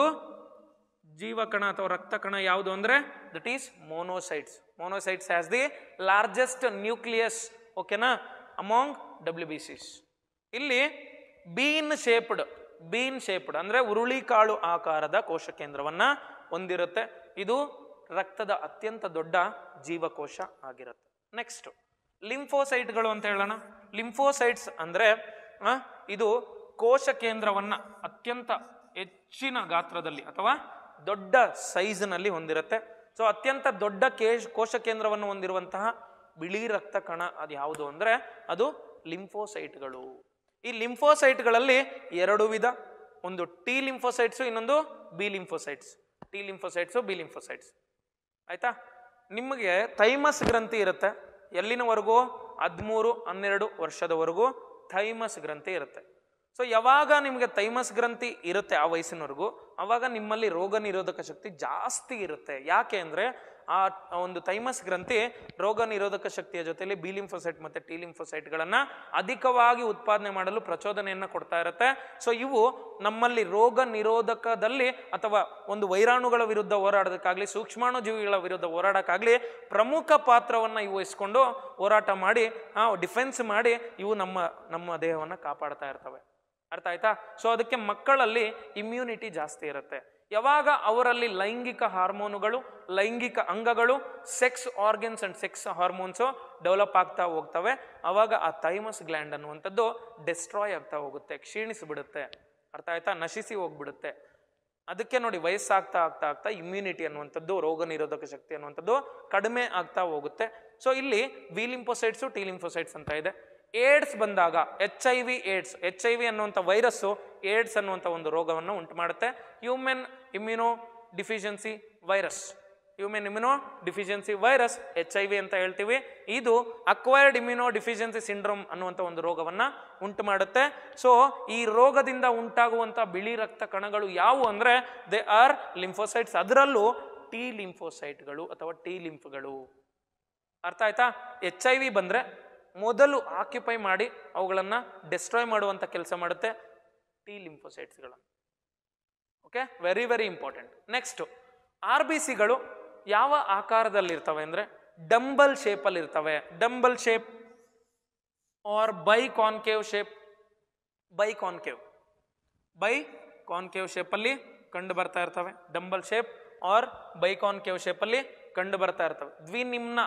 ಜೀವಕಣ ಅಥವಾ ರಕ್ತ ಕಣ ಯಾವುದು ಅಂದ್ರೆ that is monocytes monocytes has the largest nucleus ಓಕೆನಾ ಅಮಾಂಗ್ ಡಬ್ಲ್ಯೂ ಬಿ ಸಿಸ್ ಇಲ್ಲಿ ಬೀನ್ ಶೇಪ್ಡ್ ಬೀನ್ ಶೇಪ್ಡ್ ಅಂದ್ರೆ ಉರುಳಿಕಾಳು ಆಕಾರದ ಕೋಶ ಕೇಂದ್ರವನ್ನ ಹೊಂದಿರುತ್ತೆ ಇದು ರಕ್ತದ ಅತ್ಯಂತ ದೊಡ್ಡ ಜೀವಕೋಶ ಆಗಿರುತ್ತೆ ನೆಕ್ಸ್ಟ್ ಲಿಂಫೋಸೈಟ್ಗಳು ಅಂತ ಹೇಳೋಣ ಲಿಂಫೋಸೈಟ್ಸ್ ಅಂದ್ರೆ ಆ, ಇದು ಕೋಶ ಕೇಂದ್ರವನ್ನ ಅತ್ಯಂತ ಹೆಚ್ಚಿನ ಗಾತ್ರದಲ್ಲಿ ಅಥವಾ ದೊಡ್ಡ ಸೈಜ್ನಲ್ಲಿ ಹೊಂದಿರುತ್ತೆ ಸೊ ಅತ್ಯಂತ ದೊಡ್ಡ ಕೇಶ್ ಕೋಶ ಕೇಂದ್ರವನ್ನು ಹೊಂದಿರುವಂತಹ ಬಿಳಿ ರಕ್ತ ಕಣ ಅದು ಯಾವುದು ಅಂದ್ರೆ ಅದು ಲಿಂಫೋಸೈಟ್ಗಳು ಈ ಲಿಂಫೋಸೈಟ್ಗಳಲ್ಲಿ ಎರಡು ವಿಧ ಒಂದು ಟಿ ಲಿಂಫೋಸೈಟ್ಸು ಇನ್ನೊಂದು B lymphocytes T lymphocytes B lymphocytes ಆಯ್ತಾ ನಿಮಗೆ ಥೈಮಸ್ ಗ್ರಂಥಿ ಇರುತ್ತೆ ಎಲ್ಲಿನವರೆಗೂ ಹದಿಮೂರು ಹನ್ನೆರಡು ವರ್ಷದವರೆಗೂ ಥೈಮಸ್ ಗ್ರಂಥಿ ಇರುತ್ತೆ ಸೊ ಯಾವಾಗ ನಿಮಗೆ ಥೈಮಸ್ ಗ್ರಂಥಿ ಇರುತ್ತೆ ಆ ವಯಸ್ಸಿನವರೆಗೂ ಅವಾಗ ನಿಮ್ಮಲ್ಲಿ ರೋಗ ನಿರೋಧಕ ಶಕ್ತಿ ಜಾಸ್ತಿ ಇರುತ್ತೆ ಯಾಕೆ ಅಂದರೆ ಆ ಒಂದು ಥೈಮಸ್ ಗ್ರಂಥಿ ರೋಗ ನಿರೋಧಕ ಶಕ್ತಿಯ ಜೊತೆಲಿ ಬಿ ಲಿಂಫೋಸೈಟ್ ಮತ್ತು ಟಿ ಲಿಂಫೋಸೈಟ್ಗಳನ್ನು ಅಧಿಕವಾಗಿ ಉತ್ಪಾದನೆ ಮಾಡಲು ಪ್ರಚೋದನೆಯನ್ನು ಕೊಡ್ತಾ ಇರುತ್ತೆ ಸೊ ಇವು ನಮ್ಮಲ್ಲಿ ರೋಗ ನಿರೋಧಕದಲ್ಲಿ ಅಥವಾ ಒಂದು ವೈರಾಣುಗಳ ವಿರುದ್ಧ ಹೋರಾಡೋದಕ್ಕಾಗಲಿ ಸೂಕ್ಷ್ಮಾಣು ಜೀವಿಗಳ ವಿರುದ್ಧ ಹೋರಾಡೋಕ್ಕಾಗಲಿ ಪ್ರಮುಖ ಪಾತ್ರವನ್ನು ಇವು ವಹಿಸ್ಕೊಂಡು ಹೋರಾಟ ಮಾಡಿ ಡಿಫೆನ್ಸ್ ಮಾಡಿ ಇವು ನಮ್ಮ ನಮ್ಮ ದೇಹವನ್ನು ಕಾಪಾಡ್ತಾ ಇರ್ತವೆ ಅರ್ಥ ಆಯ್ತಾ ಸೊ ಅದಕ್ಕೆ ಮಕ್ಕಳಲ್ಲಿ ಇಮ್ಯುನಿಟಿ ಜಾಸ್ತಿ ಇರುತ್ತೆ ಯಾವಾಗ ಅವರಲ್ಲಿ ಲೈಂಗಿಕ ಹಾರ್ಮೋನುಗಳು ಲೈಂಗಿಕ ಅಂಗಗಳು sex organs and sex hormones develop ಆಗ್ತಾ ಹೋಗ್ತವೆ ಅವಾಗ ಆ ಥೈಮಸ್ ಗ್ಲ್ಯಾಂಡ್ ಅನ್ನುವಂಥದ್ದು ಡೆಸ್ಟ್ರಾಯ್ ಆಗ್ತಾ ಹೋಗುತ್ತೆ ಕ್ಷೀಣಿಸಿಬಿಡುತ್ತೆ ಅರ್ಥ ಆಯ್ತಾ ನಶಿಸಿ ಹೋಗ್ಬಿಡುತ್ತೆ ಅದಕ್ಕೆ ನೋಡಿ ವಯಸ್ಸಾಗ್ತಾ ಆಗ್ತಾ ಆಗ್ತಾ ಇಮ್ಯುನಿಟಿ ಅನ್ನುವಂಥದ್ದು ರೋಗ ನಿರೋಧಕ ಶಕ್ತಿ ಅನ್ನುವಂಥದ್ದು ಕಡಿಮೆ ಆಗ್ತಾ ಹೋಗುತ್ತೆ ಸೊ ಇಲ್ಲಿ ವಿ ಲಿಂಫೋಸೈಟ್ಸು ಟಿ ಲಿಂಫೋಸೈಟ್ಸ್ ಅಂತ ಇದೆ ಏಡ್ಸ್ ಬಂದಾಗ H I V AIDS H I V ಅನ್ನುವಂಥ ವೈರಸ್ಸು ಏಡ್ಸ್ ಅನ್ನುವಂಥ ಒಂದು ರೋಗವನ್ನು ಉಂಟು ಮಾಡುತ್ತೆ human immunodeficiency virus human immunodeficiency virus H I V ಅಂತ ಹೇಳ್ತೀವಿ ಇದು ಅಕ್ವೈರ್ಡ್ ಇಮ್ಯುನೋ ಡಿಫಿಷಿಯನ್ಸಿ ಸಿಂಡ್ರೋಮ್ ಅನ್ನುವಂಥ ಒಂದು ರೋಗವನ್ನ ಉಂಟು ಮಾಡುತ್ತೆ ಸೊ ಈ ರೋಗದಿಂದ ಉಂಟಾಗುವಂಥ ಬಿಳಿ ರಕ್ತ ಕಣಗಳು ಯಾವುವು ಅಂದ್ರೆ ದೇ ಆರ್ ಲಿಂಫೋಸೈಟ್ಸ್ ಅದರಲ್ಲೂ ಟಿ ಲಿಂಫೋಸೈಟ್ಗಳು ಅಥವಾ ಟಿ ಲಿಂಫ್ಗಳು ಅರ್ಥ ಆಯ್ತಾ ಎಚ್ ಐ ವಿ ಬಂದ್ರೆ ಮೊದಲು ಆಕ್ಯುಪೈ ಮಾಡಿ ಅವುಗಳನ್ನ ಡೆಸ್ಟ್ರಾಯ್ ಮಾಡುವಂಥ ಕೆಲಸ ಮಾಡುತ್ತೆ ಟಿ ಲಿಂಫೋಸೈಟ್ಸ್ಗಳನ್ನು okay very very important next R B ಸಿಗಳು ಯಾವ ಆಕಾರದಲ್ಲಿರ್ತವೆ ಅಂದರೆ ಡಂಬಲ್ ಶೇಪಲ್ಲಿ ಇರ್ತವೆ dumbbell shape or biconcave shape biconcave biconcave ಶೇಪಲ್ಲಿ ಕಂಡು ಬರ್ತಾ ಇರ್ತವೆ dumbbell shape or biconcave ಶೇಪಲ್ಲಿ ಕಂಡು ಬರ್ತಾ ಇರ್ತವೆ ದ್ವಿನಿಮ್ನ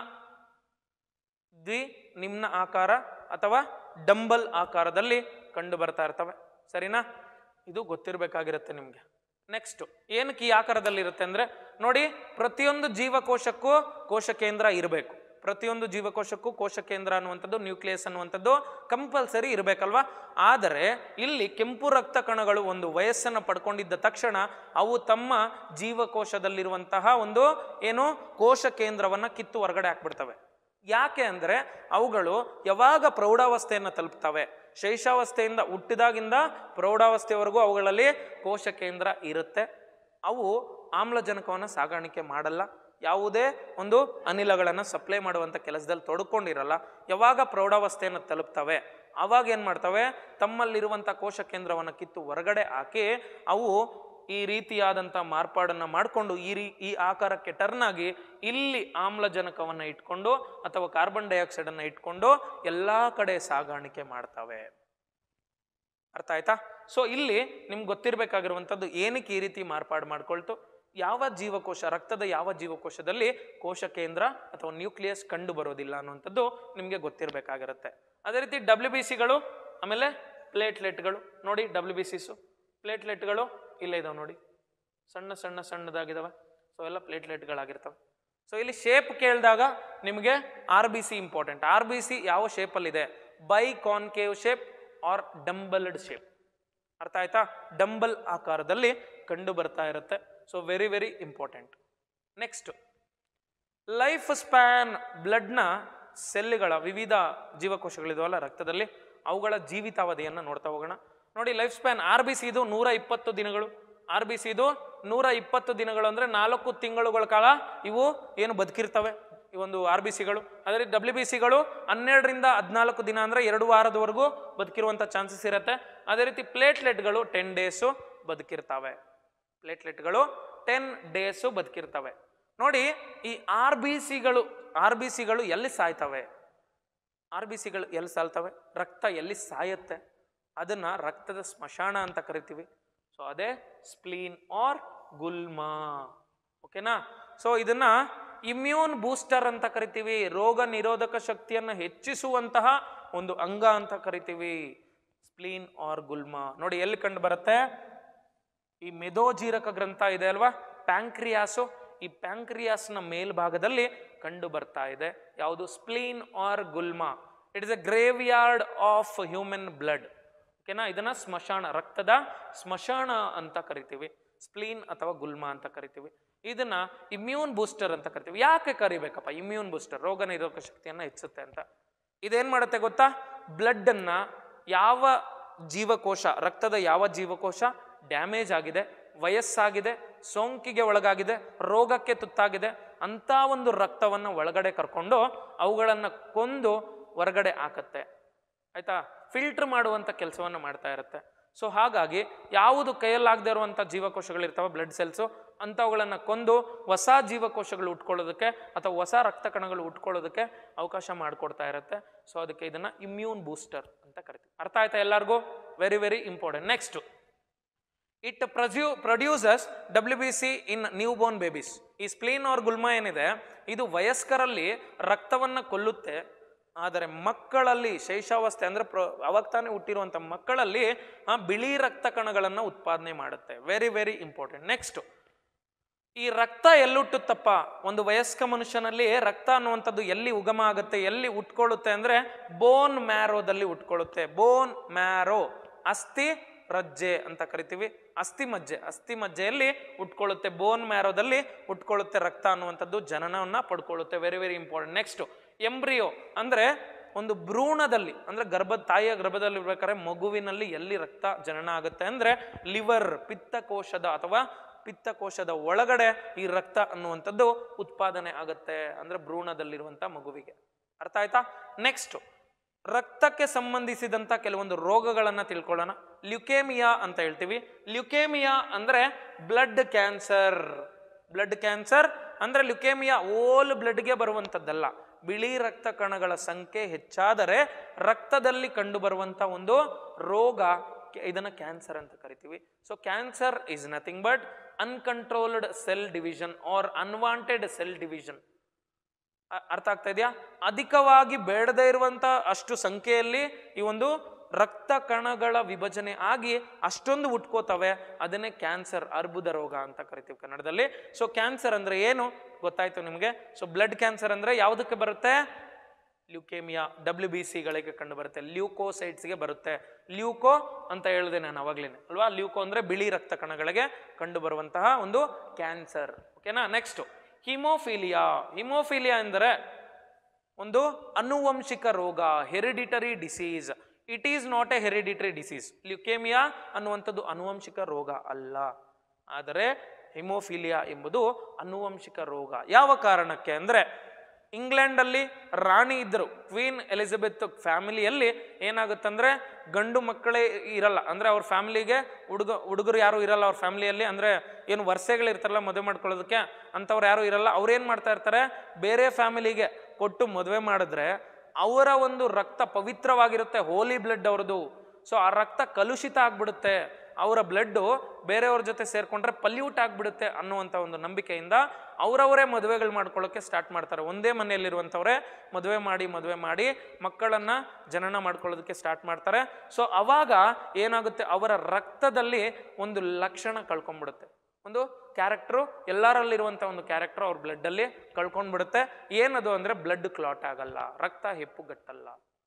ದ್ವಿ ನಿಮ್ನ ಆಕಾರ ಅಥವಾ ಡಂಬಲ್ ಆಕಾರದಲ್ಲಿ ಕಂಡು ಬರ್ತಾ ಇರ್ತವೆ ಸರಿನಾ ಇದು ಗೊತ್ತಿರಬೇಕಾಗಿರುತ್ತೆ ನಿಮಗೆ ನೆಕ್ಸ್ಟ್ ಏನಕ್ಕೆ ಈ ಆಕಾರದಲ್ಲಿ ಇರುತ್ತೆ ಅಂದ್ರೆ ನೋಡಿ ಪ್ರತಿಯೊಂದು ಜೀವಕೋಶಕ್ಕೂ ಕೋಶ ಕೇಂದ್ರ ಇರಬೇಕು ಪ್ರತಿಯೊಂದು ಜೀವಕೋಶಕ್ಕೂ ಕೋಶ ಕೇಂದ್ರ ಅನ್ನುವಂಥದ್ದು ನ್ಯೂಕ್ಲಿಯಸ್ ಅನ್ನುವಂಥದ್ದು ಕಂಪಲ್ಸರಿ ಇರಬೇಕಲ್ವಾ ಆದರೆ ಇಲ್ಲಿ ಕೆಂಪು ರಕ್ತ ಕಣಗಳು ಒಂದು ವಯಸ್ಸನ್ನು ಪಡ್ಕೊಂಡಿದ್ದ ತಕ್ಷಣ ಅವು ತಮ್ಮ ಜೀವಕೋಶದಲ್ಲಿರುವಂತಹ ಒಂದು ಏನು ಕೋಶ ಕೇಂದ್ರವನ್ನ ಕಿತ್ತು ಹೊರಗಡೆ ಹಾಕ್ಬಿಡ್ತವೆ ಯಾಕೆ ಅಂದರೆ ಅವುಗಳು ಯಾವಾಗ ಪ್ರೌಢಾವಸ್ಥೆಯನ್ನು ತಲುಪ್ತವೆ ಶೈಶಾವಸ್ಥೆಯಿಂದ ಹುಟ್ಟಿದಾಗಿಂದ ಪ್ರೌಢಾವಸ್ಥೆವರೆಗೂ ಅವುಗಳಲ್ಲಿ ಕೋಶ ಕೇಂದ್ರ ಇರುತ್ತೆ ಅವು ಆಮ್ಲಜನಕವನ್ನು ಸಾಗಾಣಿಕೆ ಮಾಡಲ್ಲ ಯಾವುದೇ ಒಂದು ಅನಿಲಗಳನ್ನು ಸಪ್ಲೈ ಮಾಡುವಂಥ ಕೆಲಸದಲ್ಲಿ ತೊಡ್ಕೊಂಡಿರಲ್ಲ ಯಾವಾಗ ಪ್ರೌಢಾವಸ್ಥೆಯನ್ನು ತಲುಪ್ತವೆ ಅವಾಗ ಏನು ಮಾಡ್ತವೆ ತಮ್ಮಲ್ಲಿರುವಂಥ ಕೋಶ ಕೇಂದ್ರವನ್ನು ಕಿತ್ತು ಹೊರಗಡೆ ಹಾಕಿ ಅವು ಈ ರೀತಿಯಾದಂಥ ಮಾರ್ಪಾಡನ್ನು ಮಾಡಿಕೊಂಡು ಈ ರೀ ಈ ಆಕಾರಕ್ಕೆ ಟರ್ನ್ ಆಗಿ ಇಲ್ಲಿ ಆಮ್ಲಜನಕವನ್ನು ಇಟ್ಕೊಂಡು ಅಥವಾ ಕಾರ್ಬನ್ ಡೈಆಕ್ಸೈಡನ್ನು ಇಟ್ಕೊಂಡು ಎಲ್ಲ ಕಡೆ ಸಾಗಾಣಿಕೆ ಮಾಡ್ತವೆ ಅರ್ಥ ಆಯ್ತಾ ಸೊ ಇಲ್ಲಿ ನಿಮ್ಗೆ ಗೊತ್ತಿರಬೇಕಾಗಿರುವಂಥದ್ದು ಏನಕ್ಕೆ ಈ ರೀತಿ ಮಾರ್ಪಾಡು ಮಾಡ್ಕೊಳ್ತು ಯಾವ ಜೀವಕೋಶ ರಕ್ತದ ಯಾವ ಜೀವಕೋಶದಲ್ಲಿ ಕೋಶ ಕೇಂದ್ರ ಅಥವಾ ನ್ಯೂಕ್ಲಿಯಸ್ ಕಂಡು ಬರೋದಿಲ್ಲ ಅನ್ನುವಂಥದ್ದು ನಿಮಗೆ ಗೊತ್ತಿರಬೇಕಾಗಿರುತ್ತೆ ಅದೇ ರೀತಿ ಡಬ್ಲ್ಯೂ ಬಿ ಸಿಗಳು ಆಮೇಲೆ ಪ್ಲೇಟ್ಲೆಟ್ಗಳು ನೋಡಿ ಡಬ್ಲ್ಯೂ ಬಿ ಸಿಸು ಪ್ಲೇಟ್ಲೆಟ್ಗಳು ಇಲ್ಲೇ ಇದಾವೆ ನೋಡಿ ಸಣ್ಣ ಸಣ್ಣ ಸಣ್ಣದಾಗಿದ್ದಾವೆ ಸೊ ಎಲ್ಲ ಪ್ಲೇಟ್ಲೆಟ್ಗಳಾಗಿರ್ತವೆ ಸೊ ಇಲ್ಲಿ ಶೇಪ್ ಕೇಳಿದಾಗ ನಿಮಗೆ R B C important R B C ಯಾವ ಶೇಪಲ್ಲಿದೆ biconcave shape or dumbbelled shape ಅರ್ಥ ಆಯ್ತಾ ಡಂಬಲ್ ಆಕಾರದಲ್ಲಿ ಕಂಡು ಬರ್ತಾ ಇರುತ್ತೆ so very very important next life span ಬ್ಲಡ್ನ ಸೆಲ್ಗಳ ವಿವಿಧ ಜೀವಕೋಶಗಳಿದಾವಲ್ಲ ರಕ್ತದಲ್ಲಿ ಅವುಗಳ ಜೀವಿತಾವಧಿಯನ್ನು ನೋಡ್ತಾ ಹೋಗೋಣ ನೋಡಿ life span R B C ಇದು ನೂರ ಇಪ್ಪತ್ತು ದಿನಗಳು ಆರ್ ಬಿ ಸಿ ಇದು ನೂರ ಇಪ್ಪತ್ತು ದಿನಗಳು ಅಂದರೆ ನಾಲ್ಕು ತಿಂಗಳುಗಳ ಕಾಲ ಇವು ಏನು ಬದುಕಿರ್ತವೆ ಈ ಒಂದು ಆರ್ ಬಿ ಸಿಗಳು ಅದೇ ಡಬ್ಲ್ಯೂ ಬಿ ಸಿಗಳು ಹನ್ನೆರಡರಿಂದ ಹದಿನಾಲ್ಕು ದಿನ ಅಂದರೆ ಎರಡು ವಾರದವರೆಗೂ ಬದುಕಿರುವಂಥ ಚಾನ್ಸಸ್ ಇರುತ್ತೆ ಅದೇ ರೀತಿ ಪ್ಲೇಟ್ಲೆಟ್ಗಳು ಟೆನ್ ಡೇಸು ಬದುಕಿರ್ತವೆ ಪ್ಲೇಟ್ಲೆಟ್ಗಳು ಟೆನ್ ಡೇಸು ಬದುಕಿರ್ತವೆ ನೋಡಿ ಈ ಆರ್ ಬಿ ಸಿಗಳು ಆರ್ ಬಿ ಸಿಗಳು ಎಲ್ಲಿ ಸಾಯ್ತವೆ ಆರ್ ಬಿ ಸಿಗಳು ಎಲ್ಲಿ ಸಾಲ್ತವೆ ರಕ್ತ ಎಲ್ಲಿ ಸಾಯುತ್ತೆ ಅದನ್ನ ರಕ್ತದ ಸ್ಮಶಾನ ಅಂತ ಕರಿತೀವಿ ಸೊ ಅದೇ ಸ್ಪ್ಲೀನ್ ಆರ್ ಗುಲ್ಮಾ ಓಕೆನಾ ಸೊ ಇದನ್ನ ಇಮ್ಯೂನ್ ಬೂಸ್ಟರ್ ಅಂತ ಕರಿತೀವಿ ರೋಗ ನಿರೋಧಕ ಶಕ್ತಿಯನ್ನು ಹೆಚ್ಚಿಸುವಂತಹ ಒಂದು ಅಂಗ ಅಂತ ಕರಿತೀವಿ ಸ್ಪ್ಲೀನ್ ಆರ್ ಗುಲ್ಮಾ ನೋಡಿ ಎಲ್ಲಿ ಕಂಡು ಬರುತ್ತೆ ಈ ಮೆದೋಜೀರಕ ಗ್ರಂಥ ಇದೆ ಅಲ್ವಾ ಪ್ಯಾಂಕ್ರಿಯಾಸು ಈ ಪ್ಯಾಂಕ್ರಿಯಾಸ್ನ ಮೇಲ್ಭಾಗದಲ್ಲಿ ಕಂಡು ಬರ್ತಾ ಇದೆ ಯಾವುದು ಸ್ಪ್ಲೀನ್ ಆರ್ ಗುಲ್ಮಾ it is a graveyard of human blood ಓಕೆನಾ ಇದನ್ನ ಸ್ಮಶಾನ ರಕ್ತದ ಸ್ಮಶಾನ ಅಂತ ಕರಿತೀವಿ ಸ್ಪ್ಲೀನ್ ಅಥವಾ ಗುಲ್ಮಾ ಅಂತ ಕರಿತೀವಿ ಇದನ್ನ ಇಮ್ಯೂನ್ ಬೂಸ್ಟರ್ ಅಂತ ಕರಿತೀವಿ ಯಾಕೆ ಕರಿಬೇಕಪ್ಪ ಇಮ್ಯೂನ್ ಬೂಸ್ಟರ್ ರೋಗ ನಿರೋಧಕ ಶಕ್ತಿಯನ್ನು ಹೆಚ್ಚುತ್ತೆ ಅಂತ ಇದೇನ್ ಮಾಡುತ್ತೆ ಗೊತ್ತಾ ಬ್ಲಡ್ ಅನ್ನ ಯಾವ ಜೀವಕೋಶ ರಕ್ತದ ಯಾವ ಜೀವಕೋಶ ಡ್ಯಾಮೇಜ್ ಆಗಿದೆ ವಯಸ್ಸಾಗಿದೆ ಸೋಂಕಿಗೆ ಒಳಗಾಗಿದೆ ರೋಗಕ್ಕೆ ತುತ್ತಾಗಿದೆ ಅಂತ ಒಂದು ರಕ್ತವನ್ನು ಒಳಗಡೆ ಕರ್ಕೊಂಡು ಅವುಗಳನ್ನು ಕೊಂದು ಹೊರಗಡೆ ಹಾಕತ್ತೆ ಆಯ್ತಾ ಫಿಲ್ಟರ್ ಮಾಡುವಂಥ ಕೆಲಸವನ್ನು ಮಾಡ್ತಾ ಇರುತ್ತೆ ಸೊ ಹಾಗಾಗಿ ಯಾವುದು ಕೈಯಲ್ಲಾಗದೇ ಇರುವಂಥ ಜೀವಕೋಶಗಳಿರ್ತವೆ ಬ್ಲಡ್ ಸೆಲ್ಸು ಅಂಥವುಗಳನ್ನು ಕೊಂದು ಹೊಸ ಜೀವಕೋಶಗಳು ಉಟ್ಕೊಳ್ಳೋದಕ್ಕೆ ಅಥವಾ ಹೊಸ ರಕ್ತ ಕಣಗಳು ಉಟ್ಕೊಳ್ಳೋದಕ್ಕೆ ಅವಕಾಶ ಮಾಡಿಕೊಡ್ತಾ ಇರುತ್ತೆ ಸೊ ಅದಕ್ಕೆ ಇದನ್ನ ಇಮ್ಯೂನ್ ಬೂಸ್ಟರ್ ಅಂತ ಕರಿತೀವಿ ಅರ್ಥ ಆಯ್ತಾ ಎಲ್ಲರಿಗೂ very very important next it produce produces W B C in newborn babies ಈ ಸ್ಪ್ಲೀನ್ ಆರ್ ಗುಲ್ಮಾ ಏನಿದೆ ಇದು ವಯಸ್ಕರಲ್ಲಿ ರಕ್ತವನ್ನು ಕೊಲ್ಲುತ್ತೆ ಆದರೆ ಮಕ್ಕಳಲ್ಲಿ ಶೈಶಾವಸ್ಥೆ ಅಂದ್ರೆ ಪ್ರ ಅವಾಗ ತಾನೇ ಹುಟ್ಟಿರುವಂಥ ಮಕ್ಕಳಲ್ಲಿ ಆ ಬಿಳಿ ರಕ್ತ ಕಣಗಳನ್ನು ಉತ್ಪಾದನೆ ಮಾಡುತ್ತೆ ವೆರಿ ವೆರಿ ಇಂಪಾರ್ಟೆಂಟ್ ನೆಕ್ಸ್ಟ್ ಈ ರಕ್ತ ಎಲ್ಲಿ ಹುಟ್ಟುತ್ತಪ್ಪ ಒಂದು ವಯಸ್ಕ ಮನುಷ್ಯನಲ್ಲಿ ರಕ್ತ ಅನ್ನುವಂಥದ್ದು ಎಲ್ಲಿ ಉಗಮ ಆಗುತ್ತೆ ಎಲ್ಲಿ ಉಟ್ಕೊಳ್ಳುತ್ತೆ ಅಂದ್ರೆ ಬೋನ್ ಮ್ಯಾರೋದಲ್ಲಿ ಉಟ್ಕೊಳ್ಳುತ್ತೆ ಬೋನ್ ಮ್ಯಾರೋ ಅಸ್ಥಿ ರಜ್ಜೆ ಅಂತ ಕರಿತೀವಿ ಅಸ್ಥಿ ಮಜ್ಜೆ ಅಸ್ಥಿ ಮಜ್ಜೆಯಲ್ಲಿ ಉಟ್ಕೊಳ್ಳುತ್ತೆ ಬೋನ್ ಮ್ಯಾರೋದಲ್ಲಿ ಉಟ್ಕೊಳ್ಳುತ್ತೆ ರಕ್ತ ಅನ್ನುವಂಥದ್ದು ಜನನವನ್ನ ಪಡ್ಕೊಳ್ಳುತ್ತೆ very very important next embryo ಅಂದ್ರೆ ಒಂದು ಭ್ರೂಣದಲ್ಲಿ ಅಂದ್ರೆ ಗರ್ಭ ತಾಯಿಯ ಗರ್ಭದಲ್ಲಿ ಇರ್ಬೇಕಾದ್ರೆ ಮಗುವಿನಲ್ಲಿ ಎಲ್ಲಿ ರಕ್ತ ಜನನ ಆಗುತ್ತೆ ಅಂದ್ರೆ ಲಿವರ್ ಪಿತ್ತಕೋಶದ ಅಥವಾ ಪಿತ್ತಕೋಶದ ಒಳಗಡೆ ಈ ರಕ್ತ ಅನ್ನುವಂಥದ್ದು ಉತ್ಪಾದನೆ ಆಗುತ್ತೆ ಅಂದ್ರೆ ಭ್ರೂಣದಲ್ಲಿರುವಂಥ ಮಗುವಿಗೆ ಅರ್ಥ ಆಯ್ತಾ ನೆಕ್ಸ್ಟ್ ರಕ್ತಕ್ಕೆ ಸಂಬಂಧಿಸಿದಂತ ಕೆಲವೊಂದು ರೋಗಗಳನ್ನ ತಿಳ್ಕೊಳ್ಳೋಣ ಲ್ಯುಕೇಮಿಯಾ ಅಂತ ಹೇಳ್ತೀವಿ ಲ್ಯುಕೇಮಿಯಾ ಅಂದ್ರೆ ಬ್ಲಡ್ ಕ್ಯಾನ್ಸರ್ ಬ್ಲಡ್ ಕ್ಯಾನ್ಸರ್ ಅಂದ್ರೆ ಲ್ಯುಕೇಮಿಯಾ ಓಲ್ ಬ್ಲಡ್ಗೆ ಬರುವಂಥದ್ದಲ್ಲ ಬಿಳಿ ರಕ್ತ ಕಣಗಳ ಸಂಖ್ಯೆ ಹೆಚ್ಚಾದರೆ ರಕ್ತದಲ್ಲಿ ಕಂಡುಬರುವಂತ ಒಂದು ರೋಗ ಕೆ- ಇದನ್ನ ಕ್ಯಾನ್ಸರ್ ಅಂತ ಕರಿತೀವಿ so cancer is nothing but uncontrolled cell division or unwanted cell division ಅ- ಅರ್ಥ ಆಗ್ತಾ ಇದೆಯಾ ಅಧಿಕವಾಗಿ ಬೇಡದೇ ಇರುವಂತ ಅಷ್ಟು ಸಂಖ್ಯೆಯಲ್ಲಿ ಈ ಒಂದು ರಕ್ತ ಕಣಗಳ ವಿಭಜನೆ ಆಗಿ ಅಷ್ಟೊಂದು ಉಟ್ಕೋತವೆ ಅದನ್ನೇ ಕ್ಯಾನ್ಸರ್ ಅರ್ಬುದ ರೋಗ ಅಂತ ಕರಿತೀವಿ ಕನ್ನಡದಲ್ಲಿ ಸೊ ಕ್ಯಾನ್ಸರ್ ಅಂದ್ರೆ ಏನು ಗೊತ್ತಾಯ್ತು ನಿಮಗೆ ಸೊ ಬ್ಲಡ್ ಕ್ಯಾನ್ಸರ್ ಅಂದ್ರೆ ಯಾವುದಕ್ಕೆ ಬರುತ್ತೆ ಲ್ಯೂಕೇಮಿಯಾ ಡಬ್ಲ್ಯೂ ಬಿ ಸಿಗಳಿಗೆ ಕಂಡು ಬರುತ್ತೆ ಲ್ಯೂಕೋಸೈಟ್ಸ್ಗೆ ಬರುತ್ತೆ ಲ್ಯೂಕೋ ಅಂತ ಹೇಳಿದೆ ನಾನು ಅವಾಗ್ಲೇನೆ ಅಲ್ವಾ ಲ್ಯೂಕೋ ಅಂದ್ರೆ ಬಿಳಿ ರಕ್ತ ಕಣಗಳಿಗೆ ಕಂಡು ಬರುವಂತಹ ಒಂದು ಕ್ಯಾನ್ಸರ್ ಓಕೆನಾ ನೆಕ್ಸ್ಟ್ ಹಿಮೋಫಿಲಿಯಾ ಹಿಮೋಫಿಲಿಯಾ ಎಂದರೆ ಒಂದು ಅನುವಂಶಿಕ ರೋಗ hereditary disease it is not a hereditary disease leukaemia ಅನ್ನುವಂಥದ್ದು ಅನುವಂಶಿಕ ರೋಗ ಅಲ್ಲ ಆದರೆ ಹಿಮೋಫಿಲಿಯಾ ಎಂಬುದು ಅನುವಂಶಿಕ ರೋಗ ಯಾವ ಕಾರಣಕ್ಕೆ ಅಂದ್ರೆ ಇಂಗ್ಲೆಂಡಲ್ಲಿ ರಾಣಿ ಇದ್ದರು ಕ್ವೀನ್ ಎಲಿಜಬೆತ್ ಫ್ಯಾಮಿಲಿಯಲ್ಲಿ ಏನಾಗುತ್ತಂದ್ರೆ ಗಂಡು ಮಕ್ಕಳೇ ಇರಲ್ಲ ಅಂದ್ರೆ ಅವ್ರ ಫ್ಯಾಮಿಲಿಗೆ ಹುಡುಗ ಹುಡುಗರು ಯಾರು ಇರಲ್ಲ ಅವ್ರ ಫ್ಯಾಮಿಲಿಯಲ್ಲಿ ಅಂದ್ರೆ ಏನು ವರ್ಷಗಳಿರ್ತಾರಲ್ಲ ಮದುವೆ ಮಾಡ್ಕೊಳ್ಳೋದಕ್ಕೆ ಅಂಥವ್ರು ಯಾರು ಇರಲ್ಲ ಅವ್ರು ಏನು ಮಾಡ್ತಾ ಇರ್ತಾರೆ ಬೇರೆ ಫ್ಯಾಮಿಲಿಗೆ ಕೊಟ್ಟು ಮದುವೆ ಮಾಡಿದ್ರೆ ಅವರ ಒಂದು ರಕ್ತ ಪವಿತ್ರವಾಗಿರುತ್ತೆ ಹೋಲಿ ಬ್ಲಡ್ ಅವ್ರದ್ದು ಸೊ ಆ ರಕ್ತ ಕಲುಷಿತ ಆಗ್ಬಿಡುತ್ತೆ ಅವರ ಬ್ಲಡ್ಡು ಬೇರೆಯವ್ರ ಜೊತೆ ಸೇರ್ಕೊಂಡ್ರೆ ಪಲ್ಯೂಟ್ ಆಗ್ಬಿಡುತ್ತೆ ಅನ್ನುವಂಥ ಒಂದು ನಂಬಿಕೆಯಿಂದ ಅವರವರೇ ಮದುವೆಗಳು ಮಾಡ್ಕೊಳ್ಳೋಕೆ ಸ್ಟಾರ್ಟ್ ಮಾಡ್ತಾರೆ ಒಂದೇ ಮನೆಯಲ್ಲಿರುವಂಥವ್ರೆ ಮದುವೆ ಮಾಡಿ ಮದುವೆ ಮಾಡಿ ಮಕ್ಕಳನ್ನ ಜನನ ಮಾಡ್ಕೊಳ್ಳೋದಕ್ಕೆ ಸ್ಟಾರ್ಟ್ ಮಾಡ್ತಾರೆ ಸೊ ಅವಾಗ ಏನಾಗುತ್ತೆ ಅವರ ರಕ್ತದಲ್ಲಿ ಒಂದು ಲಕ್ಷಣ ಕಳ್ಕೊಂಡ್ಬಿಡುತ್ತೆ ಒಂದು ಕ್ಯಾರೆಕ್ಟ್ರು ಎಲ್ಲರಲ್ಲಿರುವಂಥ ಒಂದು ಕ್ಯಾರೆಕ್ಟರ್ ಅವ್ರ ಬ್ಲಡ್ಡಲ್ಲಿ ಕಳ್ಕೊಂಡ್ಬಿಡುತ್ತೆ ಏನದು ಅಂದರೆ ಬ್ಲಡ್ ಕ್ಲಾಟ್ ಆಗಲ್ಲ ರಕ್ತ ಹೆಪ್ಪುಗಟ್ಟಲ್ಲ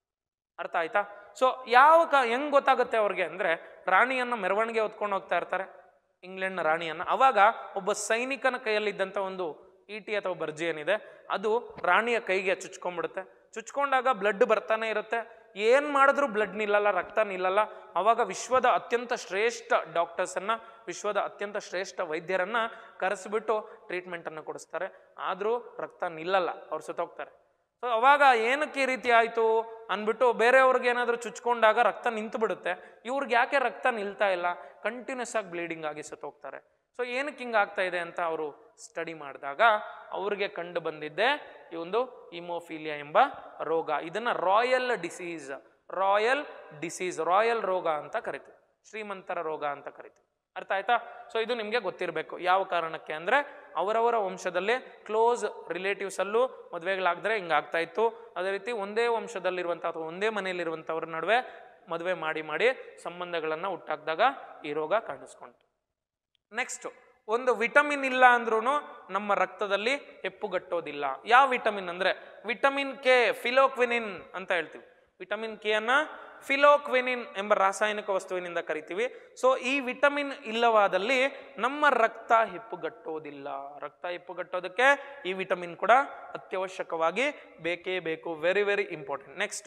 ಅರ್ಥ ಆಯ್ತಾ ಸೊ ಯಾವ ಕ ಹೆಂಗ್ ಗೊತ್ತಾಗುತ್ತೆ ಅವ್ರಿಗೆ ಅಂದ್ರೆ ರಾಣಿಯನ್ನ ಮೆರವಣಿಗೆ ಹೊತ್ಕೊಂಡು ಹೋಗ್ತಾ ಇರ್ತಾರೆ ಇಂಗ್ಲೆಂಡ್ನ ರಾಣಿಯನ್ನ ಅವಾಗ ಒಬ್ಬ ಸೈನಿಕನ ಕೈಯಲ್ಲಿದ್ದಂಥ ಒಂದು ಈಟಿ ಅಥವಾ ಬರ್ಜಿ ಏನಿದೆ ಅದು ರಾಣಿಯ ಕೈಗೆ ಚುಚ್ಕೊಂಡ್ಬಿಡುತ್ತೆ ಚುಚ್ಕೊಂಡಾಗ ಬ್ಲಡ್ ಬರ್ತಾನೆ ಇರುತ್ತೆ ಏನ್ ಮಾಡಿದ್ರು ಬ್ಲಡ್ ನಿಲ್ಲಲ್ಲ ರಕ್ತ ನಿಲ್ಲಲ್ಲ ಅವಾಗ ವಿಶ್ವದ ಅತ್ಯಂತ ಶ್ರೇಷ್ಠ ಡಾಕ್ಟರ್ಸನ್ನ ವಿಶ್ವದ ಅತ್ಯಂತ ಶ್ರೇಷ್ಠ ವೈದ್ಯರನ್ನ ಕರೆಸಿಬಿಟ್ಟು ಟ್ರೀಟ್ಮೆಂಟನ್ನು ಕೊಡಿಸ್ತಾರೆ ಆದರೂ ರಕ್ತ ನಿಲ್ಲಲ್ಲ ಅವ್ರು ಸುತ್ತೋಗ್ತಾರೆ ಸೊ ಅವಾಗ ಏನಕ್ಕೆ ಈ ರೀತಿ ಆಯಿತು ಅಂದ್ಬಿಟ್ಟು ಬೇರೆಯವ್ರಿಗೆ ಏನಾದರೂ ಚುಚ್ಕೊಂಡಾಗ ರಕ್ತ ನಿಂತು ಬಿಡುತ್ತೆ ಇವ್ರಿಗೆ ಯಾಕೆ ರಕ್ತ ನಿಲ್ತಾ ಇಲ್ಲ ಕಂಟಿನ್ಯೂಸ್ ಆಗಿ ಬ್ಲೀಡಿಂಗ್ ಆಗಿ ಸತ್ತೋಗ್ತಾರೆ ಸೊ ಏನಕ್ಕೆ ಹಿಂಗೆ ಆಗ್ತಾ ಇದೆ ಅಂತ ಅವರು ಸ್ಟಡಿ ಮಾಡಿದಾಗ ಅವ್ರಿಗೆ ಕಂಡು ಬಂದಿದ್ದೆ ಈ ಒಂದು ಇಮೋಫೀಲಿಯಾ ಎಂಬ ರೋಗ ಇದನ್ನ royal disease royal disease royal ರೋಗ ಅಂತ ಕರಿತೀವಿ ಶ್ರೀಮಂತರ ರೋಗ ಅಂತ ಕರಿತೀವಿ ಅರ್ಥ ಆಯ್ತಾ ಸೊ ಇದು ನಿಮಗೆ ಗೊತ್ತಿರಬೇಕು ಯಾವ ಕಾರಣಕ್ಕೆ ಅಂದ್ರೆ ಅವರವರ ವಂಶದಲ್ಲೇ ಕ್ಲೋಸ್ ರಿಲೇಟಿವ್ಸ್ ಅಲ್ಲೂ ಮದುವೆಗಳಾಗಿದ್ರೆ ಹಿಂಗಾಗ್ತಾ ಇತ್ತು ಅದೇ ರೀತಿ ಒಂದೇ ವಂಶದಲ್ಲಿರುವಂಥ ಅಥವಾ ಒಂದೇ ಮನೆಯಲ್ಲಿರುವಂಥವ್ರ ನಡುವೆ ಮದುವೆ ಮಾಡಿ ಮಾಡಿ ಸಂಬಂಧಗಳನ್ನು ಹುಟ್ಟಾಕಿದಾಗ ಈ ರೋಗ ಕಾಣಿಸ್ಕೊಂತು ನೆಕ್ಸ್ಟ್ ಒಂದು ವಿಟಮಿನ್ ಇಲ್ಲ ಅಂದ್ರೂ ನಮ್ಮ ರಕ್ತದಲ್ಲಿ ಹೆಪ್ಪುಗಟ್ಟೋದಿಲ್ಲ ಯಾವ ವಿಟಮಿನ್ ಅಂದ್ರೆ ವಿಟಮಿನ್ ಕೆ ಫಿಲೋಕ್ವಿನಿನ್ ಅಂತ ಹೇಳ್ತೀವಿ ವಿಟಮಿನ್ ಕೆ ಅನ್ನ ಫಿಲೋಕ್ವಿನಿನ್ ಎಂಬ ರಾಸಾಯನಿಕ ವಸ್ತುವಿನಿಂದ ಕರಿತೀವಿ ಸೊ ಈ ವಿಟಮಿನ್ ಇಲ್ಲವಾದಲ್ಲಿ ನಮ್ಮ ರಕ್ತ ಹೆಪ್ಪುಗಟ್ಟೋದಿಲ್ಲ ರಕ್ತ ಹೆಪ್ಪುಗಟ್ಟೋದಕ್ಕೆ ಈ ವಿಟಮಿನ್ ಕೂಡ ಅತ್ಯವಶ್ಯಕವಾಗಿ ಬೇಕೇ ಬೇಕು very very important next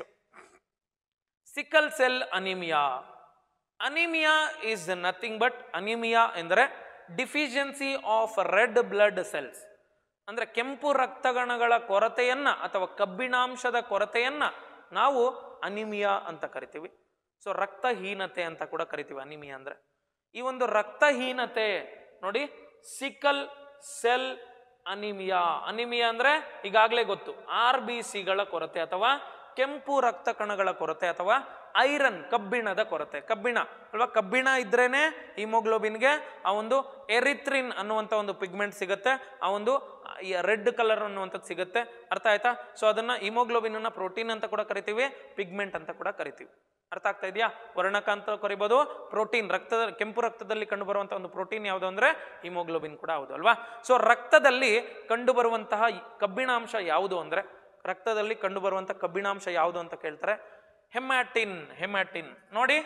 sickle cell anaemia anaemia is nothing but anaemia ಎಂದರೆ deficiency of red blood cells ಅಂದ್ರೆ ಕೆಂಪು ರಕ್ತಗಣಗಳ ಕೊರತೆಯನ್ನ ಅಥವಾ ಕಬ್ಬಿಣಾಂಶದ ಕೊರತೆಯನ್ನ ನಾವು ಅನಿಮಿಯಾ ಅಂತ ಕರಿತೀವಿ ಸೊ ರಕ್ತಹೀನತೆ ಅಂತ ಕೂಡ ಕರಿತೀವಿ ಅನಿಮಿಯಾ ಅಂದ್ರೆ ಈ ಒಂದು ರಕ್ತಹೀನತೆ ನೋಡಿ ಸಿಕಲ್ ಸೆಲ್ ಅನಿಮಿಯಾ ಅನಿಮಿಯಾ ಅಂದ್ರೆ ಈಗಾಗಲೇ ಗೊತ್ತು ಆರ್ ಬಿ ಸಿಗಳ ಕೊರತೆ ಅಥವಾ ಕೆಂಪು ರಕ್ತ ಕಣಗಳ ಕೊರತೆ ಅಥವಾ ಐರನ್ ಕಬ್ಬಿಣದ ಕೊರತೆ ಕಬ್ಬಿಣ ಅಲ್ವಾ ಕಬ್ಬಿಣ ಇದ್ರೇನೆ ಹಿಮೋಗ್ಲೋಬಿನ್ಗೆ ಆ ಒಂದು ಎರಿಥ್ರಿನ್ ಅನ್ನುವಂಥ ಒಂದು ಪಿಗ್ಮೆಂಟ್ ಸಿಗುತ್ತೆ ಆ ಒಂದು ರೆಡ್ ಕಲರ್ ಅನ್ನುವಂಥದ್ದು ಸಿಗುತ್ತೆ ಅರ್ಥ ಆಯ್ತಾ ಸೊ ಅದನ್ನ ಹಿಮೋಗ್ಲೋಬಿನ್ ಅನ್ನ ಪ್ರೋಟೀನ್ ಅಂತ ಕೂಡ ಕರಿತೀವಿ ಪಿಗ್ಮೆಂಟ್ ಅಂತ ಕೂಡ ಕರಿತೀವಿ ಅರ್ಥ ಆಗ್ತಾ ಇದೆಯಾ ವರ್ಣಕ ಅಂತ ಕರಿಬೋದು ಪ್ರೋಟೀನ್ ರಕ್ತದ ಕೆಂಪು ರಕ್ತದಲ್ಲಿ ಕಂಡುಬರುವಂತಹ ಒಂದು ಪ್ರೋಟೀನ್ ಯಾವುದು ಅಂದ್ರೆ ಹಿಮೋಗ್ಲೋಬಿನ್ ಕೂಡ ಹೌದು ಅಲ್ವಾ ಸೊ ರಕ್ತದಲ್ಲಿ ಕಂಡುಬರುವಂತಹ ಈ ಕಬ್ಬಿಣಾಂಶ ಯಾವುದು ಅಂದ್ರೆ ರಕ್ತದಲ್ಲಿ ಕಂಡುಬರುವಂತಹ ಕಬ್ಬಿಣಾಂಶ ಯಾವುದು ಅಂತ ಕೇಳ್ತಾರೆ ಹೆಮ್ಯಾಟಿನ್ ಹೆಮ್ಯಾಟಿನ್ ನೋಡಿ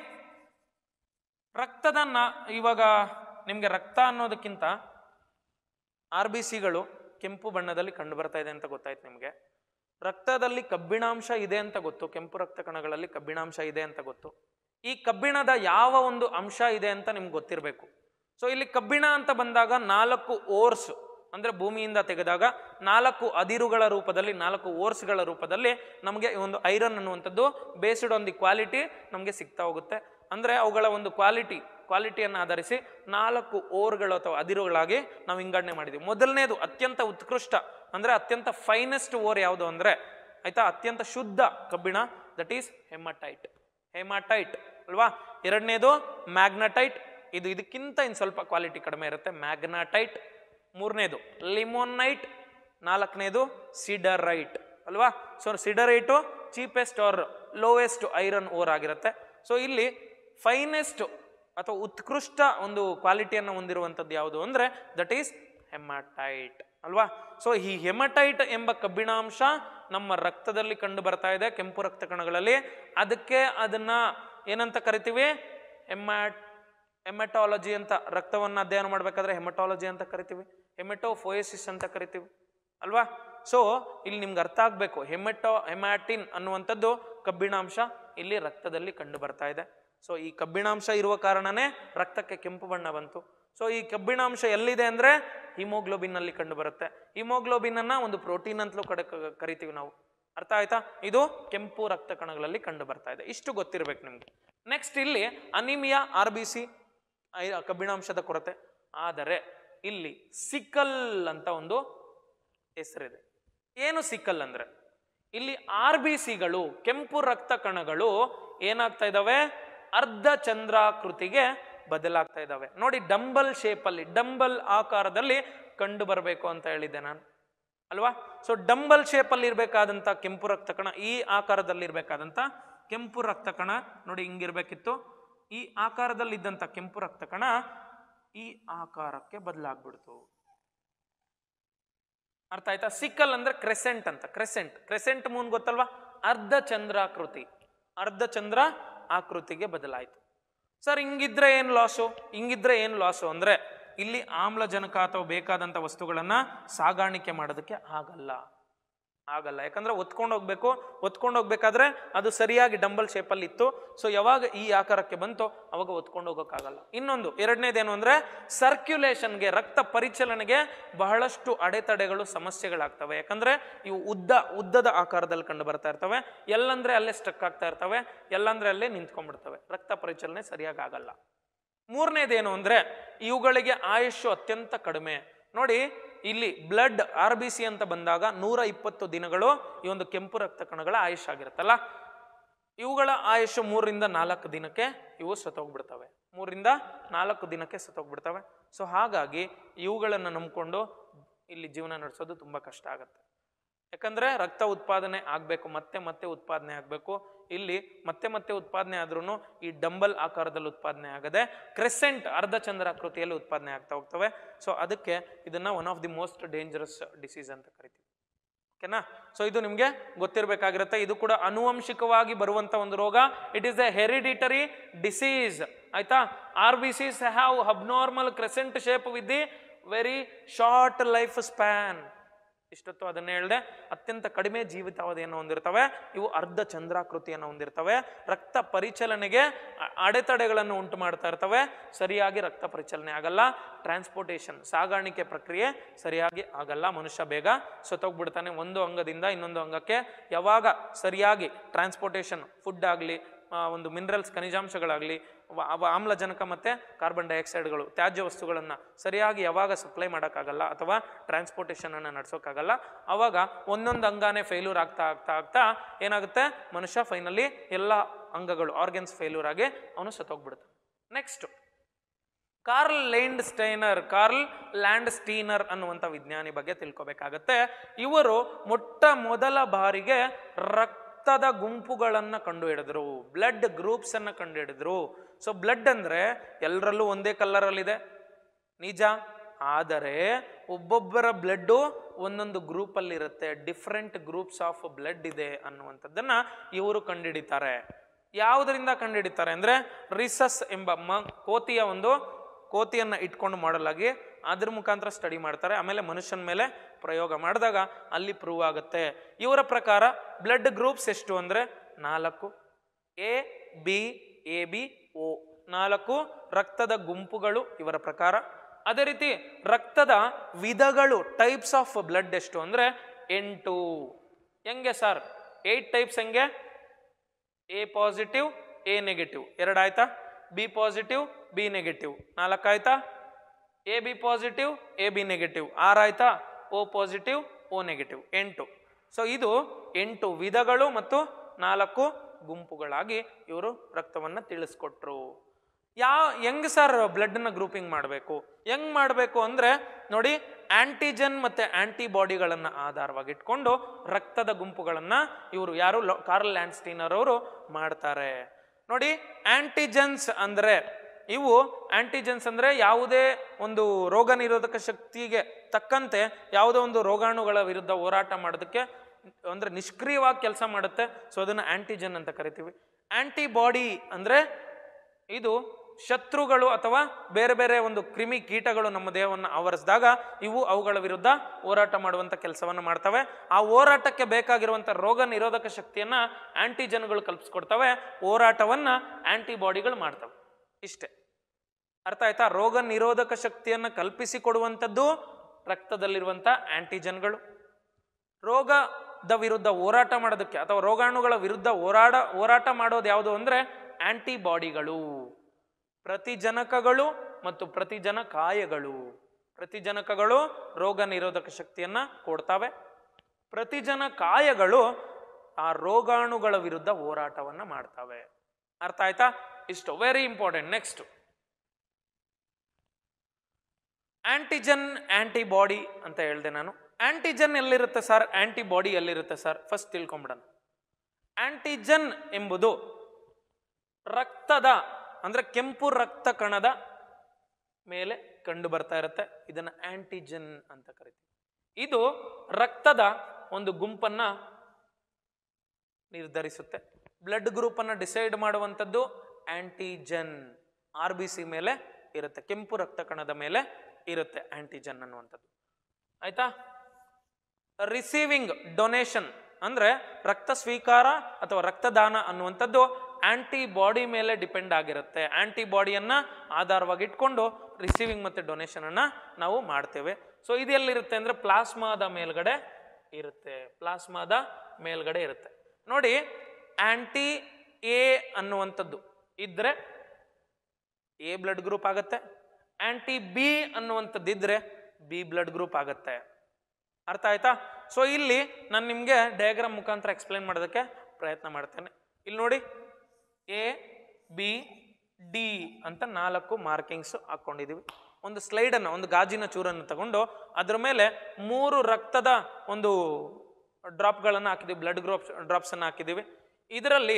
ರಕ್ತದ ನಾ ಇವಾಗ ನಿಮಗೆ ರಕ್ತ ಅನ್ನೋದಕ್ಕಿಂತ ಆರ್ ಬಿ ಸಿಗಳು ಕೆಂಪು ಬಣ್ಣದಲ್ಲಿ ಕಂಡು ಬರ್ತಾ ಇದೆ ಅಂತ ಗೊತ್ತಾಯ್ತು ನಿಮಗೆ ರಕ್ತದಲ್ಲಿ ಕಬ್ಬಿಣಾಂಶ ಇದೆ ಅಂತ ಗೊತ್ತು ಕೆಂಪು ರಕ್ತ ಕಣಗಳಲ್ಲಿ ಕಬ್ಬಿಣಾಂಶ ಇದೆ ಅಂತ ಗೊತ್ತು ಈ ಕಬ್ಬಿಣದ ಯಾವ ಒಂದು ಅಂಶ ಇದೆ ಅಂತ ನಿಮ್ಗೆ ಗೊತ್ತಿರಬೇಕು ಸೊ ಇಲ್ಲಿ ಕಬ್ಬಿಣ ಅಂತ ಬಂದಾಗ ನಾಲ್ಕು ಓರ್ಸ್ ಅಂದ್ರೆ ಭೂಮಿಯಿಂದ ತೆಗೆದಾಗ ನಾಲ್ಕು ಅದಿರುಗಳ ರೂಪದಲ್ಲಿ ನಾಲ್ಕು ಓರ್ಸ್ಗಳ ರೂಪದಲ್ಲಿ ನಮಗೆ ಈ ಒಂದು ಐರನ್ ಅನ್ನುವಂಥದ್ದು ಬೇಸ್ಡ್ ಆನ್ ದಿ ಕ್ವಾಲಿಟಿ ನಮಗೆ ಸಿಗ್ತಾ ಹೋಗುತ್ತೆ ಅಂದ್ರೆ ಅವುಗಳ ಒಂದು ಕ್ವಾಲಿಟಿ ಕ್ವಾಲಿಟಿಯನ್ನು ಆಧರಿಸಿ ನಾಲ್ಕು ಓರ್ಗಳು ಅಥವಾ ಅದಿರುಗಳಾಗಿ ನಾವು ವಿಂಗಡಣೆ ಮಾಡಿದ್ದೀವಿ ಮೊದಲನೇದು ಅತ್ಯಂತ ಉತ್ಕೃಷ್ಟ ಅಂದ್ರೆ ಅತ್ಯಂತ ಫೈನೆಸ್ಟ್ ಓರ್ ಯಾವುದು ಅಂದ್ರೆ ಆಯ್ತಾ ಅತ್ಯಂತ ಶುದ್ಧ ಕಬ್ಬಿಣ ದಟ್ ಈಸ್ ಹೆಮಟೈಟ್ ಹೆಮಟೈಟ್ ಅಲ್ವಾ ಎರಡನೇದು ಮ್ಯಾಗ್ನಟೈಟ್ ಇದು ಇದಕ್ಕಿಂತ ಇನ್ನು ಸ್ವಲ್ಪ ಕ್ವಾಲಿಟಿ ಕಡಿಮೆ ಇರುತ್ತೆ ಮ್ಯಾಗ್ನಟೈಟ್ ಮೂರನೇದು ಲಿಮೋನೈಟ್ ನಾಲ್ಕನೇದು ಸಿಡರೈಟ್ ಅಲ್ವಾ so siderite cheapest or lowest iron ore ಆಗಿರುತ್ತೆ ಸೊ ಇಲ್ಲಿ ಫೈನೆಸ್ಟ್ ಅಥವಾ ಉತ್ಕೃಷ್ಟ ಒಂದು ಕ್ವಾಲಿಟಿಯನ್ನು ಹೊಂದಿರುವಂಥದ್ದು ಯಾವುದು ಅಂದರೆ ದಟ್ ಈಸ್ ಹೆಮಟೈಟ್ ಅಲ್ವಾ ಸೊ ಈ ಹೆಮಟೈಟ್ ಎಂಬ ಕಬ್ಬಿಣಾಂಶ ನಮ್ಮ ರಕ್ತದಲ್ಲಿ ಕಂಡು ಬರ್ತಾ ಇದೆ ಕೆಂಪು ರಕ್ತ ಕಣಗಳಲ್ಲಿ ಅದಕ್ಕೆ ಅದನ್ನ ಏನಂತ ಕರಿತೀವಿ ಹೆಮ್ಯಾಟ್ ಹೆಮಟಾಲಜಿ ಅಂತ ರಕ್ತವನ್ನು ಅಧ್ಯಯನ ಮಾಡಬೇಕಾದ್ರೆ ಹೆಮಟಾಲಜಿ ಅಂತ ಕರಿತೀವಿ ಹೆಮೆಟೋಫೋಯಸಿಸ್ ಅಂತ ಕರಿತೀವಿ ಅಲ್ವಾ ಸೊ ಇಲ್ಲಿ ನಿಮ್ಗೆ ಅರ್ಥ ಆಗಬೇಕು ಹೆಮೆಟೋ ಹೆಮ್ಯಾಟಿನ್ ಅನ್ನುವಂಥದ್ದು ಕಬ್ಬಿಣಾಂಶ ಇಲ್ಲಿ ರಕ್ತದಲ್ಲಿ ಕಂಡು ಬರ್ತಾ ಇದೆ ಸೊ ಈ ಕಬ್ಬಿಣಾಂಶ ಇರುವ ಕಾರಣನೇ ರಕ್ತಕ್ಕೆ ಕೆಂಪು ಬಣ್ಣ ಬಂತು ಸೊ ಈ ಕಬ್ಬಿಣಾಂಶ ಎಲ್ಲಿದೆ ಅಂದ್ರೆ ಹಿಮೋಗ್ಲೋಬಿನ್ ಅಲ್ಲಿ ಕಂಡು ಬರುತ್ತೆ ಹಿಮೋಗ್ಲೋಬಿನ್ ಅನ್ನ ಒಂದು ಪ್ರೋಟೀನ್ ಅಂತಲೂ ಕಡೆ ಕ- ಕರಿತೀವಿ ನಾವು ಅರ್ಥ ಆಯ್ತಾ ಇದು ಕೆಂಪು ರಕ್ತ ಕಣಗಳಲ್ಲಿ ಕಂಡು ಬರ್ತಾ ಇದೆ ಇಷ್ಟು ಗೊತ್ತಿರ್ಬೇಕು ನಿಮ್ಗೆ ನೆಕ್ಸ್ಟ್ ಇಲ್ಲಿ ಅನಿಮಿಯಾ ಆರ್ ಬಿ ಸಿ ಕಬ್ಬಿಣಾಂಶದ ಕೊರತೆ ಆದರೆ ಇಲ್ಲಿ ಸಿಕ್ಕಲ್ ಅಂತ ಒಂದು ಹೆಸರಿದೆ ಏನು ಸಿಕ್ಕಲ್ ಅಂದ್ರೆ ಇಲ್ಲಿ ಆರ್ ಬಿ ಸಿಗಳು ಕೆಂಪು ರಕ್ತ ಕಣಗಳು ಏನಾಗ್ತಾ ಇದಾವೆ ಅರ್ಧ ಚಂದ್ರಾಕೃತಿಗೆ ಬದಲಾಗ್ತಾ ಇದಾವೆ ನೋಡಿ ಡಂಬಲ್ ಶೇಪಲ್ಲಿ ಡಂಬಲ್ ಆಕಾರದಲ್ಲಿ ಕಂಡು ಬರಬೇಕು ಅಂತ ಹೇಳಿದ್ದೆ ನಾನು ಅಲ್ವಾ ಸೊ ಡಂಬಲ್ ಶೇಪಲ್ಲಿ ಇರಬೇಕಾದಂಥ ಕೆಂಪು ರಕ್ತ ಕಣ ಈ ಆಕಾರದಲ್ಲಿ ಇರಬೇಕಾದಂಥ ಕೆಂಪು ರಕ್ತ ಕಣ ನೋಡಿ ಹಿಂಗಿರ್ಬೇಕಿತ್ತು ಈ ಆಕಾರದಲ್ಲಿ ಇದ್ದಂಥ ಕೆಂಪು ರಕ್ತ ಕಣ ಈ ಆಕಾರಕ್ಕೆ ಬದಲಾಗ್ಬಿಡ್ತು ಅರ್ಥ ಆಯ್ತಾ ಸಿಕ್ಕಲ್ ಅಂದ್ರೆ ಕ್ರೆಸೆಂಟ್ ಅಂತ ಕ್ರೆಸೆಂಟ್ ಕ್ರೆಸೆಂಟ್ ಮೂನ್ ಗೊತ್ತಲ್ವಾ ಅರ್ಧ ಚಂದ್ರಾಕೃತಿ ಅರ್ಧ ಚಂದ್ರ ಆಕೃತಿಗೆ ಬದಲಾಯಿತು ಸರ್ ಹಿಂಗಿದ್ರೆ ಏನು ಲಾಸು ಹಿಂಗಿದ್ರೆ ಏನು ಲಾಸು ಅಂದ್ರೆ ಇಲ್ಲಿ ಆಮ್ಲಜನಕ ಅಥವಾ ಬೇಕಾದಂಥ ವಸ್ತುಗಳನ್ನ ಸಾಗಾಣಿಕೆ ಮಾಡೋದಕ್ಕೆ ಆಗಲ್ಲ ಆಗಲ್ಲ ಯಾಕಂದ್ರೆ ಒತ್ಕೊಂಡು ಹೋಗ್ಬೇಕು ಒತ್ಕೊಂಡು ಹೋಗ್ಬೇಕಾದ್ರೆ ಅದು ಸರಿಯಾಗಿ ಡಂಬಲ್ ಶೇಪಲ್ಲಿ ಇತ್ತು ಸೊ ಯಾವಾಗ ಈ ಆಕಾರಕ್ಕೆ ಬಂತೋ ಅವಾಗ ಒತ್ಕೊಂಡು ಹೋಗೋಕ್ಕಾಗಲ್ಲ ಇನ್ನೊಂದು ಎರಡನೇದೇನು ಅಂದ್ರೆ ಸರ್ಕ್ಯುಲೇಷನ್ಗೆ ರಕ್ತ ಪರಿಚಲನೆಗೆ ಬಹಳಷ್ಟು ಅಡೆತಡೆಗಳು ಸಮಸ್ಯೆಗಳಾಗ್ತವೆ ಯಾಕಂದ್ರೆ ಇವು ಉದ್ದ ಉದ್ದದ ಆಕಾರದಲ್ಲಿ ಕಂಡು ಬರ್ತಾ ಇರ್ತವೆ ಎಲ್ಲಂದ್ರೆ ಅಲ್ಲೇ ಸ್ಟಕ್ ಆಗ್ತಾ ಇರ್ತವೆ ಎಲ್ಲಂದ್ರೆ ಅಲ್ಲೇ ನಿಂತ್ಕೊಂಡ್ಬಿಡ್ತವೆ ರಕ್ತ ಪರಿಚಲನೆ ಸರಿಯಾಗಿ ಆಗಲ್ಲ ಮೂರನೇದೇನು ಅಂದ್ರೆ ಇವುಗಳಿಗೆ ಆಯುಷ್ಯು ಅತ್ಯಂತ ಕಡಿಮೆ ನೋಡಿ ಇಲ್ಲಿ ಬ್ಲಡ್ ಆರ್ ಬಿ ಸಿ ಅಂತ ಬಂದಾಗ ನೂರ ಇಪ್ಪತ್ತು ದಿನಗಳು ಈ ಒಂದು ಕೆಂಪು ರಕ್ತ ಕಣಗಳ ಆಯುಷ್ ಆಗಿರುತ್ತಲ್ಲ ಇವುಗಳ ಆಯುಷು ಮೂರರಿಂದ ನಾಲ್ಕು ದಿನಕ್ಕೆ ಇವು ಸತ್ತೋಗ್ಬಿಡ್ತವೆ ಮೂರರಿಂದ ನಾಲ್ಕು ದಿನಕ್ಕೆ ಸತ್ತೋಗ್ಬಿಡ್ತವೆ ಸೊ ಹಾಗಾಗಿ ಇವುಗಳನ್ನು ನಂಬ್ಕೊಂಡು ಇಲ್ಲಿ ಜೀವನ ನಡೆಸೋದು ತುಂಬ ಕಷ್ಟ ಆಗುತ್ತೆ ಯಾಕಂದ್ರೆ ರಕ್ತ ಉತ್ಪಾದನೆ ಆಗಬೇಕು ಮತ್ತೆ ಮತ್ತೆ ಉತ್ಪಾದನೆ ಆಗಬೇಕು ಇಲ್ಲಿ ಮತ್ತೆ ಮತ್ತೆ ಉತ್ಪಾದನೆ ಆದ್ರೂ ಈ ಡಂಬಲ್ ಆಕಾರದಲ್ಲಿ ಉತ್ಪಾದನೆ ಆಗದೆ ಕ್ರೆಸೆಂಟ್ ಅರ್ಧ ಚಂದ್ರಾಕೃತಿಯಲ್ಲಿ ಉತ್ಪಾದನೆ ಆಗ್ತಾ ಹೋಗ್ತವೆ ಸೊ ಅದಕ್ಕೆ ಇದನ್ನ one of the most dangerous disease ಅಂತ ಕರಿತೀವಿ ಓಕೆನಾ ಸೊ ಇದು ನಿಮಗೆ ಗೊತ್ತಿರಬೇಕಾಗಿರುತ್ತೆ ಇದು ಕೂಡ ಅನುವಂಶಿಕವಾಗಿ ಬರುವಂತ ಒಂದು ರೋಗ it is a hereditary disease ಆಯ್ತಾ R B Cs have abnormal crescent shape with the very short life span ಇಷ್ಟೊತ್ತು ಅದನ್ನ ಹೇಳಿದೆ ಅತ್ಯಂತ ಕಡಿಮೆ ಜೀವಿತಾವಧಿಯನ್ನು ಹೊಂದಿರ್ತವೆ ಇವು ಅರ್ಧ ಚಂದ್ರಾಕೃತಿಯನ್ನು ಹೊಂದಿರ್ತವೆ ರಕ್ತ ಪರಿಚಲನೆಗೆ ಅ- ಅಡೆತಡೆಗಳನ್ನು ಉಂಟು ಮಾಡ್ತಾ ಇರ್ತವೆ ಸರಿಯಾಗಿ ರಕ್ತ ಪರಿಚಲನೆ ಆಗಲ್ಲ ಟ್ರಾನ್ಸ್ಪೋರ್ಟೇಷನ್ ಸಾಗಾಣಿಕೆ ಪ್ರಕ್ರಿಯೆ ಸರಿಯಾಗಿ ಆಗಲ್ಲ ಮನುಷ್ಯ ಬೇಗ ಸತ್ತೋಗ್ಬಿಡ್ತಾನೆ ಒಂದು ಅಂಗದಿಂದ ಇನ್ನೊಂದು ಅಂಗಕ್ಕೆ ಯಾವಾಗ ಸರಿಯಾಗಿ ಟ್ರಾನ್ಸ್ಪೋರ್ಟೇಷನ್ ಫುಡ್ ಆಗಲಿ ಒಂದು ಮಿನರಲ್ಸ್ ಖನಿಜಾಂಶಗಳಾಗಲಿ ವ- ಅವ ಆಮ್ಲಜನಕ ಮತ್ತು ಕಾರ್ಬನ್ ಡೈಆಕ್ಸೈಡ್ಗಳು ತ್ಯಾಜ್ಯ ವಸ್ತುಗಳನ್ನು ಸರಿಯಾಗಿ ಯಾವಾಗ ಸಪ್ಲೈ ಮಾಡೋಕ್ಕಾಗಲ್ಲ ಅಥವಾ ಟ್ರಾನ್ಸ್ಪೋರ್ಟೇಷನನ್ನು ನಡೆಸೋಕ್ಕಾಗಲ್ಲ ಆವಾಗ ಒಂದೊಂದು ಅಂಗಾನೇ ಫೇಲ್ಯೂರ್ ಆಗ್ತಾ ಆಗ್ತಾ ಆಗ್ತಾ ಏನಾಗುತ್ತೆ ಮನುಷ್ಯ ಫೈನಲಿ ಎಲ್ಲ ಅಂಗಗಳು ಆರ್ಗನ್ಸ್ ಫೇಲ್ಯೂರ್ ಆಗಿ ಅವನು ಸತ್ತೋಗ್ಬಿಡುತ್ತೆ next Karl Landsteiner Karl Landsteiner ಅನ್ನುವಂಥ ವಿಜ್ಞಾನಿ ಬಗ್ಗೆ ತಿಳ್ಕೊಬೇಕಾಗತ್ತೆ ಇವರು ಮೊಟ್ಟ ಮೊದಲ ಬಾರಿಗೆ ರಕ್ತದ ಗುಂಪುಗಳನ್ನು ಕಂಡುಹಿಡಿದ್ರು ಬ್ಲಡ್ ಗ್ರೂಪ್ಸ್ ಅನ್ನ ಕಂಡುಹಿಡಿದ್ರು ಸೊ ಬ್ಲಡ್ ಅಂದ್ರೆ ಎಲ್ಲರಲ್ಲೂ ಒಂದೇ ಕಲ್ಲರಲ್ಲಿದೆ ನಿಜ ಆದರೆ ಒಬ್ಬೊಬ್ಬರ ಬ್ಲಡ್ಡು ಒಂದೊಂದು ಗ್ರೂಪಲ್ಲಿ ಇರುತ್ತೆ ಡಿಫ್ರೆಂಟ್ ಗ್ರೂಪ್ಸ್ ಆಫ್ ಬ್ಲಡ್ ಇದೆ ಅನ್ನುವಂಥದ್ದನ್ನ ಇವರು ಕಂಡುಹಿಡಿತಾರೆ ಯಾವುದರಿಂದ ಕಂಡುಹಿಡಿತಾರೆ ಅಂದ್ರೆ ರಿಸಸ್ ಎಂಬ ಮ ಕೋತಿಯ ಒಂದು ಕೋತಿಯನ್ನ ಇಟ್ಕೊಂಡು ಮಾಡಲಾಗಿ ಅದ್ರ ಮುಖಾಂತರ ಸ್ಟಡಿ ಮಾಡ್ತಾರೆ ಆಮೇಲೆ ಮನುಷ್ಯನ ಮೇಲೆ ಪ್ರಯೋಗ ಮಾಡಿದಾಗ ಅಲ್ಲಿ ಪ್ರೂವ್ ಆಗುತ್ತೆ ಇವರ ಪ್ರಕಾರ ಬ್ಲಡ್ ಗ್ರೂಪ್ಸ್ ಎಷ್ಟು ಅಂದ್ರೆ ನಾಲ್ಕು A B A B O ನಾಲ್ಕು ರಕ್ತದ ಗುಂಪುಗಳು ಇವರ ಪ್ರಕಾರ ಅದೇ ರೀತಿ ರಕ್ತದ ವಿಧಗಳು ಟೈಪ್ಸ್ ಆಫ್ ಬ್ಲಡ್ ಎಷ್ಟು ಅಂದ್ರೆ ಎಂಟು ಹೆಂಗೆ ಸರ್ ಏಟ್ ಟೈಪ್ಸ್ ಹೆಂಗೆ ಎ ಪಾಸಿಟಿವ್ ಎ ನೆಗೆಟಿವ್ ಎರಡಾಯ್ತಾ ಬಿ ಪಾಸಿಟಿವ್ ಬಿ ನೆಗೆಟಿವ್ ನಾಲ್ಕಾಯ್ತಾ A B positive A B negative ಆರಾಯ್ತಾ ಓ ಪಾಸಿಟಿವ್ ಓ ನೆಗೆಟಿವ್ ಎಂಟು ಸೊ ಇದು ಎಂಟು ವಿಧಗಳು ಮತ್ತು ನಾಲ್ಕು ಗುಂಪುಗಳಾಗಿ ಇವರು ರಕ್ತವನ್ನು ತಿಳಿಸ್ಕೊಟ್ರು ಯಾ ಹೆಂಗ್ ಸರ್ ಬ್ಲಡ್ನ ಗ್ರೂಪಿಂಗ್ ಮಾಡಬೇಕು ಹೆಂಗ್ ಮಾಡಬೇಕು ಅಂದ್ರೆ ನೋಡಿ ಆಂಟಿಜನ್ ಮತ್ತೆ ಆಂಟಿಬಾಡಿಗಳನ್ನ ಆಧಾರವಾಗಿ ಇಟ್ಕೊಂಡು ರಕ್ತದ ಗುಂಪುಗಳನ್ನ ಇವರು ಯಾರು ಲೊ- ಕಾರ್ಲ್ ಲ್ಯಾಂಡ್ಸ್ಟೀನರ್ ಅವರು ಮಾಡ್ತಾರೆ ನೋಡಿ ಆಂಟಿಜನ್ಸ್ ಅಂದ್ರೆ ಇವು ಆಂಟಿಜನ್ಸ್ ಅಂದ್ರೆ ಯಾವುದೇ ಒಂದು ರೋಗ ನಿರೋಧಕ ಶಕ್ತಿಗೆ ತಕ್ಕಂತೆ ಯಾವುದೋ ಒಂದು ರೋಗಾಣುಗಳ ವಿರುದ್ಧ ಹೋರಾಟ ಮಾಡೋದಕ್ಕೆ ಅಂದ್ರೆ ನಿಷ್ಕ್ರಿಯವಾಗಿ ಕೆಲಸ ಮಾಡುತ್ತೆ ಸೊ ಅದನ್ನ ಆಂಟಿಜನ್ ಅಂತ ಕರಿತೀವಿ ಆಂಟಿಬಾಡಿ ಅಂದ್ರೆ ಇದು ಶತ್ರುಗಳು ಅಥವಾ ಬೇರೆ ಬೇರೆ ಒಂದು ಕ್ರಿಮಿ ಕೀಟಗಳು ನಮ್ಮ ದೇಹವನ್ನು ಆವರಿಸಿದಾಗ ಇವು ಅವುಗಳ ವಿರುದ್ಧ ಹೋರಾಟ ಮಾಡುವಂತ ಕೆಲಸವನ್ನು ಮಾಡ್ತವೆ ಆ ಹೋರಾಟಕ್ಕೆ ಬೇಕಾಗಿರುವಂತ ರೋಗ ನಿರೋಧಕ ಶಕ್ತಿಯನ್ನ ಆಂಟಿಜನ್ಗಳು ಕಲ್ಪಿಸ್ಕೊಡ್ತವೆ ಹೋರಾಟವನ್ನ ಆಂಟಿಬಾಡಿಗಳು ಮಾಡ್ತವೆ ಇಷ್ಟೇ ಅರ್ಥ ಆಯ್ತಾ ರೋಗ ನಿರೋಧಕ ಶಕ್ತಿಯನ್ನ ಕಲ್ಪಿಸಿಕೊಡುವಂಥದ್ದು ರಕ್ತದಲ್ಲಿರುವಂತ ಆಂಟಿಜನ್ಗಳು ರೋಗದ ವಿರುದ್ಧ ಹೋರಾಟ ಮಾಡೋದಕ್ಕೆ ಅಥವಾ ರೋಗಾಣುಗಳ ವಿರುದ್ಧ ಹೋರಾಡ ಹೋರಾಟ ಮಾಡೋದು ಯಾವುದು ಅಂದ್ರೆ ಆಂಟಿಬಾಡಿಗಳು ಪ್ರತಿಜನಕಗಳು ಮತ್ತು ಪ್ರತಿಜನಕಾಯಗಳು ಪ್ರತಿಜನಕಗಳು ರೋಗ ನಿರೋಧಕ ಶಕ್ತಿಯನ್ನ ಕೊಡ್ತವೆ ಪ್ರತಿಜನಕಾಯಗಳು ಆ ರೋಗಾಣುಗಳ ವಿರುದ್ಧ ಹೋರಾಟವನ್ನ ಮಾಡ್ತವೆ ಅರ್ಥ ಆಯ್ತಾ ಇಷ್ಟು very important next antigen antibody ಅಂತ ಹೇಳಿದೆ ನಾನು ಆಂಟಿಜನ್ ಎಲ್ಲಿರುತ್ತೆ ಸರ್ ಆಂಟಿಬಾಡಿ ಎಲ್ಲಿರುತ್ತೆ ಸರ್ ಫಸ್ಟ್ ತಿಳ್ಕೊಂಬಿಡೋಣ ಆಂಟಿಜನ್ ಎಂಬುದು ರಕ್ತದ ಅಂದ್ರೆ ಕೆಂಪು ರಕ್ತ ಕಣದ ಮೇಲೆ ಕಂಡು ಬರ್ತಾ ಇರುತ್ತೆ ಇದನ್ನ ಆಂಟಿಜನ್ ಅಂತ ಕರಿತೀವಿ ಇದು ರಕ್ತದ ಒಂದು ಗುಂಪನ್ನ ನಿರ್ಧರಿಸುತ್ತೆ ಬ್ಲಡ್ ಗ್ರೂಪ್ ಅನ್ನ ಡಿಸೈಡ್ ಮಾಡುವಂಥದ್ದು ಆಂಟಿಜನ್ ಆರ್ ಬಿ ಸಿ ಮೇಲೆ ಇರುತ್ತೆ ಕೆಂಪು ರಕ್ತ ಕಣದ ಮೇಲೆ ಇರುತ್ತೆ ಆಂಟಿಜನ್ ಅನ್ನುವಂಥದ್ದು ಆಯ್ತಾ ರಿಸೀವಿಂಗ್ ಡೊನೇಷನ್ ಅಂದ್ರೆ ರಕ್ತ ಸ್ವೀಕಾರ ಅಥವಾ ರಕ್ತದಾನ ಅನ್ನುವಂಥದ್ದು ಆಂಟಿಬಾಡಿ ಮೇಲೆ ಡಿಪೆಂಡ್ ಆಗಿರುತ್ತೆ ಆಂಟಿಬಾಡಿಯನ್ನ ಆಧಾರವಾಗಿ ಇಟ್ಕೊಂಡು ರಿಸೀವಿಂಗ್ ಮತ್ತೆ ಡೊನೇಷನ್ ಅನ್ನ ನಾವು ಮಾಡ್ತೇವೆ ಸೊ ಇದು ಎಲ್ಲಿರುತ್ತೆ ಅಂದ್ರೆ ಪ್ಲಾಸ್ಮಾದ ಮೇಲ್ಗಡೆ ಇರುತ್ತೆ ಪ್ಲಾಸ್ಮಾದ ಮೇಲ್ಗಡೆ ಇರುತ್ತೆ ನೋಡಿ ಆಂಟಿ ಎ ಅನ್ನುವಂಥದ್ದು ಇದ್ರೆ ಎ ಬ್ಲಡ್ ಗ್ರೂಪ್ ಆಗುತ್ತೆ ಆಂಟಿ ಬಿ ಅನ್ನುವಂಥದ್ದು ಇದ್ರೆ ಬಿ ಬ್ಲಡ್ ಗ್ರೂಪ್ ಆಗುತ್ತೆ ಅರ್ಥ ಆಯ್ತಾ ಸೊ ಇಲ್ಲಿ ನಾನು ನಿಮಗೆ ಡಯಾಗ್ರಾಮ್ ಮುಖಾಂತರ ಎಕ್ಸ್ಪ್ಲೈನ್ ಮಾಡೋದಕ್ಕೆ ಪ್ರಯತ್ನ ಮಾಡ್ತೇನೆ ಇಲ್ಲಿ ನೋಡಿ ಎ ಬಿ ಡಿ ಅಂತ ನಾಲ್ಕು ಮಾರ್ಕಿಂಗ್ಸ್ ಹಾಕೊಂಡಿದೀವಿ ಒಂದು ಸ್ಲೈಡನ್ನು ಒಂದು ಗಾಜಿನ ಚೂರನ್ನು ತಗೊಂಡು ಅದ್ರ ಮೇಲೆ ಮೂರು ರಕ್ತದ ಒಂದು ಡ್ರಾಪ್ಗಳನ್ನು ಹಾಕಿದೀವಿ ಬ್ಲಡ್ ಗ್ರೂಪ್ಸ್ ಡ್ರಾಪ್ಸನ್ನು ಹಾಕಿದ್ದೀವಿ ಇದರಲ್ಲಿ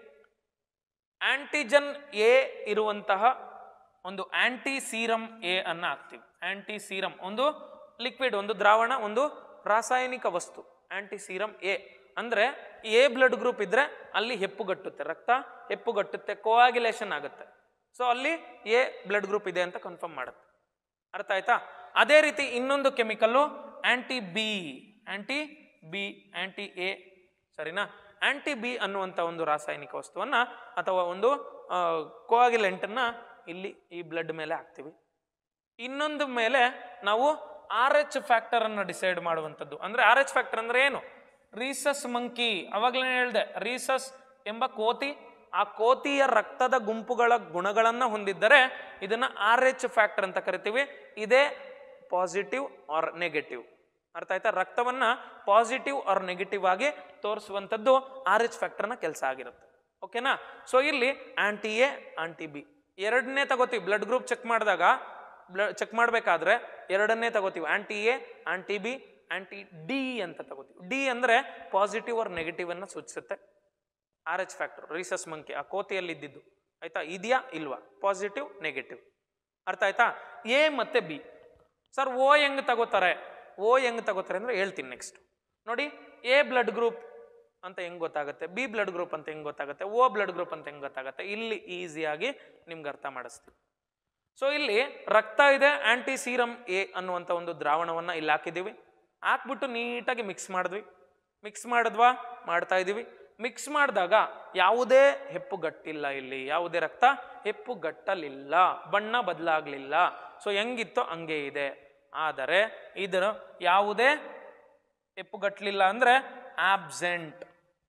ಆಂಟಿಜನ್ ಎ ಇರುವಂತಹ ಒಂದು ಆಂಟಿ ಸೀರಮ್ ಎ ಅನ್ನ ಹಾಕ್ತೀವಿ ಆಂಟಿ ಸೀರಮ್ ಒಂದು ಲಿಕ್ವಿಡ್ ಒಂದು ದ್ರಾವಣ ಒಂದು ರಾಸಾಯನಿಕ ವಸ್ತು ಆಂಟಿ ಸೀರಮ್ ಎ ಅಂದ್ರೆ ಎ ಬ್ಲಡ್ ಗ್ರೂಪ್ ಇದ್ರೆ ಅಲ್ಲಿ ಹೆಪ್ಪುಗಟ್ಟುತ್ತೆ ರಕ್ತ ಹೆಪ್ಪುಗಟ್ಟುತ್ತೆ ಕೋಆಗಿಲೇಷನ್ ಆಗುತ್ತೆ ಸೊ ಅಲ್ಲಿ ಎ ಬ್ಲಡ್ ಗ್ರೂಪ್ ಇದೆ ಅಂತ ಕನ್ಫರ್ಮ್ ಮಾಡುತ್ತೆ ಅರ್ಥ ಆಯ್ತಾ ಅದೇ ರೀತಿ ಇನ್ನೊಂದು chemical anti B anti B anti A ಸರಿನಾ ಆಂಟಿ ಬಿ ಅನ್ನುವಂಥ ಒಂದು ರಾಸಾಯನಿಕ ವಸ್ತುವನ್ನ ಅಥವಾ ಒಂದು ಕೋಆಗಿಲೆಂಟನ್ನ ಇಲ್ಲಿ ಈ ಬ್ಲಡ್ ಮೇಲೆ ಹಾಕ್ತೀವಿ ಇನ್ನೊಂದು ಮೇಲೆ ನಾವು ಆರ್ ಎಚ್ ಫ್ಯಾಕ್ಟರ್ ಅನ್ನು ಡಿಸೈಡ್ ಮಾಡುವಂಥದ್ದು ಅಂದ್ರೆ ಆರ್ ಎಚ್ ಫ್ಯಾಕ್ಟರ್ ಅಂದ್ರೆ ಏನು ರೀಸಸ್ ಮಂಕಿ ಅವಾಗಲೇ ಹೇಳಿದೆ ರೀಸಸ್ ಎಂಬ ಕೋತಿ ಆ ಕೋತಿಯ ರಕ್ತದ ಗುಂಪುಗಳ ಗುಣಗಳನ್ನು ಹೊಂದಿದ್ದರೆ ಇದನ್ನ ಆರ್ ಎಚ್ ಫ್ಯಾಕ್ಟರ್ ಅಂತ ಕರಿತೀವಿ ಇದೇ ಪಾಸಿಟಿವ್ ಆರ್ ನೆಗೆಟಿವ್ ಅರ್ಥ ಆಯ್ತಾ ರಕ್ತವನ್ನ ಪಾಸಿಟಿವ್ ಆರ್ ನೆಗೆಟಿವ್ ಆಗಿ ತೋರಿಸುವಂಥದ್ದು ಆರ್ ಎಚ್ ಫ್ಯಾಕ್ಟರ್ನ ಕೆಲಸ ಆಗಿರುತ್ತೆ ಓಕೆನಾ ಸೊ ಇಲ್ಲಿ ಆಂಟಿ ಎ ಆಂಟಿ ಬಿ ಎರಡನೇ ತಗೋತೀವಿ ಬ್ಲಡ್ ಗ್ರೂಪ್ ಚೆಕ್ ಮಾಡಿದಾಗ ಬ್ಲಡ್ ಚೆಕ್ ಮಾಡಬೇಕಾದ್ರೆ ಎರಡನ್ನೇ ತಗೋತೀವಿ anti A anti B anti D ಅಂತ ತಗೋತೀವಿ ಡಿ ಅಂದ್ರೆ ಪಾಸಿಟಿವ್ ಆರ್ ನೆಗೆಟಿವ್ ಅನ್ನ ಸೂಚಿಸುತ್ತೆ R H factor rhesus monkey ಆ ಕೋತಿಯಲ್ಲಿ ಇದ್ದಿದ್ದು ಆಯ್ತಾ ಇದೆಯಾ ಇಲ್ವಾ ಪಾಸಿಟಿವ್ ನೆಗೆಟಿವ್ ಅರ್ಥ ಆಯ್ತಾ ಎ ಮತ್ತೆ ಬಿ ಸರ್ ಓ ಹೆಂಗ್ ತಗೋತಾರೆ ಓ ಹೆಂಗ್ ತಗೋತಾರೆ ಅಂದ್ರೆ ಹೇಳ್ತೀನಿ ನೆಕ್ಸ್ಟ್ ನೋಡಿ ಎ ಬ್ಲಡ್ ಗ್ರೂಪ್ ಅಂತ ಹೆಂಗ್ ಗೊತ್ತಾಗುತ್ತೆ ಬಿ ಬ್ಲಡ್ ಗ್ರೂಪ್ ಅಂತ ಹೆಂಗ್ ಗೊತ್ತಾಗುತ್ತೆ ಓ ಬ್ಲಡ್ ಗ್ರೂಪ್ ಅಂತ ಹೆಂಗ್ ಗೊತ್ತಾಗುತ್ತೆ ಇಲ್ಲಿ ಈಸಿಯಾಗಿ ನಿಮ್ಗೆ ಅರ್ಥ ಮಾಡಿಸ್ತೀವಿ ಸೊ ಇಲ್ಲಿ ರಕ್ತ ಇದೆ ಆಂಟಿ ಸೀರಮ್ ಎ ಅನ್ನುವಂಥ ಒಂದು ದ್ರಾವಣವನ್ನ ಇಲ್ಲಿ ಹಾಕಿದ್ದೀವಿ ಹಾಕ್ಬಿಟ್ಟು ನೀಟಾಗಿ ಮಿಕ್ಸ್ ಮಾಡಿದ್ವಿ ಮಿಕ್ಸ್ ಮಾಡಿದ್ವಾ ಮಾಡ್ತಾ ಇದೀವಿ ಮಿಕ್ಸ್ ಮಾಡಿದಾಗ ಯಾವುದೇ ಹೆಪ್ಪು ಗಟ್ಟಿಲ್ಲ ಇಲ್ಲಿ ಯಾವುದೇ ರಕ್ತ ಹೆಪ್ಪು ಗಟ್ಟಲಿಲ್ಲ ಬಣ್ಣ ಬದಲಾಗ್ಲಿಲ್ಲ ಸೊ ಹೆಂಗಿತ್ತೋ ಹಂಗೆ ಇದೆ ಆದರೆ ಇದರ ಯಾವುದೇ ಹೆಪ್ಪು ಗಟ್ಟಲಿಲ್ಲ ಅಂದ್ರೆ ಆಬ್ಸೆಂಟ್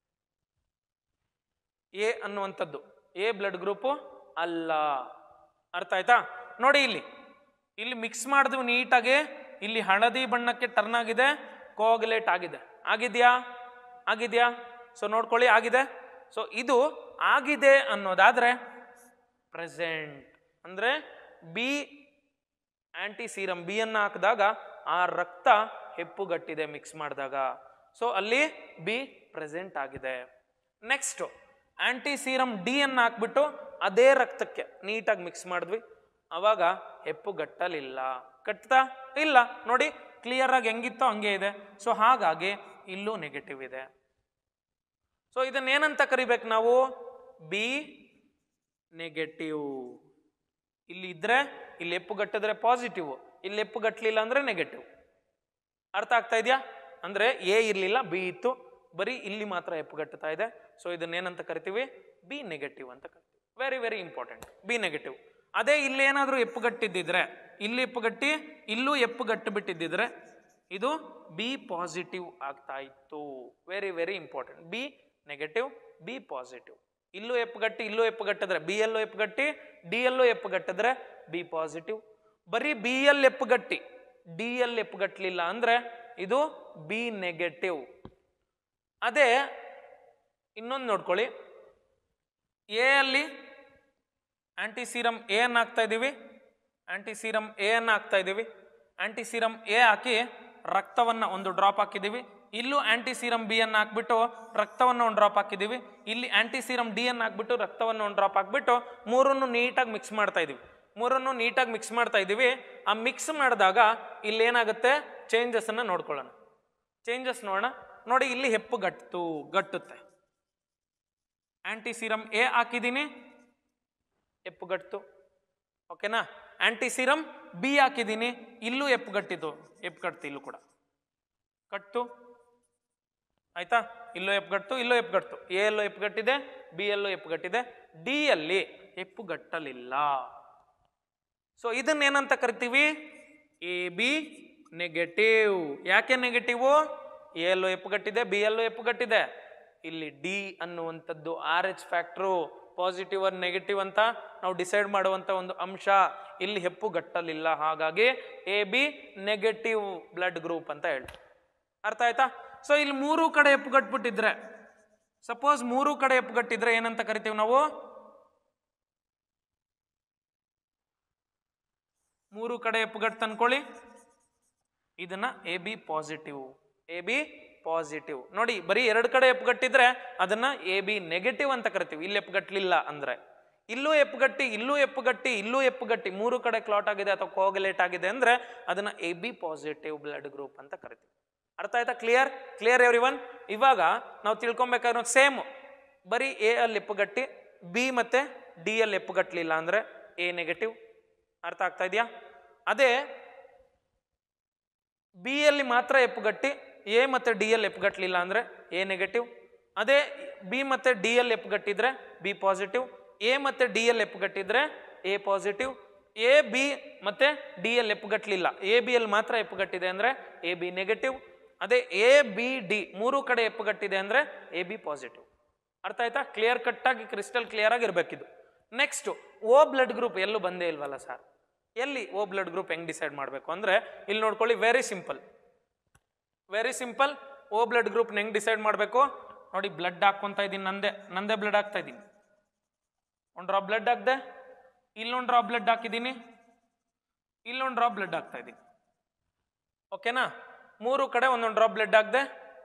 ಎ ಅನ್ನುವಂಥದ್ದು ಎ ಬ್ಲಡ್ ಗ್ರೂಪು ಅಲ್ಲ ಅರ್ಥ ಆಯ್ತಾ ನೋಡಿ ಇಲ್ಲಿ ಇಲ್ಲಿ ಮಿಕ್ಸ್ ಮಾಡಿದ್ವಿ ನೀಟಾಗಿ ಇಲ್ಲಿ ಹಳದಿ ಬಣ್ಣಕ್ಕೆ ಟರ್ನ್ ಆಗಿದೆ ಕೋಗುಲೇಟ್ ಆಗಿದೆ ಆಗಿದ್ಯಾ ಆಗಿದ್ಯಾ ಸೊ ನೋಡ್ಕೊಳ್ಳಿ ಆಗಿದೆ ಸೊ ಇದು ಆಗಿದೆ ಅನ್ನೋದಾದ್ರೆ ಪ್ರೆಸೆಂಟ್ ಅಂದ್ರೆ ಬಿ ಆಂಟಿ ಸೀರಮ್ ಬಿ ಅನ್ನ ಹಾಕಿದಾಗ ಆ ರಕ್ತ ಹೆಪ್ಪುಗಟ್ಟಿದೆ ಮಿಕ್ಸ್ ಮಾಡಿದಾಗ ಸೊ ಅಲ್ಲಿ ಬಿ ಪ್ರೆಸೆಂಟ್ ಆಗಿದೆ ನೆಕ್ಸ್ಟ್ ಆಂಟಿ ಸೀರಮ್ ಡಿ ಅನ್ನ ಹಾಕ್ಬಿಟ್ಟು ಅದೇ ರಕ್ತಕ್ಕೆ ನೀಟಾಗಿ ಮಿಕ್ಸ್ ಮಾಡಿದ್ವಿ ಅವಾಗ ಹೆಪ್ಪು ಗಟ್ಟಲಿಲ್ಲ ಕಟ್ತಾ ಇಲ್ಲ ನೋಡಿ ಕ್ಲಿಯರ್ ಆಗಿ ಹೆಂಗಿತ್ತೋ ಹಂಗೆ ಇದೆ ಸೊ ಹಾಗಾಗಿ ಇಲ್ಲೂ ನೆಗೆಟಿವ್ ಇದೆ ಸೊ ಇದನ್ನೇನಂತ ಕರಿಬೇಕು ನಾವು ಬಿ ನೆಗೆಟಿವ್ ಇಲ್ಲಿ ಇದ್ರೆ ಇಲ್ಲಿ ಎಪ್ಪು ಗಟ್ಟಿದ್ರೆ ಪಾಸಿಟಿವ್ ಇಲ್ಲಿ ಎಪ್ಪು ಗಟ್ಟಲಿಲ್ಲ ಅಂದ್ರೆ ನೆಗೆಟಿವ್ ಅರ್ಥ ಆಗ್ತಾ ಇದೆಯಾ ಅಂದ್ರೆ ಎ ಇರಲಿಲ್ಲ ಬಿ ಇತ್ತು ಬರೀ ಇಲ್ಲಿ ಮಾತ್ರ ಎಪ್ಪು ಗಟ್ಟುತ್ತಾ ಇದೆ ಸೊ ಇದನ್ನೇನಂತ ಕರಿತೀವಿ ಬಿ ನೆಗೆಟಿವ್ ಅಂತ ಕರಿತೀವಿ very very important B negative ಅದೇ ಇಲ್ಲಿ ಏನಾದರೂ ಎಪ್ಪುಗಟ್ಟಿದ್ದಿದ್ರೆ ಇಲ್ಲಿ ಎಪ್ಪುಗಟ್ಟಿ ಇಲ್ಲೂ ಎಪ್ಪುಗಟ್ಟು ಬಿಟ್ಟಿದ್ದಿದ್ರೆ ಇದು ಬಿ ಪಾಸಿಟಿವ್ ಆಗ್ತಾ ಇತ್ತು very very important B negative B positive ಇಲ್ಲೂ ಎಪ್ಪುಗಟ್ಟಿ ಇಲ್ಲೂ ಎಪ್ಪುಗಟ್ಟಿದ್ರೆ ಬಿ ಯಲ್ಲೂ ಎಪ್ಪುಗಟ್ಟಿ ಡಿ ಯಲ್ಲೂ ಎಪ್ಪುಗಟ್ಟಿದ್ರೆ ಬಿ ಪಾಸಿಟಿವ್ ಬರೀ ಬಿ ಎಲ್ ಎಪ್ಪುಗಟ್ಟಿ ಡಿ ಎಲ್ ಎಪ್ಪುಗಟ್ಟಲಿಲ್ಲ ಅಂದ್ರೆ ಇದು ಬಿ ನೆಗೆಟಿವ್ ಅದೇ ಇನ್ನೊಂದು ನೋಡ್ಕೊಳ್ಳಿ ಎ ಅಲ್ಲಿ ಆಂಟಿ ಸೀರಮ್ ಎ ಅನ್ನು ಹಾಕ್ತಾ ಇದ್ದೀವಿ ಆಂಟಿ ಸೀರಮ್ ಎ ಅನ್ನು ಹಾಕ್ತಾ ಇದ್ದೀವಿ ಆಂಟಿ ಸೀರಮ್ ಎ ಹಾಕಿ ರಕ್ತವನ್ನ ಒಂದು ಡ್ರಾಪ್ ಹಾಕಿದ್ದೀವಿ ಇಲ್ಲೂ ಆಂಟಿ ಸೀರಮ್ ಬಿ ಅನ್ನು ಹಾಕ್ಬಿಟ್ಟು ರಕ್ತವನ್ನು ಒಂದು ಡ್ರಾಪ್ ಹಾಕಿದ್ದೀವಿ ಇಲ್ಲಿ ಆಂಟಿ ಸೀರಮ್ ಡಿ ಅನ್ನು ಹಾಕ್ಬಿಟ್ಟು ರಕ್ತವನ್ನು ಒಂದು ಡ್ರಾಪ್ ಹಾಕ್ಬಿಟ್ಟು ಮೂರನ್ನು ನೀಟಾಗಿ ಮಿಕ್ಸ್ ಮಾಡ್ತಾ ಇದೀವಿ ಮೂರನ್ನು ನೀಟಾಗಿ ಮಿಕ್ಸ್ ಮಾಡ್ತಾ ಇದ್ದೀವಿ ಆ ಮಿಕ್ಸ್ ಮಾಡಿದಾಗ ಇಲ್ಲಿ ಏನಾಗುತ್ತೆ ಚೇಂಜಸ್ ಅನ್ನ ನೋಡ್ಕೊಳ್ಳೋಣ ಚೇಂಜಸ್ ನೋಡೋಣ ನೋಡಿ ಇಲ್ಲಿ ಹೆಪ್ಪು ಗಟ್ಟು ಗಟ್ಟುತ್ತೆ ಆಂಟಿ ಸೀರಮ್ ಎ ಹಾಕಿದ್ದೀನಿ ಎಪ್ಪುಗಟ್ಟು ಓಕೆನಾ ಆಂಟಿ ಸೀರಮ್ ಬಿ ಹಾಕಿದ್ದೀನಿ ಇಲ್ಲೂ ಎಪ್ಪುಗಟ್ಟಿದ್ದು ಎಪ್ಪುಗಟ್ಟು ಇಲ್ಲೂ ಕೂಡ ಕಟ್ಟು ಆಯ್ತಾ ಇಲ್ಲೂ ಎಪ್ಪುಗಟ್ಟು ಇಲ್ಲೂ ಎಪ್ಪುಗಟ್ಟು ಎ ಎಲ್ಲೋ ಎಪ್ಪುಗಟ್ಟಿದೆ ಬಿ ಎಲ್ಲೋ ಎಪ್ಪುಗಟ್ಟಿದೆ ಡಿ ಅಲ್ಲಿ ಎಪ್ಪುಗಟ್ಟಲಿಲ್ಲ ಸೊ ಇದನ್ನೇನಂತ ಕರಿತೀವಿ ಎ ಬಿ ನೆಗೆಟಿವ್ ಯಾಕೆ ನೆಗೆಟಿವ್ ಎ ಎಲ್ಲೋ ಎಪ್ಪುಗಟ್ಟಿದೆ ಬಿ ಎಲ್ಲೋ ಎಪ್ಪುಗಟ್ಟಿದೆ ಇಲ್ಲಿ ಡಿ ಅನ್ನುವಂಥದ್ದು R H factor positive or negative ಅಂತ ನಾವು ಡಿಸೈಡ್ ಮಾಡುವಂಥ ಒಂದು ಅಂಶ ಇಲ್ಲಿ ಹೆಪ್ಪು ಗಟ್ಟಲಿಲ್ಲ ಹಾಗಾಗಿ A B negative blood group ಅಂತ ಹೇಳಿ ಅರ್ಥ ಆಯ್ತಾ ಸೊ ಇಲ್ಲಿ ಮೂರು ಕಡೆ ಎಪ್ಪುಗಟ್ಬಿಟ್ಟಿದ್ರೆ ಸಪೋಸ್ ಮೂರು ಕಡೆ ಎಪ್ಪುಗಟ್ಟಿದ್ರೆ ಏನಂತ ಕರಿತೀವಿ ನಾವು ಮೂರು ಕಡೆ ಎಪ್ಪುಗಟ್ಟು ಅನ್ಕೊಳ್ಳಿ ಇದನ್ನ A B positive A B positive ನೋಡಿ ಬರೀ ಎರಡು ಕಡೆ ಎಪ್ಪುಗಟ್ಟಿದ್ರೆ ಅದನ್ನ ಎ ಬಿ ನೆಗೆಟಿವ್ ಅಂತ ಕರಿತೀವಿ ಇಲ್ಲಿ ಎಪ್ಪುಗಟ್ಲಿಲ್ಲ ಅಂದ್ರೆ ಇಲ್ಲೂ ಎಪ್ಪುಗಟ್ಟಿ ಇಲ್ಲೂ ಎಪ್ಪುಗಟ್ಟಿ ಇಲ್ಲೂ ಎಪ್ಪುಗಟ್ಟಿ ಮೂರು ಕಡೆ ಕ್ಲಾಟ್ ಆಗಿದೆ ಅಥವಾ ಕೋಗಲೇಟ್ ಆಗಿದೆ ಅಂದ್ರೆ ಅದನ್ನ A B positive blood group ಅಂತ ಕರಿತೀವಿ ಅರ್ಥ ಆಯ್ತಾ ಕ್ಲಿಯರ್ ಕ್ಲಿಯರ್ ಎವ್ರಿ ಒನ್ ಇವಾಗ ನಾವು ತಿಳ್ಕೊಬೇಕಾದ್ರೆ ಸೇಮ್ ಬರೀ ಎ ಅಲ್ಲಿ ಎಪ್ಪುಗಟ್ಟಿ ಬಿ ಮತ್ತೆ ಡಿ ಅಲ್ಲಿ ಎಪ್ಪುಗಟ್ಲಿಲ್ಲ ಅಂದ್ರೆ ಎ ನೆಗೆಟಿವ್ ಅರ್ಥ ಆಗ್ತಾ ಇದೆಯಾ ಅದೇ ಬಿ ಅಲ್ಲಿ ಮಾತ್ರ ಎಪ್ಪುಗಟ್ಟಿ ಎ ಮತ್ತು ಡಿ ಎಲ್ ಎಪ್ಪುಗಟ್ಟಲಿಲ್ಲ ಅಂದರೆ ಎ ನೆಗೆಟಿವ್ ಅದೇ ಬಿ ಮತ್ತು ಡಿ ಎಲ್ ಎಪ್ಪುಗಟ್ಟಿದ್ರೆ ಬಿ ಪಾಸಿಟಿವ್ ಎ ಮತ್ತು ಡಿ ಎಲ್ ಎಪ್ಪುಗಟ್ಟಿದ್ರೆ ಎ ಪಾಸಿಟಿವ್ ಎ ಬಿ ಮತ್ತು ಡಿ ಎಲ್ ಎಪ್ಪುಗಟ್ಟಲಿಲ್ಲ ಎ ಬಿ ಎಲ್ ಮಾತ್ರ ಎಪ್ಪುಗಟ್ಟಿದೆ ಅಂದರೆ ಎ ಬಿ ನೆಗೆಟಿವ್ ಅದೇ ಎ ಬಿ ಡಿ ಮೂರು ಕಡೆ ಎಪ್ಪುಗಟ್ಟಿದೆ ಅಂದರೆ ಎ ಬಿ ಪಾಸಿಟಿವ್ ಅರ್ಥ ಆಯ್ತಾ ಕ್ಲಿಯರ್ ಕಟ್ ಆಗಿ ಕ್ರಿಸ್ಟಲ್ ಕ್ಲಿಯರ್ ಆಗಿ ಇರಬೇಕಿದು ನೆಕ್ಸ್ಟ್ ಓ ಬ್ಲಡ್ ಗ್ರೂಪ್ ಎಲ್ಲೂ ಬಂದೇ ಇಲ್ವಲ್ಲ ಸರ್ ಎಲ್ಲಿ ಓ ಬ್ಲಡ್ ಗ್ರೂಪ್ ಹೆಂಗ್ ಡಿಸೈಡ್ ಮಾಡಬೇಕು ಅಂದ್ರೆ ಇಲ್ಲಿ ನೋಡ್ಕೊಳ್ಳಿ very simple very simple O blood group ಹೆಂಗ್ ಡಿಸೈಡ್ ಮಾಡಬೇಕು ನೋಡಿ ಬ್ಲಡ್ ಹಾಕ್ಕೊಂತ ಇದ್ದೀನಿ ನಂದೇ ನಂದೇ ಬ್ಲಡ್ ಹಾಕ್ತಾ ಇದ್ದೀನಿ ಒಂದು ಡ್ರಾಪ್ ಬ್ಲಡ್ ಹಾಕ್ದೆ ಇಲ್ಲೊಂದು ಡ್ರಾಪ್ ಬ್ಲಡ್ ಹಾಕಿದ್ದೀನಿ ಇಲ್ಲೊಂದು ಡ್ರಾಪ್ ಬ್ಲಡ್ ಹಾಕ್ತಾ ಇದ್ದೀನಿ ಓಕೆನಾ ಮೂರು ಕಡೆ ಒಂದೊಂದು ಡ್ರಾಪ್ ಬ್ಲಡ್ ಹಾಕ್ದೆ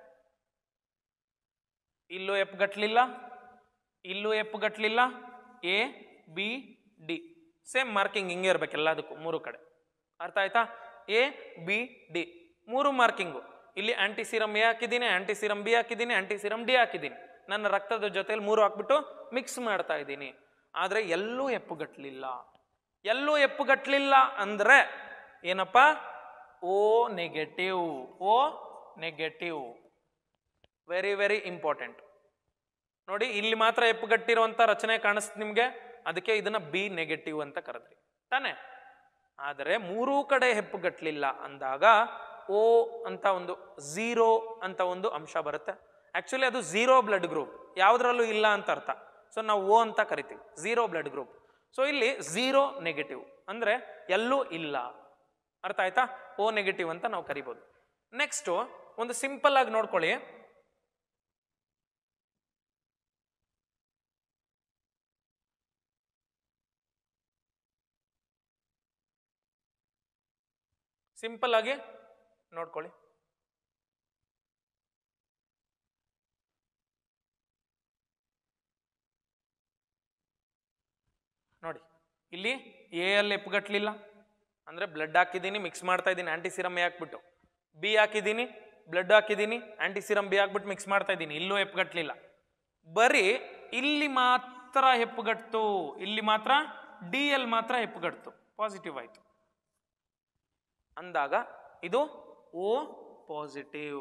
ಇಲ್ಲೂ ಎಪ್ ಗಟ್ಲಿಲ್ಲ ಇಲ್ಲೂ ಎಪ್ ಗಟ್ಲಿಲ್ಲ A B D same marking ಹಿಂಗೆ ಇರ್ಬೇಕು ಎಲ್ಲದಕ್ಕೂ ಮೂರು ಕಡೆ ಅರ್ಥ ಆಯ್ತಾ ಎ ಬಿ ಡಿ ಮೂರು ಮಾರ್ಕಿಂಗು ಇಲ್ಲಿ ಆಂಟಿ ಸಿರಮ್ ಎ ಹಾಕಿದ್ದೀನಿ ಆಂಟಿ ಸಿರಮ್ ಬಿ ಹಾಕಿದ್ದೀನಿ ಆಂಟಿ ಸಿರಮ್ ಡಿ ಹಾಕಿದ್ದೀನಿ ನನ್ನ ರಕ್ತದ ಜೊತೆಲಿ ಮೂರು ಹಾಕ್ಬಿಟ್ಟು ಮಿಕ್ಸ್ ಮಾಡ್ತಾ ಇದ್ದೀನಿ ಆದರೆ ಎಲ್ಲೂ ಎಪ್ಪುಗಟ್ಲಿಲ್ಲ ಎಲ್ಲೂ ಎಪ್ಪುಗಟ್ಲಿಲ್ಲ ಅಂದರೆ ಏನಪ್ಪ O negative O negative very very important ನೋಡಿ ಇಲ್ಲಿ ಮಾತ್ರ ಎಪ್ಪುಗಟ್ಟಿರುವಂಥ ರಚನೆ ಕಾಣಿಸ್ತು ನಿಮಗೆ ಅದಕ್ಕೆ ಇದನ್ನ ಬಿ ನೆಗೆಟಿವ್ ಅಂತ ಕರೆದ್ರಿ ತಾನೆ ಆದರೆ ಮೂರೂ ಕಡೆ ಹೆಪ್ಪುಗಟ್ಟಲಿಲ್ಲ ಅಂದಾಗ ಓ ಅಂತ ಒಂದು ಝೀರೋ ಅಂತ ಒಂದು ಅಂಶ ಬರುತ್ತೆ ಆ್ಯಕ್ಚುಲಿ ಅದು ಝೀರೋ ಬ್ಲಡ್ ಗ್ರೂಪ್ ಯಾವುದ್ರಲ್ಲೂ ಇಲ್ಲ ಅಂತ ಅರ್ಥ ಸೊ ನಾವು ಓ ಅಂತ ಕರಿತೀವಿ ಝೀರೋ ಬ್ಲಡ್ ಗ್ರೂಪ್ ಸೊ ಇಲ್ಲಿ ಝೀರೋ ನೆಗೆಟಿವ್ ಅಂದರೆ ಎಲ್ಲೂ ಇಲ್ಲ ಅರ್ಥ ಆಯ್ತಾ ಓ ನೆಗೆಟಿವ್ ಅಂತ ನಾವು ಕರಿಬೋದು ನೆಕ್ಸ್ಟು ಒಂದು ಸಿಂಪಲ್ ಆಗಿ ನೋಡ್ಕೊಳ್ಳಿ ಸಿಂಪಲ್ ಆಗಿ ನೋಡ್ಕೊಳ್ಳಿ ನೋಡಿ ಇಲ್ಲಿ ಎ ಅಲ್ಲಿ ಎಪ್ಪುಗಟ್ಲಿಲ್ಲ ಅಂದರೆ ಬ್ಲಡ್ ಹಾಕಿದ್ದೀನಿ ಮಿಕ್ಸ್ ಮಾಡ್ತಾ ಇದ್ದೀನಿ ಆಂಟಿ ಸಿರಮ್ ಹಾಕ್ಬಿಟ್ಟು ಬಿ ಹಾಕಿದ್ದೀನಿ ಬ್ಲಡ್ ಹಾಕಿದ್ದೀನಿ ಆಂಟಿ ಸಿರಮ್ ಬಿ ಹಾಕ್ಬಿಟ್ಟು ಮಿಕ್ಸ್ ಮಾಡ್ತಾ ಇದ್ದೀನಿ ಇಲ್ಲೂ ಎಪ್ಪುಗಟ್ಲಿಲ್ಲ ಬರೀ ಇಲ್ಲಿ ಮಾತ್ರ ಹೆಪ್ಪುಗಟ್ತು ಇಲ್ಲಿ ಮಾತ್ರ ಡಿ ಎಲ್ ಮಾತ್ರ ಹೆಪ್ಪುಗಟ್ತು ಪಾಸಿಟಿವ್ ಆಯಿತು ಅಂದಾಗ ಇದು ಓ ಪಾಸಿಟಿವ್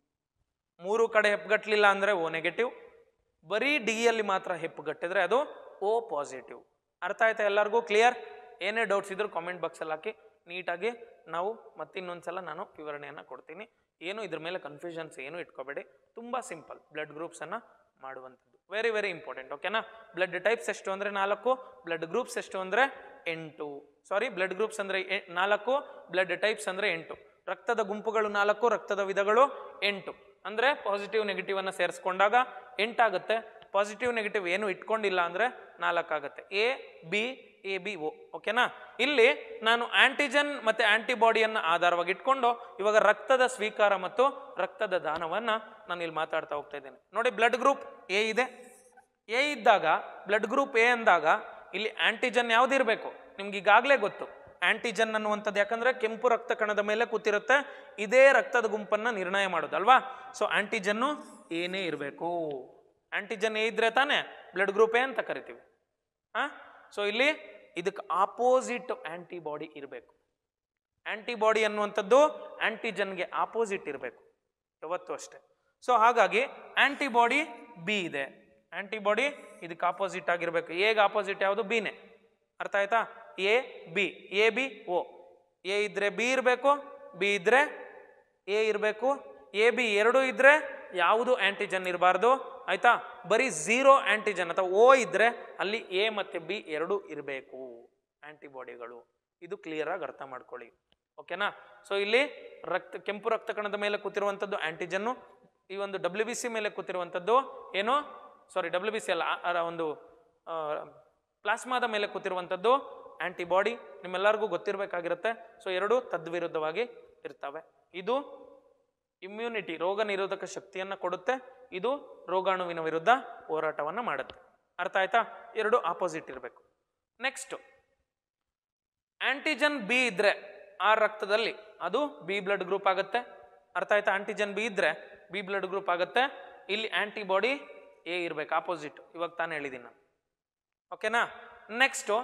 ಮೂರು ಕಡೆ ಹೆಪ್ಪುಗಟ್ಟಲಿಲ್ಲ ಅಂದರೆ ಓ ನೆಗೆಟಿವ್ ಬರೀ ಡಿ ಅಲ್ಲಿ ಮಾತ್ರ ಹೆಪ್ಪುಗಟ್ಟಿದ್ರೆ ಅದು ಓ ಪಾಸಿಟಿವ್ ಅರ್ಥ ಆಯ್ತಾ ಎಲ್ಲರಿಗೂ ಕ್ಲಿಯರ್ ಏನೇ ಡೌಟ್ಸ್ ಇದ್ರೂ ಕಾಮೆಂಟ್ ಬಾಕ್ಸಲ್ಲಿ ಹಾಕಿ ನೀಟಾಗಿ ನಾವು ಮತ್ತಿನ್ನೊಂದ್ಸಲ ನಾನು ವಿವರಣೆಯನ್ನು ಕೊಡ್ತೀನಿ ಏನು ಇದ್ರ ಮೇಲೆ ಕನ್ಫ್ಯೂಷನ್ಸ್ ಏನು ಇಟ್ಕೋಬೇಡಿ ತುಂಬ ಸಿಂಪಲ್ ಬ್ಲಡ್ ಗ್ರೂಪ್ಸನ್ನು ಮಾಡುವಂಥದ್ದು ವೆರಿ ವೆರಿ ಇಂಪಾರ್ಟೆಂಟ್ ಓಕೆನಾ ಬ್ಲಡ್ ಟೈಪ್ಸ್ ಎಷ್ಟು ಅಂದರೆ ನಾಲ್ಕು ಬ್ಲಡ್ ಗ್ರೂಪ್ಸ್ ಎಷ್ಟು ಅಂದರೆ ಎಂಟು ಸಾರಿ ಬ್ಲಡ್ ಗ್ರೂಪ್ಸ್ ಅಂದರೆ ನಾಲ್ಕು ಬ್ಲಡ್ ಟೈಪ್ಸ್ ಅಂದರೆ ಎಂಟು ರಕ್ತದ ಗುಂಪುಗಳು ನಾಲ್ಕು ರಕ್ತದ ವಿಧಗಳು ಎಂಟು ಅಂದರೆ ಪಾಸಿಟಿವ್ ನೆಗೆಟಿವ್ ಅನ್ನು ಸೇರಿಸ್ಕೊಂಡಾಗ ಎಂಟಾಗುತ್ತೆ ಪಾಸಿಟಿವ್ ನೆಗೆಟಿವ್ ಏನು ಇಟ್ಕೊಂಡಿಲ್ಲ ಅಂದರೆ ನಾಲ್ಕಾಗುತ್ತೆ A B A B O ಓಕೆನಾ ಇಲ್ಲಿ ನಾನು ಆಂಟಿಜನ್ ಮತ್ತು ಆಂಟಿಬಾಡಿಯನ್ನು ಆಧಾರವಾಗಿ ಇಟ್ಕೊಂಡು ಇವಾಗ ರಕ್ತದ ಸ್ವೀಕಾರ ಮತ್ತು ರಕ್ತದ ದಾನವನ್ನು ನಾನು ಇಲ್ಲಿ ಮಾತಾಡ್ತಾ ಹೋಗ್ತಾ ಇದ್ದೇನೆ ನೋಡಿ ಬ್ಲಡ್ ಗ್ರೂಪ್ ಎ ಇದೆ ಎ ಇದ್ದಾಗ ಬ್ಲಡ್ ಗ್ರೂಪ್ ಎ ಅಂದಾಗ ಇಲ್ಲಿ ಆಂಟಿಜನ್ ಯಾವ್ದಿರಬೇಕು ನಿಮ್ಗೆ ಈಗಾಗಲೇ ಗೊತ್ತು ಆಂಟಿಜನ್ ಅನ್ನುವಂಥದ್ದು ಯಾಕಂದ್ರೆ ಕೆಂಪು ರಕ್ತ ಕಣದ ಮೇಲೆ ಕೂತಿರುತ್ತೆ ಇದೇ ರಕ್ತದ ಗುಂಪನ್ನ ನಿರ್ಣಯ ಮಾಡೋದು ಅಲ್ವಾ ಸೊ ಆಂಟಿಜನ್ನು ಏನೇ ಇರಬೇಕು ಆಂಟಿಜನ್ ಎ ಇದ್ರೆ ತಾನೇ ಬ್ಲಡ್ ಗ್ರೂಪ್ ಎ ಅಂತ ಕರಿತೀವಿ ಹಾ ಸೊ ಇಲ್ಲಿ ಇದಕ್ಕೆ ಆಪೋಸಿಟ್ ಆಂಟಿಬಾಡಿ ಇರಬೇಕು ಆಂಟಿಬಾಡಿ ಅನ್ನುವಂಥದ್ದು ಆಂಟಿಜನ್ಗೆ ಆಪೋಸಿಟ್ ಇರಬೇಕು ಯಾವತ್ತೂ ಅಷ್ಟೇ ಸೊ ಹಾಗಾಗಿ ಆಂಟಿಬಾಡಿ ಬಿ ಇದೆ ಆಂಟಿಬಾಡಿ ಇದಕ್ಕೆ ಆಪೋಸಿಟ್ ಆಗಿರಬೇಕು ಎಗೆ ಆಪೋಸಿಟ್ ಯಾವುದು ಬಿನೇ ಅರ್ಥ ಆಯ್ತಾ A B A B O A ಇದ್ರೆ ಬಿ ಇರಬೇಕು ಬಿ ಇದ್ರೆ ಎ ಇರಬೇಕು ಎ ಬಿ ಎರಡು ಇದ್ರೆ ಯಾವುದು ಆಂಟಿಜನ್ ಇರಬಾರ್ದು ಆಯ್ತಾ ಬರೀ ಝೀರೋ ಆಂಟಿಜನ್ ಅಥವಾ ಓ ಇದ್ರೆ ಅಲ್ಲಿ ಎ ಮತ್ತೆ ಬಿ ಎರಡು ಇರಬೇಕು ಆಂಟಿಬಾಡಿಗಳು ಇದು ಕ್ಲಿಯರ್ ಆಗಿ ಅರ್ಥ ಮಾಡ್ಕೊಳ್ಳಿ ಓಕೆನಾ ಸೊ ಇಲ್ಲಿ ರಕ್ತ ಕೆಂಪು ರಕ್ತ ಕಣದ ಮೇಲೆ ಕೂತಿರುವಂಥದ್ದು ಆಂಟಿಜನ್ನು ಈ ಒಂದು ಡಬ್ಲ್ಯೂ ಬಿ ಸಿ ಮೇಲೆ ಕೂತಿರುವಂಥದ್ದು ಏನು ಸಾರಿ ಡಬ್ಲ್ಯೂ ಬಿ ಸಿ ಅಲ್ಲ ಆ- ಆ ಒಂದು ಪ್ಲಾಸ್ಮಾದ ಮೇಲೆ ಕೂತಿರುವಂಥದ್ದು ಆಂಟಿಬಾಡಿ ನಿಮ್ಮೆಲ್ಲರಿಗೂ ಗೊತ್ತಿರಬೇಕಾಗಿರುತ್ತೆ ಸೊ ಎರಡು ತದ್ವಿರುದ್ಧವಾಗಿ ಇರ್ತವೆ ಇದು ಇಮ್ಯುನಿಟಿ ರೋಗ ನಿರೋಧಕ ಶಕ್ತಿಯನ್ನು ಕೊಡುತ್ತೆ ಇದು ರೋಗಾಣುವಿನ ವಿರುದ್ಧ ಹೋರಾಟವನ್ನು ಮಾಡುತ್ತೆ ಅರ್ಥ ಆಯ್ತಾ ಎರಡು ಆಪೋಸಿಟ್ ಇರಬೇಕು ನೆಕ್ಸ್ಟ್ ಆಂಟಿಜನ್ ಬಿ ಇದ್ರೆ ಆ ರಕ್ತದಲ್ಲಿ ಅದು ಬಿ ಬ್ಲಡ್ ಗ್ರೂಪ್ ಆಗುತ್ತೆ ಅರ್ಥ ಆಯ್ತಾ ಆಂಟಿಜನ್ ಬಿ ಇದ್ರೆ ಬಿ ಬ್ಲಡ್ ಗ್ರೂಪ್ ಆಗುತ್ತೆ ಇಲ್ಲಿ ಆಂಟಿಬಾಡಿ ಎ ಇರ್ಬೇಕು ಆಪೋಸಿಟ್ ಇವಾಗ ತಾನೇ ಹೇಳಿದ್ದೀನಿ ನಾನು ಓಕೆನಾ next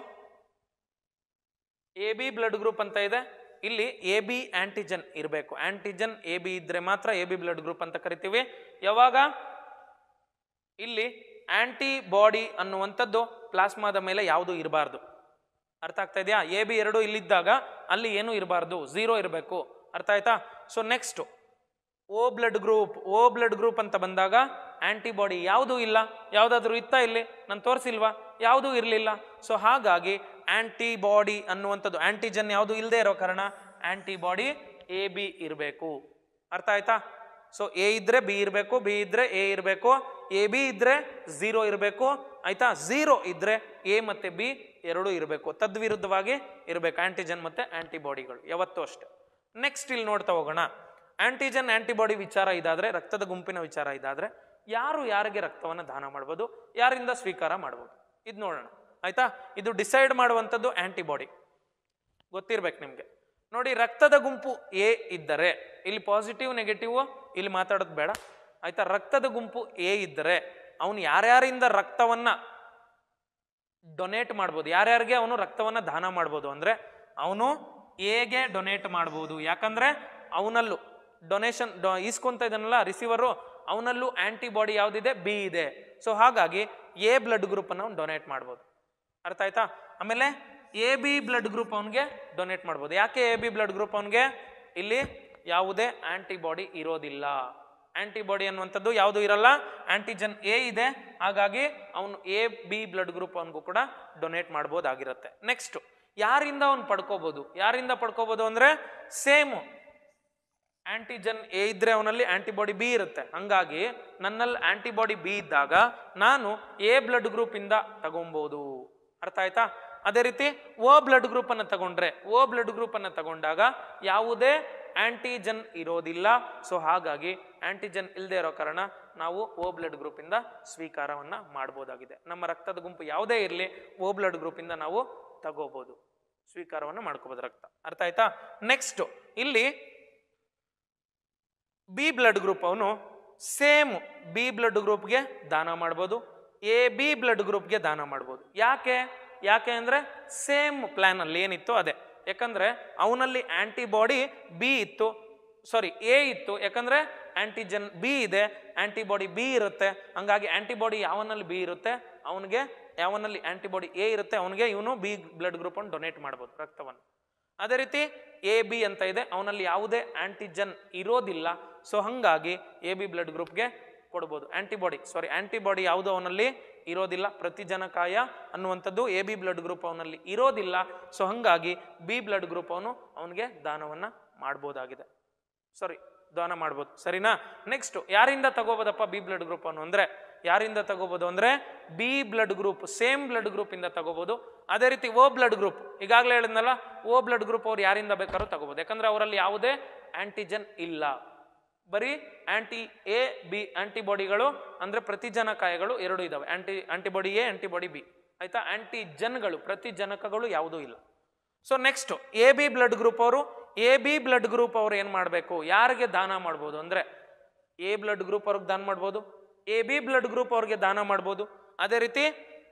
A B blood group ಅಂತ ಇದೆ ಇಲ್ಲಿ ಎ ಬಿ ಆಂಟಿಜನ್ ಇರಬೇಕು ಆಂಟಿಜನ್ ಎ ಬಿ ಇದ್ರೆ ಮಾತ್ರ ಎ ಬಿ ಬ್ಲಡ್ ಗ್ರೂಪ್ ಅಂತ ಕರಿತೀವಿ ಯಾವಾಗ ಇಲ್ಲಿ ಆಂಟಿಬಾಡಿ ಅನ್ನುವಂಥದ್ದು ಪ್ಲಾಸ್ಮಾದ ಮೇಲೆ ಯಾವುದು ಇರಬಾರ್ದು ಅರ್ಥ ಆಗ್ತಾ ಇದೆಯಾ ಎ ಬಿ ಎರಡು ಇಲ್ಲಿದ್ದಾಗ ಅಲ್ಲಿ ಏನೂ ಇರಬಾರ್ದು ಝೀರೋ ಇರಬೇಕು ಅರ್ಥ ಆಯ್ತಾ so next O blood group O blood group ಅಂತ ಬಂದಾಗ ಆಂಟಿಬಾಡಿ ಯಾವುದೂ ಇಲ್ಲ ಯಾವುದಾದ್ರೂ ಇತ್ತಾ ಇಲ್ಲಿ ನಾನು ತೋರಿಸಿಲ್ವಾ ಯಾವುದೂ ಇರಲಿಲ್ಲ ಸೊ ಹಾಗಾಗಿ ಆಂಟಿಬಾಡಿ ಅನ್ನುವಂಥದ್ದು ಆಂಟಿಜನ್ ಯಾವುದು ಇಲ್ಲದೆ ಇರೋ ಕಾರಣ ಆಂಟಿಬಾಡಿ ಎ ಬಿ ಇರಬೇಕು ಅರ್ಥ ಆಯ್ತಾ ಸೊ ಎ ಇದ್ರೆ ಬಿ ಇರಬೇಕು ಬಿ ಇದ್ರೆ ಎ ಇರಬೇಕು ಎ ಬಿ ಇದ್ರೆ ಝೀರೋ ಇರಬೇಕು ಆಯ್ತಾ ಝೀರೋ ಇದ್ರೆ ಎ ಮತ್ತೆ ಬಿ ಎರಡೂ ಇರಬೇಕು ತದ್ವಿರುದ್ಧವಾಗಿ ಇರಬೇಕು ಆಂಟಿಜನ್ ಮತ್ತೆ ಆಂಟಿಬಾಡಿಗಳು ಯಾವತ್ತೂ ಅಷ್ಟೆ ನೆಕ್ಸ್ಟ್ ಇಲ್ಲಿ ನೋಡ್ತಾ ಹೋಗೋಣ ಆಂಟಿಜನ್ ಆಂಟಿಬಾಡಿ ವಿಚಾರ ಇದಾದ್ರೆ ರಕ್ತದ ಗುಂಪಿನ ವಿಚಾರ ಇದಾದ್ರೆ ಯಾರು ಯಾರಿಗೆ ರಕ್ತವನ್ನು ದಾನ ಮಾಡ್ಬೋದು ಯಾರಿಂದ ಸ್ವೀಕಾರ ಮಾಡ್ಬೋದು ಇದು ನೋಡೋಣ ಆಯ್ತಾ ಇದು ಡಿಸೈಡ್ ಮಾಡುವಂಥದ್ದು ಆಂಟಿಬಾಡಿ ಗೊತ್ತಿರ್ಬೇಕು ನಿಮಗೆ ನೋಡಿ ರಕ್ತದ ಗುಂಪು ಎ ಇದ್ದರೆ ಇಲ್ಲಿ ಪಾಸಿಟಿವ್ ನೆಗೆಟಿವ್ ಇಲ್ಲಿ ಮಾತಾಡೋದು ಬೇಡ ಆಯ್ತಾ ರಕ್ತದ ಗುಂಪು ಎ ಇದ್ದರೆ ಅವನು ಯಾರ್ಯಾರಿಂದ ರಕ್ತವನ್ನ ಡೊನೇಟ್ ಮಾಡ್ಬೋದು ಯಾರ್ಯಾರಿಗೆ ಅವನು ರಕ್ತವನ್ನ ದಾನ ಮಾಡ್ಬೋದು ಅಂದ್ರೆ ಅವನು ಎಗೆ ಡೊನೇಟ್ ಮಾಡ್ಬೋದು ಯಾಕಂದ್ರೆ ಅವನಲ್ಲೂ ಡೊನೇಷನ್ ಈಸ್ಕೊಂತ ಇದನ್ನಲ್ಲ ರಿಸೀವರು ಅವನಲ್ಲೂ ಆಂಟಿಬಾಡಿ ಯಾವುದಿದೆ ಬಿ ಇದೆ ಸೊ ಹಾಗಾಗಿ ಎ ಬ್ಲಡ್ ಗ್ರೂಪ್ ಅನ್ನು ಡೊನೇಟ್ ಮಾಡ್ಬೋದು ಅರ್ಥ ಆಯ್ತಾ ಆಮೇಲೆ ಎ ಬಿ ಬ್ಲಡ್ ಗ್ರೂಪ್ ಅವನಿಗೆ ಡೊನೇಟ್ ಮಾಡ್ಬೋದು ಯಾಕೆ ಎ ಬಿ ಬ್ಲಡ್ ಗ್ರೂಪ್ ಅವನಿಗೆ ಇಲ್ಲಿ ಯಾವುದೇ ಆಂಟಿಬಾಡಿ ಇರೋದಿಲ್ಲ ಆಂಟಿಬಾಡಿ ಅನ್ನುವಂಥದ್ದು ಯಾವುದು ಇರಲ್ಲ ಆಂಟಿಜನ್ ಎ ಇದೆ ಹಾಗಾಗಿ ಅವನು ಎ ಬಿ ಬ್ಲಡ್ ಗ್ರೂಪ್ ಅವನಿಗೂ ಕೂಡ ಡೊನೇಟ್ ಮಾಡ್ಬೋದಾಗಿರುತ್ತೆ ನೆಕ್ಸ್ಟ್ ಯಾರಿಂದ ಅವನು ಪಡ್ಕೋಬಹುದು ಯಾರಿಂದ ಪಡ್ಕೋಬಹುದು ಅಂದ್ರೆ ಸೇಮ್ ಆಂಟಿಜನ್ ಎ ಇದ್ರೆ ಅವನಲ್ಲಿ ಆಂಟಿಬಾಡಿ ಬಿ ಇರುತ್ತೆ ಹಂಗಾಗಿ ನನ್ನಲ್ಲಿ ಆಂಟಿಬಾಡಿ ಬಿ ಇದ್ದಾಗ ನಾನು ಎ ಬ್ಲಡ್ ಗ್ರೂಪ್ ಇಂದ ತಗೊಬಹುದು ಅರ್ಥ ಆಯ್ತಾ ಅದೇ ರೀತಿ ಓ ಬ್ಲಡ್ ಗ್ರೂಪ್ ಅನ್ನ ತಗೊಂಡ್ರೆ ಓ ಬ್ಲಡ್ ಗ್ರೂಪ್ ಅನ್ನ ತಗೊಂಡಾಗ ಯಾವುದೇ ಆಂಟಿಜನ್ ಇರೋದಿಲ್ಲ ಸೊ ಹಾಗಾಗಿ ಆಂಟಿಜನ್ ಇಲ್ಲದೆ ಇರೋ ಕಾರಣ ನಾವು ಓ ಬ್ಲಡ್ ಗ್ರೂಪ್ ಇಂದ ಸ್ವೀಕಾರವನ್ನ ಮಾಡಬಹುದಾಗಿದೆ ನಮ್ಮ ರಕ್ತದ ಗುಂಪು ಯಾವುದೇ ಇರಲಿ ಓ ಬ್ಲಡ್ ಗ್ರೂಪ್ ಇಂದ ನಾವು ತಗೋಬಹುದು ಸ್ವೀಕಾರವನ್ನು ಮಾಡ್ಕೋಬಹುದು ರಕ್ತ ಅರ್ಥ ಆಯ್ತಾ ನೆಕ್ಸ್ಟ್ ಇಲ್ಲಿ ಬಿ ಬ್ಲಡ್ ಗ್ರೂಪ್ ಅವನು ಸೇಮ್ ಬಿ ಬ್ಲಡ್ ಗ್ರೂಪ್ಗೆ ದಾನ ಮಾಡ್ಬೋದು ಎ ಬಿ ಬ್ಲಡ್ ಗ್ರೂಪ್ಗೆ ದಾನ ಮಾಡ್ಬೋದು ಯಾಕೆ ಯಾಕೆ ಅಂದರೆ ಸೇಮ್ ಪ್ಲ್ಯಾನಲ್ಲಿ ಏನಿತ್ತು ಅದೇ ಯಾಕಂದರೆ ಅವನಲ್ಲಿ ಆಂಟಿಬಾಡಿ ಬಿ ಇತ್ತು ಸಾರಿ ಎ ಇತ್ತು ಯಾಕಂದರೆ ಆಂಟಿಜನ್ ಬಿ ಇದೆ ಆಂಟಿಬಾಡಿ ಬಿ ಇರುತ್ತೆ ಹಂಗಾಗಿ ಆಂಟಿಬಾಡಿ ಯಾವನಲ್ಲಿ ಬಿ ಇರುತ್ತೆ ಅವನಿಗೆ ಯಾವನಲ್ಲಿ ಆಂಟಿಬಾಡಿ ಎ ಇರುತ್ತೆ ಅವನಿಗೆ ಇವನು ಬಿ ಬ್ಲಡ್ ಗ್ರೂಪನ್ನು ಡೊನೇಟ್ ಮಾಡ್ಬೋದು ರಕ್ತವನ್ನು ಅದೇ ರೀತಿ ಎ ಬಿ ಅಂತ ಇದೆ ಅವನಲ್ಲಿ ಯಾವುದೇ ಆಂಟಿಜನ್ ಇರೋದಿಲ್ಲ ಸೊ ಹಾಗಾಗಿ ಎ ಬಿ ಬ್ಲಡ್ ಗ್ರೂಪ್ಗೆ ಕೊಡ್ಬೋದು ಆಂಟಿಬಾಡಿ ಸಾರಿ ಆಂಟಿಬಾಡಿ ಯಾವುದು ಅವನಲ್ಲಿ ಇರೋದಿಲ್ಲ ಪ್ರತಿಜನಕಾಯ ಅನ್ನುವಂಥದ್ದು ಎ ಬಿ ಬ್ಲಡ್ ಗ್ರೂಪ್ ಅವನಲ್ಲಿ ಇರೋದಿಲ್ಲ ಸೊ ಹಾಗಾಗಿ ಬಿ ಬ್ಲಡ್ ಗ್ರೂಪ್ ಅವನು ಅವನಿಗೆ ದಾನವನ್ನು ಮಾಡ್ಬೋದಾಗಿದೆ ಸಾರಿ ದಾನ ಮಾಡ್ಬೋದು ಸರಿನಾ ನೆಕ್ಸ್ಟ್ ಯಾರಿಂದ ತಗೋಬೋದಪ್ಪ ಬಿ ಬ್ಲಡ್ ಗ್ರೂಪ್ ಅನ್ನು ಅಂದ್ರೆ ಯಾರಿಂದ ತಗೋಬೋದು ಅಂದ್ರೆ B blood group same blood group ಇಂದ ತಗೋಬಹುದು ಅದೇ ರೀತಿ ಓ ಬ್ಲಡ್ ಗ್ರೂಪ್ ಈಗಾಗಲೇ ಹೇಳಿದ್ನಲ್ಲ ಓ ಬ್ಲಡ್ ಗ್ರೂಪ್ ಅವ್ರು ಯಾರಿಂದ ಬೇಕಾದ್ರೂ ತಗೋಬಹುದು ಯಾಕಂದ್ರೆ ಅವರಲ್ಲಿ ಯಾವುದೇ ಆಂಟಿಜನ್ ಇಲ್ಲ ಬರೀ ಆಂಟಿ ಎ ಬಿ ಆಂಟಿಬಾಡಿಗಳು ಅಂದ್ರೆ ಪ್ರತಿಜನಕಾಯಗಳು ಎರಡು ಇದಾವೆ anti antibody A antibody B ಆಯ್ತಾ ಆಂಟಿಜನ್ಗಳು ಪ್ರತಿಜನಕಗಳು ಯಾವುದೂ ಇಲ್ಲ so next A B blood group ಅವರು ಎ ಬಿ ಬ್ಲಡ್ ಗ್ರೂಪ್ ಅವ್ರು ಏನು ಮಾಡಬೇಕು ಯಾರಿಗೆ ದಾನ ಮಾಡ್ಬೋದು ಅಂದರೆ ಎ ಬ್ಲಡ್ ಗ್ರೂಪ್ ಅವ್ರಿಗೆ ದಾನ ಮಾಡ್ಬೋದು ಎ ಬಿ ಬ್ಲಡ್ ಗ್ರೂಪ್ ಅವ್ರಿಗೆ ದಾನ ಮಾಡ್ಬೋದು ಅದೇ ರೀತಿ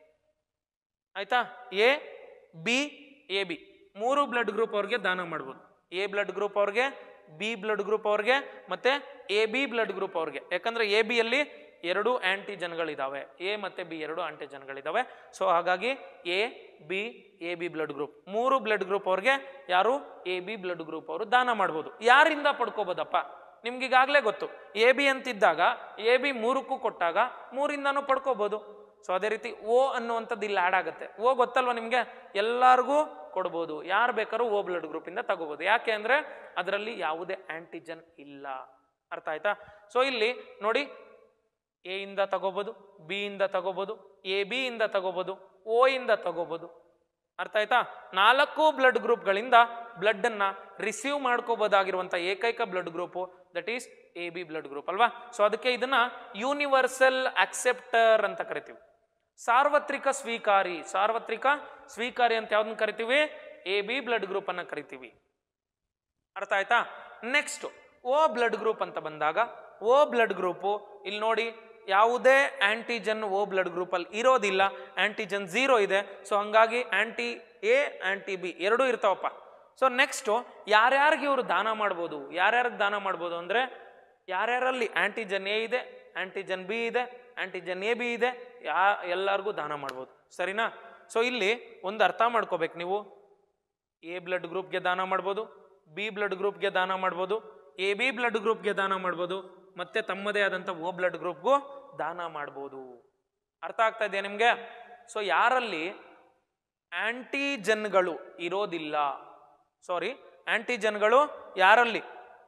ಆಯ್ತಾ ಎ ಬಿ ಎ ಬಿ ಮೂರು ಬ್ಲಡ್ ಗ್ರೂಪ್ ಅವ್ರಿಗೆ ದಾನ ಮಾಡ್ಬೋದು ಎ ಬ್ಲಡ್ ಗ್ರೂಪ್ ಅವ್ರಿಗೆ ಬಿ ಬ್ಲಡ್ ಗ್ರೂಪ್ ಅವ್ರಿಗೆ ಮತ್ತೆ ಎ ಬಿ ಬ್ಲಡ್ ಗ್ರೂಪ್ ಅವ್ರಿಗೆ ಯಾಕಂದ್ರೆ ಎ ಬಿಯಲ್ಲಿ ಎರಡು ಆಂಟಿಜನ್ಗಳಿದಾವೆ ಎ ಮತ್ತೆ ಬಿ ಎರಡು ಆಂಟಿಜನ್ಗಳಿದಾವೆ ಸೊ ಹಾಗಾಗಿ A B A B blood group ಮೂರು ಬ್ಲಡ್ ಗ್ರೂಪ್ ಅವ್ರಿಗೆ ಯಾರು ಎ ಬಿ ಬ್ಲಡ್ ಗ್ರೂಪ್ ಅವರು ದಾನ ಮಾಡ್ಬೋದು ಯಾರಿಂದ ಪಡ್ಕೋಬೋದಪ್ಪ ನಿಮ್ಗೆ ಈಗಾಗಲೇ ಗೊತ್ತು ಎ ಬಿ ಅಂತಿದ್ದಾಗ ಎ ಬಿ ಮೂರಕ್ಕೂ ಕೊಟ್ಟಾಗ ಮೂರಿಂದಾನು ಪಡ್ಕೋಬೋದು ಸೊ ಅದೇ ರೀತಿ ಓ ಅನ್ನುವಂಥದ್ದು ಇಲ್ಲಿ ಆ್ಯಡ್ ಆಗುತ್ತೆ ಓ ಗೊತ್ತಲ್ವ ನಿಮಗೆ ಎಲ್ಲರಿಗೂ ಕೊಡ್ಬೋದು ಯಾರು ಬೇಕಾದ್ರೂ ಓ ಬ್ಲಡ್ ಗ್ರೂಪಿಂದ ತಗೋಬೋದು ಯಾಕೆ ಅಂದರೆ ಅದರಲ್ಲಿ ಯಾವುದೇ ಆಂಟಿಜನ್ ಇಲ್ಲ ಅರ್ಥ ಆಯ್ತಾ ಸೊ ಇಲ್ಲಿ ನೋಡಿ ಎ ಇಂದ ತಗೋಬೋದು ಬಿ ಇಂದ ತಗೋಬೋದು ಎ ಬಿ ಇಂದ ತಗೋಬೋದು ಓ ಇಂದ ತಗೋಬೋದು ಅರ್ಥ ಆಯ್ತಾ ನಾಲ್ಕು ಬ್ಲಡ್ ಗ್ರೂಪ್ಗಳಿಂದ ಬ್ಲಡ್ ಅನ್ನ ರಿಸೀವ್ ಮಾಡ್ಕೋಬೋದಾಗಿರುವಂಥ ಏಕೈಕ blood group that is A B blood group ಅಲ್ವಾ ಸೊ ಅದಕ್ಕೆ ಇದನ್ನ ಯೂನಿವರ್ಸಲ್ ಅಕ್ಸೆಪ್ಟರ್ ಅಂತ ಕರಿತೀವಿ ಸಾರ್ವತ್ರಿಕ ಸ್ವೀಕಾರಿ ಸಾರ್ವತ್ರಿಕ ಸ್ವೀಕಾರಿ ಅಂತ ಯಾವ್ದನ್ನ ಕರಿತೀವಿ ಎ ಬಿ ಬ್ಲಡ್ ಗ್ರೂಪ್ ಅನ್ನ ಕರಿತೀವಿ ಅರ್ಥ ಆಯ್ತಾ ನೆಕ್ಸ್ಟ್ ಓ ಬ್ಲಡ್ ಗ್ರೂಪ್ ಅಂತ ಬಂದಾಗ ಓ ಬ್ಲಡ್ ಗ್ರೂಪು ಇಲ್ಲಿ ನೋಡಿ ಯಾವುದೇ ಆಂಟಿಜನ್ ಓ ಬ್ಲಡ್ ಗ್ರೂಪಲ್ಲಿ ಇರೋದಿಲ್ಲ ಆಂಟಿಜನ್ ಝೀರೋ ಇದೆ ಸೊ ಹಂಗಾಗಿ ಆಂಟಿ ಎ ಆಂಟಿ ಬಿ ಎರಡೂ ಇರ್ತಾವಪ್ಪ ಸೊ ನೆಕ್ಸ್ಟು ಯಾರ್ಯಾರಿಗೆ ಇವರು ದಾನ ಮಾಡ್ಬೋದು ಯಾರ್ಯಾರಿಗೆ ದಾನ ಮಾಡ್ಬೋದು ಅಂದರೆ ಯಾರ್ಯಾರಲ್ಲಿ ಆಂಟಿಜನ್ ಎ ಇದೆ ಆಂಟಿಜನ್ ಬಿ ಇದೆ ಆಂಟಿಜನ್ ಎ ಬಿ ಇದೆ ಯಾ ಎಲ್ಲರಿಗೂ ದಾನ ಮಾಡ್ಬೋದು ಸರಿನಾ ಸೊ ಇಲ್ಲಿ ಒಂದು ಅರ್ಥ ಮಾಡ್ಕೋಬೇಕು ನೀವು ಎ ಬ್ಲಡ್ ಗ್ರೂಪ್ಗೆ ದಾನ ಮಾಡ್ಬೋದು ಬಿ ಬ್ಲಡ್ ಗ್ರೂಪ್ಗೆ ದಾನ ಮಾಡ್ಬೋದು ಎ ಬಿ ಬ್ಲಡ್ ಗ್ರೂಪ್ಗೆ ದಾನ ಮಾಡ್ಬೋದು ಮತ್ತೆ ತಮ್ಮದೇ ಆದಂಥ ಓ ಬ್ಲಡ್ ಗ್ರೂಪ್ಗೂ ದಾನ ಮಾಡ್ಬೋದು ಅರ್ಥ ಆಗ್ತಾ ಇದೆಯಾ ನಿಮಗೆ ಸೊ ಯಾರಲ್ಲಿ ಆಂಟಿಜನ್ಗಳು ಇರೋದಿಲ್ಲ ಸಾರಿ ಆಂಟಿಜನ್ಗಳು ಯಾರಲ್ಲಿ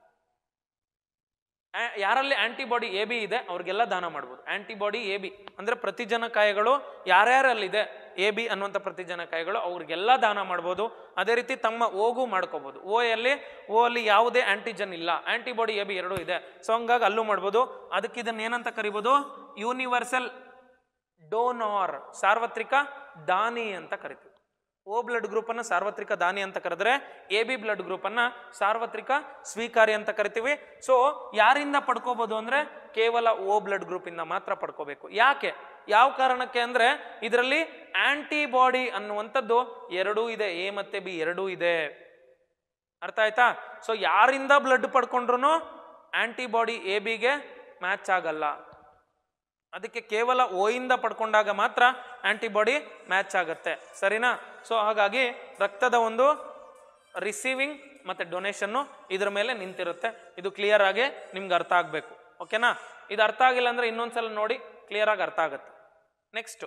ಆ- ಯಾರಲ್ಲಿ ಆಂಟಿಬಾಡಿ ಎ ಬಿ ಇದೆ ಅವ್ರಿಗೆಲ್ಲ ದಾನ ಮಾಡ್ಬೋದು ಆಂಟಿಬಾಡಿ ಎ ಬಿ ಅಂದರೆ ಪ್ರತಿಜನಕಾಯಗಳು ಯಾರ್ಯಾರಲ್ಲಿದೆ ಎ ಬಿ ಅನ್ನುವಂಥ ಪ್ರತಿಜನಕಾಯಗಳು ಅವ್ರಿಗೆಲ್ಲ ದಾನ ಮಾಡ್ಬೋದು ಅದೇ ರೀತಿ ತಮ್ಮ ಓಗೂ ಮಾಡ್ಕೋಬೋದು ಓ ಅಲ್ಲಿ ಓ ಅಲ್ಲಿ ಯಾವುದೇ ಆಂಟಿಜನ್ ಇಲ್ಲ ಆಂಟಿಬಾಡಿ ಎ ಬಿ ಎರಡೂ ಇದೆ ಸೊ ಹಂಗಾಗಿ ಅಲ್ಲೂ ಮಾಡ್ಬೋದು ಅದಕ್ಕೆ ಇದನ್ನ ಏನಂತ ಕರಿಬೋದು ಯೂನಿವರ್ಸಲ್ ಡೋನಾರ್ ಸಾರ್ವತ್ರಿಕ ದಾನಿ ಅಂತ ಕರಿತೀವಿ ಓ ಬ್ಲಡ್ ಗ್ರೂಪ್ ಅನ್ನ ಸಾರ್ವತ್ರಿಕ ದಾನಿ ಅಂತ ಕರೆದ್ರೆ ಎ ಬಿ ಬ್ಲಡ್ ಗ್ರೂಪ್ ಅನ್ನ ಸಾರ್ವತ್ರಿಕ ಸ್ವೀಕಾರಿ ಅಂತ ಕರಿತೀವಿ ಸೊ ಯಾರಿಂದ ಪಡ್ಕೋಬಹುದು ಅಂದ್ರೆ ಕೇವಲ ಓ ಬ್ಲಡ್ ಗ್ರೂಪ್ ಇಂದ ಮಾತ್ರ ಪಡ್ಕೋಬೇಕು ಯಾಕೆ ಯಾವ ಕಾರಣಕ್ಕೆ ಅಂದ್ರೆ ಇದರಲ್ಲಿ ಆಂಟಿಬಾಡಿ ಅನ್ನುವಂಥದ್ದು ಎರಡೂ ಇದೆ ಎ ಮತ್ತೆ ಬಿ ಎರಡೂ ಇದೆ ಅರ್ಥ ಆಯ್ತಾ ಸೊ ಯಾರಿಂದ ಬ್ಲಡ್ ಪಡ್ಕೊಂಡ್ರು ಆಂಟಿಬಾಡಿ ಎ ಬಿಗೆ ಮ್ಯಾಚ್ ಆಗಲ್ಲ ಅದಕ್ಕೆ ಕೇವಲ ಓ ಇಂದ ಪಡ್ಕೊಂಡಾಗ ಮಾತ್ರ ಆಂಟಿಬಾಡಿ ಮ್ಯಾಚ್ ಆಗುತ್ತೆ ಸರಿನಾ ಸೊ ಹಾಗಾಗಿ ರಕ್ತದ ಒಂದು ರಿಸೀವಿಂಗ್ ಮತ್ತು ಡೊನೇಷನ್ನು ಇದ್ರ ಮೇಲೆ ನಿಂತಿರುತ್ತೆ ಇದು ಕ್ಲಿಯರ್ ಆಗಿ ನಿಮ್ಗೆ ಅರ್ಥ ಆಗಬೇಕು ಓಕೆನಾ ಇದು ಅರ್ಥ ಆಗಿಲ್ಲ ಅಂದರೆ ಇನ್ನೊಂದ್ಸಲ ನೋಡಿ ಕ್ಲಿಯರ್ ಆಗಿ ಅರ್ಥ ಆಗುತ್ತೆ ನೆಕ್ಸ್ಟ್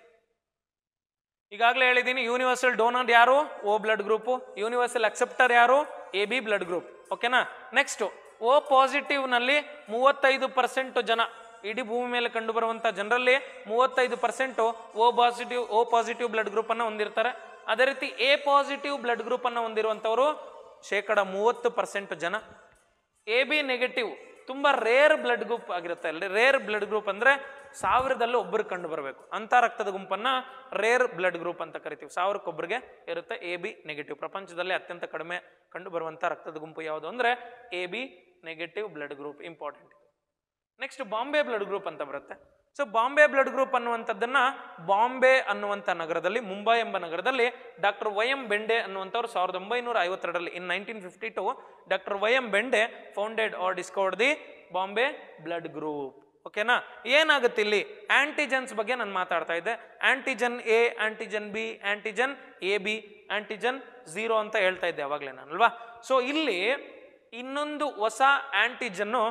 ಈಗಾಗಲೇ ಹೇಳಿದ್ದೀನಿ ಯೂನಿವರ್ಸಲ್ ಡೋನರ್ ಯಾರು O blood group universal acceptor ಯಾರು ಎ ಬಿ ಬ್ಲಡ್ ಗ್ರೂಪ್ ಓಕೆನಾ ನೆಕ್ಸ್ಟ್ ಓ ಪಾಸಿಟಿವ್ನಲ್ಲಿ ಮೂವತ್ತೈದು ಪರ್ಸೆಂಟ್ ಜನ ಇಡೀ ಭೂಮಿ ಮೇಲೆ ಕಂಡು ಬರುವಂಥ ಜನರಲ್ಲಿ ಮೂವತ್ತೈದು percent O positive O positive blood ಗ್ರೂಪನ್ನು ಹೊಂದಿರ್ತಾರೆ ಅದೇ ರೀತಿ ಎ ಪಾಸಿಟಿವ್ ಬ್ಲಡ್ ಗ್ರೂಪನ್ನು ಹೊಂದಿರುವಂಥವರು ಶೇಕಡ ಮೂವತ್ತು ಪರ್ಸೆಂಟ್ ಜನ ಎ ಬಿ ನೆಗೆಟಿವ್ ತುಂಬ ರೇರ್ ಬ್ಲಡ್ ಗ್ರೂಪ್ ಆಗಿರುತ್ತೆ ಅಲ್ಲಿ ರೇರ್ ಬ್ಲಡ್ ಗ್ರೂಪ್ ಅಂದರೆ ಸಾವಿರದಲ್ಲಿ ಒಬ್ಬರು ಕಂಡು ಬರಬೇಕು ಅಂಥ ರಕ್ತದ ಗುಂಪನ್ನು ರೇರ್ ಬ್ಲಡ್ ಗ್ರೂಪ್ ಅಂತ ಕರಿತೀವಿ ಸಾವಿರಕ್ಕೊಬ್ಬರಿಗೆ ಇರುತ್ತೆ ಎ ಬಿ ನೆಗೆಟಿವ್ ಪ್ರಪಂಚದಲ್ಲಿ ಅತ್ಯಂತ ಕಡಿಮೆ ಕಂಡು ಬರುವಂಥ ರಕ್ತದ ಗುಂಪು ಯಾವುದು ಅಂದರೆ A B negative blood group important next Bombay blood group ಅಂತ ಬರುತ್ತೆ ಸೊ ಬಾಂಬೆ ಬ್ಲಡ್ ಗ್ರೂಪ್ ಅನ್ನುವಂಥದ್ದನ್ನ ಬಾಂಬೆ ಅನ್ನುವಂಥ ನಗರದಲ್ಲಿ ಮುಂಬೈ ಎಂಬ ನಗರದಲ್ಲಿ ಡಾಕ್ಟರ್ ವೈ ಎಂ ಬೆಂಡೆ ಅನ್ನುವಂಥವ್ರು ಸಾವಿರದ ಒಂಬೈನೂರ ಐವತ್ತೆರಡರಲ್ಲಿ in nineteen fifty two doctor Y M Bhende founded or discovered the Bombay blood group ಓಕೆನಾ ಏನಾಗುತ್ತೆ ಇಲ್ಲಿ ಆಂಟಿಜನ್ಸ್ ಬಗ್ಗೆ ನಾನು ಮಾತಾಡ್ತಾ ಇದ್ದೆ antigen A antigen B antigen A B antigen zero ಅಂತ ಹೇಳ್ತಾ ಇದ್ದೆ ಅವಾಗಲೇ ನಾನು ಅಲ್ವಾ ಸೊ ಇಲ್ಲಿ ಇನ್ನೊಂದು ಹೊಸ ಆಂಟಿಜನ್ನು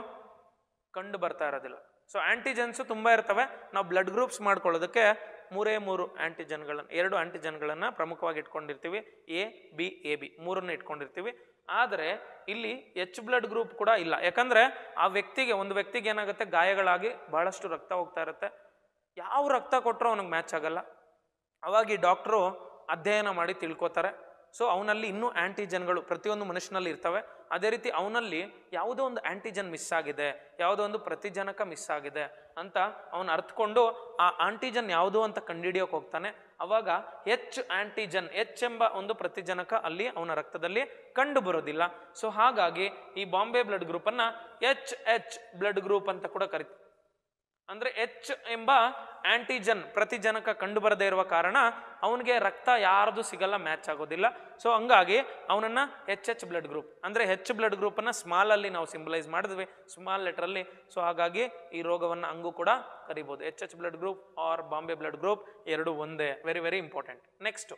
ಕಂಡು ಬರ್ತಾ ಇರೋದಿಲ್ಲ ಸೊ ಆಂಟಿಜನ್ಸು ತುಂಬ ಇರ್ತವೆ ನಾವು ಬ್ಲಡ್ ಗ್ರೂಪ್ಸ್ ಮಾಡ್ಕೊಳ್ಳೋದಕ್ಕೆ ಮೂರೇ ಮೂರು ಆಂಟಿಜನ್ಗಳನ್ನು ಎರಡು ಆಂಟಿಜನ್ಗಳನ್ನು ಪ್ರಮುಖವಾಗಿ ಇಟ್ಕೊಂಡಿರ್ತೀವಿ ಎ ಬಿ ಎ ಬಿ ಮೂರನ್ನು ಇಟ್ಕೊಂಡಿರ್ತೀವಿ ಆದರೆ ಇಲ್ಲಿ ಎಚ್ ಬ್ಲಡ್ ಗ್ರೂಪ್ ಕೂಡ ಇಲ್ಲ ಯಾಕಂದರೆ ಆ ವ್ಯಕ್ತಿಗೆ ಒಂದು ವ್ಯಕ್ತಿಗೆ ಏನಾಗುತ್ತೆ ಗಾಯಗಳಾಗಿ ಬಹಳಷ್ಟು ರಕ್ತ ಹೋಗ್ತಾ ಇರುತ್ತೆ ಯಾವ ರಕ್ತ ಕೊಟ್ಟರು ಅವನಿಗೆ ಮ್ಯಾಚ್ ಆಗಲ್ಲ ಅವಾಗ ಈ ಡಾಕ್ಟ್ರು ಅಧ್ಯಯನ ಮಾಡಿ ತಿಳ್ಕೊತಾರೆ ಸೊ ಅವನಲ್ಲಿ ಇನ್ನೂ ಆಂಟಿಜನ್ಗಳು ಪ್ರತಿಯೊಂದು ಮನುಷ್ಯನಲ್ಲಿ ಇರ್ತವೆ ಅದೇ ರೀತಿ ಅವನಲ್ಲಿ ಯಾವುದೋ ಒಂದು ಆಂಟಿಜನ್ ಮಿಸ್ ಆಗಿದೆ ಯಾವುದೋ ಒಂದು ಪ್ರತಿಜನಕ ಮಿಸ್ ಆಗಿದೆ ಅಂತ ಅವನು ಅರ್ಥಕೊಂಡು ಆ ಆಂಟಿಜನ್ ಯಾವುದು ಅಂತ ಕಂಡುಹಿಡಿಯೋಕೆ ಹೋಗ್ತಾನೆ ಅವಾಗ ಎಚ್ ಆಂಟಿಜನ್ ಎಚ್ ಎಂಬ ಒಂದು ಪ್ರತಿಜನಕ ಅಲ್ಲಿ ಅವನ ರಕ್ತದಲ್ಲಿ ಕಂಡು ಬರೋದಿಲ್ಲ ಸೊ ಹಾಗಾಗಿ ಈ ಬಾಂಬೆ ಬ್ಲಡ್ ಗ್ರೂಪನ್ನು ಎಚ್ ಎಚ್ ಬ್ಲಡ್ ಗ್ರೂಪ್ ಅಂತ ಕೂಡ ಕರಿತೀವಿ ಅಂದ್ರೆ ಎಚ್ ಎಂಬ ಆಂಟಿಜನ್ ಪ್ರತಿಜನಕ ಕಂಡು ಬರದೇ ಇರುವ ಕಾರಣ ಅವನಿಗೆ ರಕ್ತ ಯಾರ್ದು ಸಿಗಲ್ಲ ಮ್ಯಾಚ್ ಆಗೋದಿಲ್ಲ ಸೊ ಹಂಗಾಗಿ ಅವನನ್ನ ಎಚ್ ಎಚ್ ಬ್ಲಡ್ ಗ್ರೂಪ್ ಅಂದ್ರೆ ಹೆಚ್ ಬ್ಲಡ್ ಗ್ರೂಪನ್ನು ಸ್ಮಾಲ್ ಅಲ್ಲಿ ನಾವು ಸಿಂಬಲೈಸ್ ಮಾಡಿದ್ವಿ ಸ್ಮಾಲ್ ಲೆಟ್ರಲ್ಲಿ ಸೊ ಹಾಗಾಗಿ ಈ ರೋಗವನ್ನು ಹಂಗೂ ಕೂಡ ಕರಿಬೋದು H H blood group or Bombay blood group ಎರಡು ಒಂದೇ ವೆರಿ ವೆರಿ ಇಂಪಾರ್ಟೆಂಟ್ ನೆಕ್ಸ್ಟ್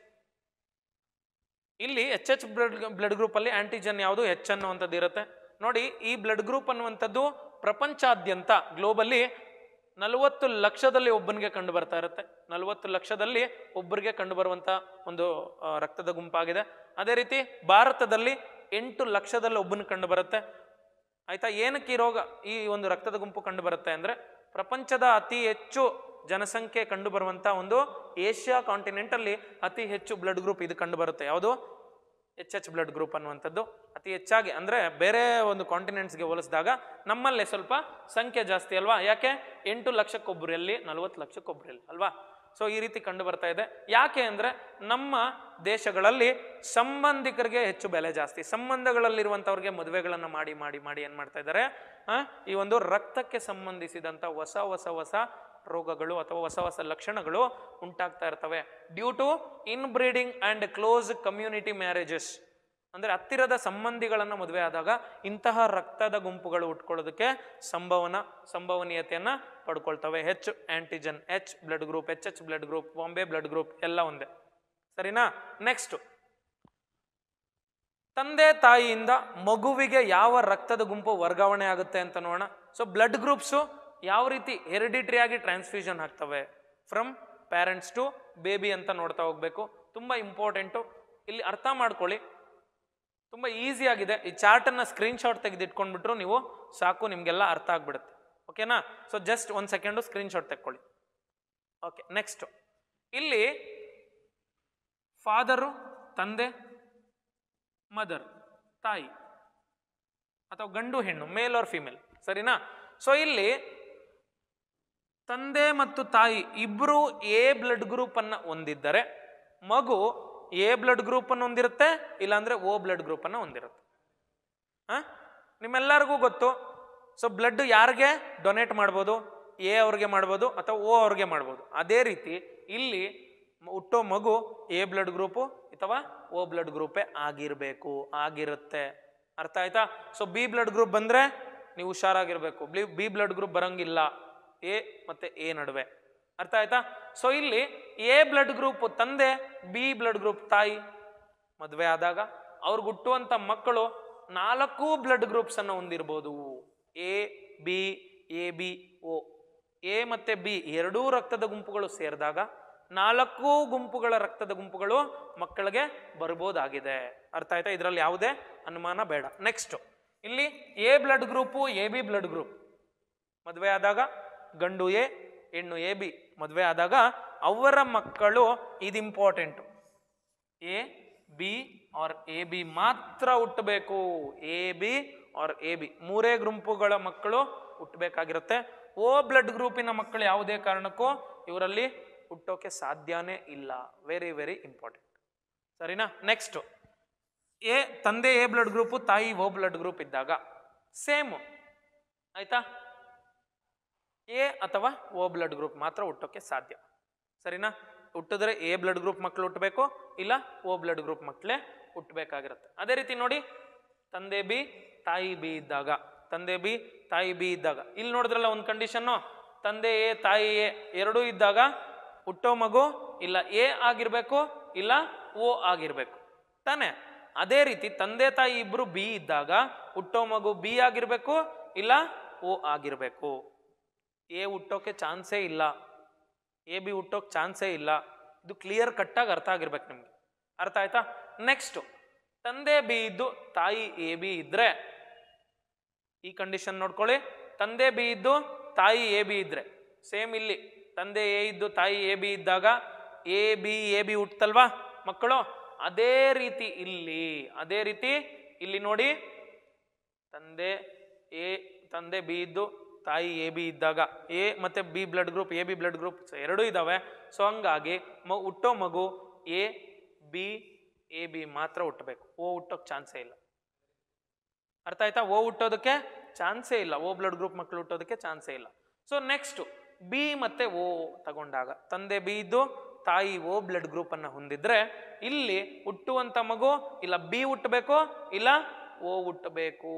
ಇಲ್ಲಿ ಎಚ್ ಎಚ್ ಬ್ಲಡ್ ಬ್ಲಡ್ ಗ್ರೂಪಲ್ಲಿ ಆಂಟಿಜನ್ ಯಾವುದು ಎಚ್ ಅನ್ನುವಂಥದ್ದು ಇರುತ್ತೆ ನೋಡಿ ಈ ಬ್ಲಡ್ ಗ್ರೂಪ್ ಅನ್ನುವಂಥದ್ದು ಪ್ರಪಂಚಾದ್ಯಂತ ಗ್ಲೋಬಲ್ಲಿ ನಲವತ್ತು ಲಕ್ಷದಲ್ಲಿ ಒಬ್ಬನಿಗೆ ಕಂಡು ಬರ್ತಾ ಇರುತ್ತೆ ನಲವತ್ತು ಲಕ್ಷದಲ್ಲಿ ಒಬ್ಬರಿಗೆ ಕಂಡು ಬರುವಂಥ ಒಂದು ಆ, ರಕ್ತದ ಗುಂಪಾಗಿದೆ ಅದೇ ರೀತಿ ಭಾರತದಲ್ಲಿ ಎಂಟು ಲಕ್ಷದಲ್ಲಿ ಒಬ್ಬನಿಗೆ ಕಂಡು ಬರುತ್ತೆ ಆಯ್ತಾ ಏನಕ್ಕೆ ಈ ರೋಗ ಈ ಒಂದು ರಕ್ತದ ಗುಂಪು ಕಂಡು ಬರುತ್ತೆ ಅಂದರೆ ಪ್ರಪಂಚದ ಅತಿ ಹೆಚ್ಚು ಜನಸಂಖ್ಯೆ ಕಂಡು ಬರುವಂಥ ಒಂದು ಏಷ್ಯಾ ಕಾಂಟಿನೆಂಟಲ್ಲಿ ಅತಿ ಹೆಚ್ಚು ಬ್ಲಡ್ ಗ್ರೂಪ್ ಇದು ಕಂಡು ಬರುತ್ತೆ ಯಾವುದು ಎಚ್ ಎಚ್ ಬ್ಲಡ್ ಗ್ರೂಪ್ ಅನ್ನುವಂಥದ್ದು ಅತಿ ಹೆಚ್ಚಾಗಿ ಅಂದರೆ ಬೇರೆ ಒಂದು ಕಾಂಟಿನೆಂಟ್ಸ್ಗೆ ಹೋಲಿಸಿದಾಗ ನಮ್ಮಲ್ಲೇ ಸ್ವಲ್ಪ ಸಂಖ್ಯೆ ಜಾಸ್ತಿ ಅಲ್ವಾ ಯಾಕೆ ಎಂಟು ಲಕ್ಷಕ್ಕೊಬ್ಬರಲ್ಲಿ ನಲವತ್ತು ಲಕ್ಷಕ್ಕೊಬ್ಬರಲ್ಲಿ ಅಲ್ವಾ ಸೊ ಈ ರೀತಿ ಕಂಡು ಬರ್ತಾ ಇದೆ ಯಾಕೆ ಅಂದರೆ ನಮ್ಮ ದೇಶಗಳಲ್ಲಿ ಸಂಬಂಧಿಕರಿಗೆ ಹೆಚ್ಚು ಬೆಲೆ ಜಾಸ್ತಿ ಸಂಬಂಧಗಳಲ್ಲಿರುವಂಥವ್ರಿಗೆ ಮದುವೆಗಳನ್ನು ಮಾಡಿ ಮಾಡಿ ಮಾಡಿ ಏನು ಮಾಡ್ತಾ ಇದ್ದಾರೆ ಆ, ಈ ಒಂದು ರಕ್ತಕ್ಕೆ ಸಂಬಂಧಿಸಿದಂಥ ಹೊಸ ಹೊಸ ಹೊಸ ರೋಗಗಳು ಅಥವಾ ಹೊಸ ಹೊಸ ಲಕ್ಷಣಗಳು ಉಂಟಾಗ್ತಾ ಇರ್ತವೆ due to inbreeding and close community marriages ಅಂದರೆ ಹತ್ತಿರದ ಸಂಬಂಧಿಗಳನ್ನು ಮದುವೆ ಆದಾಗ ಇಂತಹ ರಕ್ತದ ಗುಂಪುಗಳು ಉಟ್ಕೊಳ್ಳೋದಕ್ಕೆ ಸಂಭವನ ಸಂಭವನೀಯತೆಯನ್ನು ಪಡ್ಕೊಳ್ತವೆ ಹೆಚ್ಚು antigen H blood group H H blood group Bombay blood group ಎಲ್ಲ ಒಂದೇ ಸರಿನಾ ನೆಕ್ಸ್ಟ್ ತಂದೆ ತಾಯಿಯಿಂದ ಮಗುವಿಗೆ ಯಾವ ರಕ್ತದ ಗುಂಪು ವರ್ಗಾವಣೆ ಆಗುತ್ತೆ ಅಂತ ನೋಡೋಣ ಸೊ ಬ್ಲಡ್ ಗ್ರೂಪ್ಸು ಯಾವ ರೀತಿ ಹೆರಿಡಿಟ್ರಿ ಆಗಿ ಟ್ರಾನ್ಸ್ಫ್ಯೂಷನ್ ಆಗ್ತವೆ ಫ್ರಮ್ ಪ್ಯಾರೆಂಟ್ಸ್ ಟು ಬೇಬಿ ಅಂತ ನೋಡ್ತಾ ಹೋಗ್ಬೇಕು ತುಂಬ ಇಂಪಾರ್ಟೆಂಟು ಇಲ್ಲಿ ಅರ್ಥ ಮಾಡ್ಕೊಳ್ಳಿ ತುಂಬ ಈಸಿ ಆಗಿದೆ ಈ ಚಾರ್ಟನ್ನು ಸ್ಕ್ರೀನ್ಶಾಟ್ ತೆಗೆದಿಟ್ಕೊಂಡ್ಬಿಟ್ರು ನೀವು ಸಾಕು ನಿಮಗೆಲ್ಲ ಅರ್ಥ ಆಗ್ಬಿಡುತ್ತೆ ಓಕೆನಾ ಸೊ ಜಸ್ಟ್ ಒಂದು ಸೆಕೆಂಡು ಸ್ಕ್ರೀನ್ಶಾಟ್ ತೆಕ್ಕೊಳ್ಳಿ ಓಕೆ ನೆಕ್ಸ್ಟ್ ಇಲ್ಲಿ ಫಾದರು ತಂದೆ ಮದರ್ ತಾಯಿ ಅಥವಾ ಗಂಡು ಹೆಣ್ಣು ಮೇಲ್ ಆರ್ ಫಿಮೇಲ್ ಸರಿನಾ ಸೊ ಇಲ್ಲಿ ತಂದೆ ಮತ್ತು ತಾಯಿ ಇಬ್ಬರು ಎ ಬ್ಲಡ್ ಗ್ರೂಪ್ ಅನ್ನ ಹೊಂದಿದ್ದರೆ ಮಗು ಎ ಬ್ಲಡ್ ಗ್ರೂಪ್ ಅನ್ನು ಹೊಂದಿರುತ್ತೆ ಇಲ್ಲಾಂದ್ರೆ ಓ ಬ್ಲಡ್ ಗ್ರೂಪ್ ಅನ್ನು ಹೊಂದಿರುತ್ತೆ ಆ? ನಿಮ್ಮೆಲ್ಲರಿಗೂ ಗೊತ್ತು ಸೊ ಬ್ಲಡ್ ಯಾರಿಗೆ ಡೊನೇಟ್ ಮಾಡ್ಬೋದು ಎ ಅವ್ರಿಗೆ ಮಾಡ್ಬೋದು ಅಥವಾ ಓ ಅವ್ರಿಗೆ ಮಾಡ್ಬೋದು ಅದೇ ರೀತಿ ಇಲ್ಲಿ ಮ- ಹುಟ್ಟೋ ಮಗು ಎ ಬ್ಲಡ್ ಗ್ರೂಪು ಅಥವಾ ಓ ಬ್ಲಡ್ ಗ್ರೂಪೇ ಆಗಿರಬೇಕು ಆಗಿರುತ್ತೆ ಅರ್ಥ ಆಯ್ತಾ ಸೊ ಬಿ ಬ್ಲಡ್ ಗ್ರೂಪ್ ಬಂದ್ರೆ ನೀವು ಹುಷಾರಾಗಿರ್ಬೇಕು ಬಿ ಬಿ ಬ್ಲಡ್ ಗ್ರೂಪ್ ಬರಂಗಿಲ್ಲ ಎ ಮತ್ತೆ ಎ ನಡುವೆ ಅರ್ಥ ಆಯ್ತಾ ಸೊ ಇಲ್ಲಿ ಎ ಬ್ಲಡ್ ಗ್ರೂಪ್ ತಂದೆ ಬಿ ಬ್ಲಡ್ ಗ್ರೂಪ್ ತಾಯಿ ಮದುವೆ ಆದಾಗ ಅವ್ರಿಗೆ ಹುಟ್ಟುವಂತ ಮಕ್ಕಳು ನಾಲ್ಕು ಬ್ಲಡ್ ಗ್ರೂಪ್ಸ್ ಅನ್ನು ಹೊಂದಿರ್ಬೋದು A B A B O A ಮತ್ತೆ ಬಿ ಎರಡೂ ರಕ್ತದ ಗುಂಪುಗಳು ಸೇರಿದಾಗ ನಾಲ್ಕು ಗುಂಪುಗಳ ರಕ್ತದ ಗುಂಪುಗಳು ಮಕ್ಕಳಿಗೆ ಬರ್ಬೋದಾಗಿದೆ ಅರ್ಥ ಆಯ್ತಾ ಇದರಲ್ಲಿ ಯಾವುದೇ ಅನುಮಾನ ಬೇಡ ನೆಕ್ಸ್ಟ್ ಇಲ್ಲಿ A blood group A B blood group ಮದುವೆ ಆದಾಗ ಗಂಡು ಎ ಹೆಣ್ಣು ಎ ಬಿ ಮದುವೆ ಆದಾಗ ಅವರ ಮಕ್ಕಳು ಇದು important A B or A B ಮಾತ್ರ ಹುಟ್ಟಬೇಕು A B or A B ಮೂರೇ ಗುಂಪುಗಳ ಮಕ್ಕಳು ಹುಟ್ಟಬೇಕಾಗಿರುತ್ತೆ ಓ ಬ್ಲಡ್ ಗ್ರೂಪಿನ ಮಕ್ಕಳು ಯಾವುದೇ ಕಾರಣಕ್ಕೂ ಇವರಲ್ಲಿ ಹುಟ್ಟೋಕೆ ಸಾಧ್ಯನೇ ಇಲ್ಲ ವೆರಿ ವೆರಿ ಇಂಪಾರ್ಟೆಂಟ್ ಸರಿನಾ ನೆಕ್ಸ್ಟ್ ಎ ತಂದೆ ಎ ಬ್ಲಡ್ ಗ್ರೂಪು ತಾಯಿ ಓ ಬ್ಲಡ್ ಗ್ರೂಪ್ ಇದ್ದಾಗ ಸೇಮು ಆಯ್ತಾ ಎ ಅಥವಾ ಓ ಬ್ಲಡ್ ಗ್ರೂಪ್ ಮಾತ್ರ ಹುಟ್ಟೋಕೆ ಸಾಧ್ಯ ಸರಿನಾ ಹುಟ್ಟಿದ್ರೆ ಎ ಬ್ಲಡ್ ಗ್ರೂಪ್ ಮಕ್ಕಳು ಹುಟ್ಟಬೇಕು ಇಲ್ಲ ಓ ಬ್ಲಡ್ ಗ್ರೂಪ್ ಮಕ್ಕಳೇ ಹುಟ್ಟಬೇಕಾಗಿರುತ್ತೆ ಅದೇ ರೀತಿ ನೋಡಿ ತಂದೆ ಬಿ ತಾಯಿ ಬಿ ಇದ್ದಾಗ ತಂದೆ ಬಿ ತಾಯಿ ಬಿ ಇದ್ದಾಗ ಇಲ್ಲಿ ನೋಡಿದ್ರಲ್ಲ ಒಂದು ಕಂಡೀಷನ್ನು ತಂದೆ ಎ ತಾಯಿ ಎ ಎರಡೂ ಇದ್ದಾಗ ಹುಟ್ಟೋ ಮಗು ಇಲ್ಲ ಎ ಆಗಿರ್ಬೇಕು ಇಲ್ಲ ಓ ಆಗಿರ್ಬೇಕು ತಾನೇ ಅದೇ ರೀತಿ ತಂದೆ ತಾಯಿ ಇಬ್ರು ಬಿ ಇದ್ದಾಗ ಹುಟ್ಟೋ ಮಗು ಬಿ ಆಗಿರ್ಬೇಕು ಇಲ್ಲ ಓ ಆಗಿರ್ಬೇಕು ಎ ಹುಟ್ಟೋಕೆ ಚಾನ್ಸೇ ಇಲ್ಲ ಎ ಬಿ ಹುಟ್ಟೋಕೆ ಚಾನ್ಸೇ ಇಲ್ಲ ಇದು ಕ್ಲಿಯರ್ ಕಟ್ಟಾಗಿ ಅರ್ಥ ಆಗಿರ್ಬೇಕು ನಿಮ್ಗೆ ಅರ್ಥ ಆಯ್ತಾ ನೆಕ್ಸ್ಟ್ ತಂದೆ ಬಿ ಇದ್ದು ತಾಯಿ ಎ ಬಿ ಇದ್ರೆ ಈ ಕಂಡೀಷನ್ ನೋಡ್ಕೊಳ್ಳಿ ತಂದೆ ಬಿ ಇದ್ದು ತಾಯಿ ಎ ಬಿ ಇದ್ರೆ ಸೇಮ್ ಇಲ್ಲಿ ತಂದೆ ಎ ಇದ್ದು ತಾಯಿ ಎ ಬಿ ಇದ್ದಾಗ ಎ ಬಿ ಎ ಬಿ ಹುಟ್ಟಲ್ವಾ ಮಕ್ಕಳು ಅದೇ ರೀತಿ ಇಲ್ಲಿ ಅದೇ ರೀತಿ ಇಲ್ಲಿ ನೋಡಿ ತಂದೆ ಎ ತಂದೆ ಬಿ ಇದ್ದು ತಾಯಿ ಎ ಬಿ ಇದ್ದಾಗ ಎ ಮತ್ತೆ B blood group A B blood group ಎರಡೂ ಇದ್ದಾವೆ ಸೊ ಹಂಗಾಗಿ ಮ ಹುಟ್ಟೋ ಮಗು ಎ ಬಿ ಎ ಬಿ ಮಾತ್ರ ಹುಟ್ಟಬೇಕು ಓ ಹುಟ್ಟೋಕೆ ಚಾನ್ಸೇ ಇಲ್ಲ ಅರ್ಥ ಆಯ್ತಾ ಓ ಹುಟ್ಟೋದಕ್ಕೆ ಚಾನ್ಸೇ ಇಲ್ಲ ಓ ಬ್ಲಡ್ ಗ್ರೂಪ್ ಮಕ್ಕಳು ಹುಟ್ಟೋದಕ್ಕೆ ಚಾನ್ಸೇ ಇಲ್ಲ ಸೊ ನೆಕ್ಸ್ಟ್ ಬಿ ಮತ್ತೆ ಓ ತಗೊಂಡಾಗ ತಂದೆ ಬಿ ಇದ್ದು ತಾಯಿ ಓ ಬ್ಲಡ್ ಗ್ರೂಪ್ ಅನ್ನ ಹೊಂದಿದ್ರೆ ಇಲ್ಲಿ ಹುಟ್ಟುವಂತ ಮಗು ಇಲ್ಲ ಬಿ ಹುಟ್ಟಬೇಕು ಇಲ್ಲ ಓ ಹುಟ್ಟಬೇಕು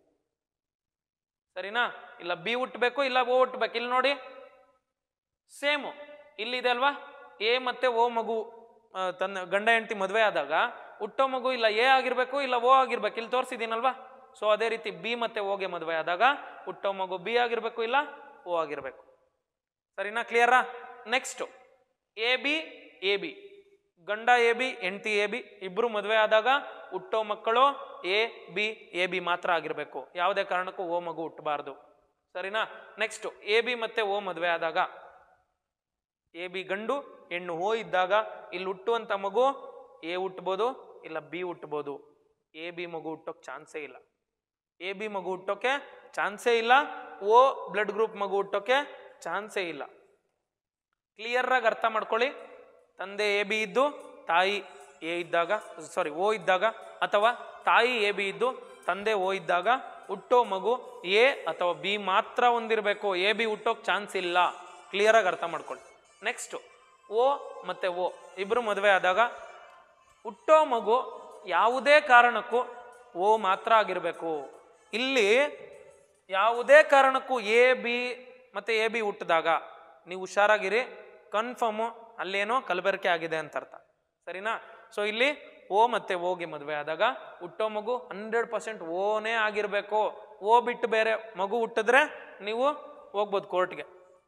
ಸರಿನಾ ಇಲ್ಲ ಬಿ ಹುಟ್ಟಬೇಕು ಇಲ್ಲ ಓ ಹುಟ್ಟಬೇಕು ಇಲ್ಲಿ ನೋಡಿ ಸೇಮು ಇಲ್ಲಿದೆ ಅಲ್ವಾ ಎ ಮತ್ತೆ ಓ ಮಗು ಆ, ತನ್ನ ಗಂಡ ಹೆಂಡತಿ ಮದುವೆ ಆದಾಗ ಹುಟ್ಟೋ ಮಗು ಇಲ್ಲ ಎ ಆಗಿರ್ಬೇಕು ಇಲ್ಲ ಓ ಆಗಿರ್ಬೇಕು ಇಲ್ಲಿ ತೋರಿಸಿದ್ದೀನಲ್ವಾ ಸೊ ಅದೇ ರೀತಿ ಬಿ ಮತ್ತೆ ಓಗೆ ಮದುವೆ ಆದಾಗ ಹುಟ್ಟೋ ಮಗು ಬಿ ಆಗಿರ್ಬೇಕು ಇಲ್ಲ ಓ ಆಗಿರ್ಬೇಕು ಸರಿನಾ ಕ್ಲಿಯರಾ next A B A B ಗಂಡ ಎ ಬಿ ಹೆಂಡತಿ ಎ ಬಿ ಇಬ್ರು ಮದುವೆ ಆದಾಗ ಹುಟ್ಟೋ ಮಕ್ಕಳು ಎ ಬಿ ಎ ಬಿ ಮಾತ್ರ ಆಗಿರ್ಬೇಕು ಯಾವುದೇ ಕಾರಣಕ್ಕೂ ಓ ಮಗು ಹುಟ್ಟಬಾರ್ದು ಸರಿನಾ ನೆಕ್ಸ್ಟ್ ಎ ಬಿ ಮತ್ತೆ ಓ ಮದುವೆ ಆದಾಗ ಎ ಬಿ ಗಂಡು ಹೆಣ್ಣು ಓ ಇದ್ದಾಗ ಇಲ್ಲಿ ಹುಟ್ಟುವಂಥ ಮಗು ಎ ಹುಟ್ಬೋದು ಇಲ್ಲ ಬಿ ಹುಟ್ಬೋದು ಎ ಬಿ ಮಗು ಹುಟ್ಟೋಕೆ ಚಾನ್ಸೇ ಇಲ್ಲ ಎ ಬಿ ಮಗು ಹುಟ್ಟೋಕೆ ಚಾನ್ಸೇ ಇಲ್ಲ ಓ ಬ್ಲಡ್ ಗ್ರೂಪ್ ಮಗು ಹುಟ್ಟೋಕೆ ಚಾನ್ಸೇ ಇಲ್ಲ ಕ್ಲಿಯರ್ ಆಗಿ ಅರ್ಥ ಮಾಡ್ಕೊಳ್ಳಿ ತಂದೆ ಎ ಬಿ ಇದ್ದು ತಾಯಿ ಎ ಇದ್ದಾಗ ಸಾರಿ ಓ ಇದ್ದಾಗ ಅಥವಾ ತಾಯಿ ಎ ಬಿ ಇದ್ದು ತಂದೆ ಓ ಇದ್ದಾಗ ಹುಟ್ಟೋ ಮಗು ಎ ಅಥವಾ ಬಿ ಮಾತ್ರ ಹೊಂದಿರಬೇಕು ಎ ಬಿ ಹುಟ್ಟೋಕೆ ಚಾನ್ಸ್ ಇಲ್ಲ ಕ್ಲಿಯರ್ ಆಗಿ ಅರ್ಥ ಮಾಡ್ಕೊಳ್ಳಿ ನೆಕ್ಸ್ಟ್ ಓ ಮತ್ತೆ ಓ ಇಬ್ರು ಮದುವೆ ಆದಾಗ ಹುಟ್ಟೋ ಮಗು ಯಾವುದೇ ಕಾರಣಕ್ಕೂ ಓ ಮಾತ್ರ ಆಗಿರಬೇಕು ಇಲ್ಲಿ ಯಾವುದೇ ಕಾರಣಕ್ಕೂ ಎ ಬಿ ಮತ್ತೆ ಎ ಬಿ ಹುಟ್ಟಿದಾಗ ನೀವು ಹುಷಾರಾಗಿರಿ ಕನ್ಫರ್ಮು ಅಲ್ಲೇನೋ ಕಲಬೆರಕೆ ಆಗಿದೆ ಅಂತ ಅರ್ಥ ಸರಿನಾ ಸೊ ಇಲ್ಲಿ ಓ ಮತ್ತೆ ಓಗೆ ಮದುವೆ ಆದಾಗ ಹುಟ್ಟೋ ಮಗು ಹಂಡ್ರೆಡ್ ಪರ್ಸೆಂಟ್ ಓನೇ ಆಗಿರಬೇಕು ಓ ಬಿಟ್ಟು ಬೇರೆ ಮಗು ಹುಟ್ಟಿದ್ರೆ ನೀವು ಹೋಗ್ಬೋದು ಕೋರ್ಟ್ಗೆ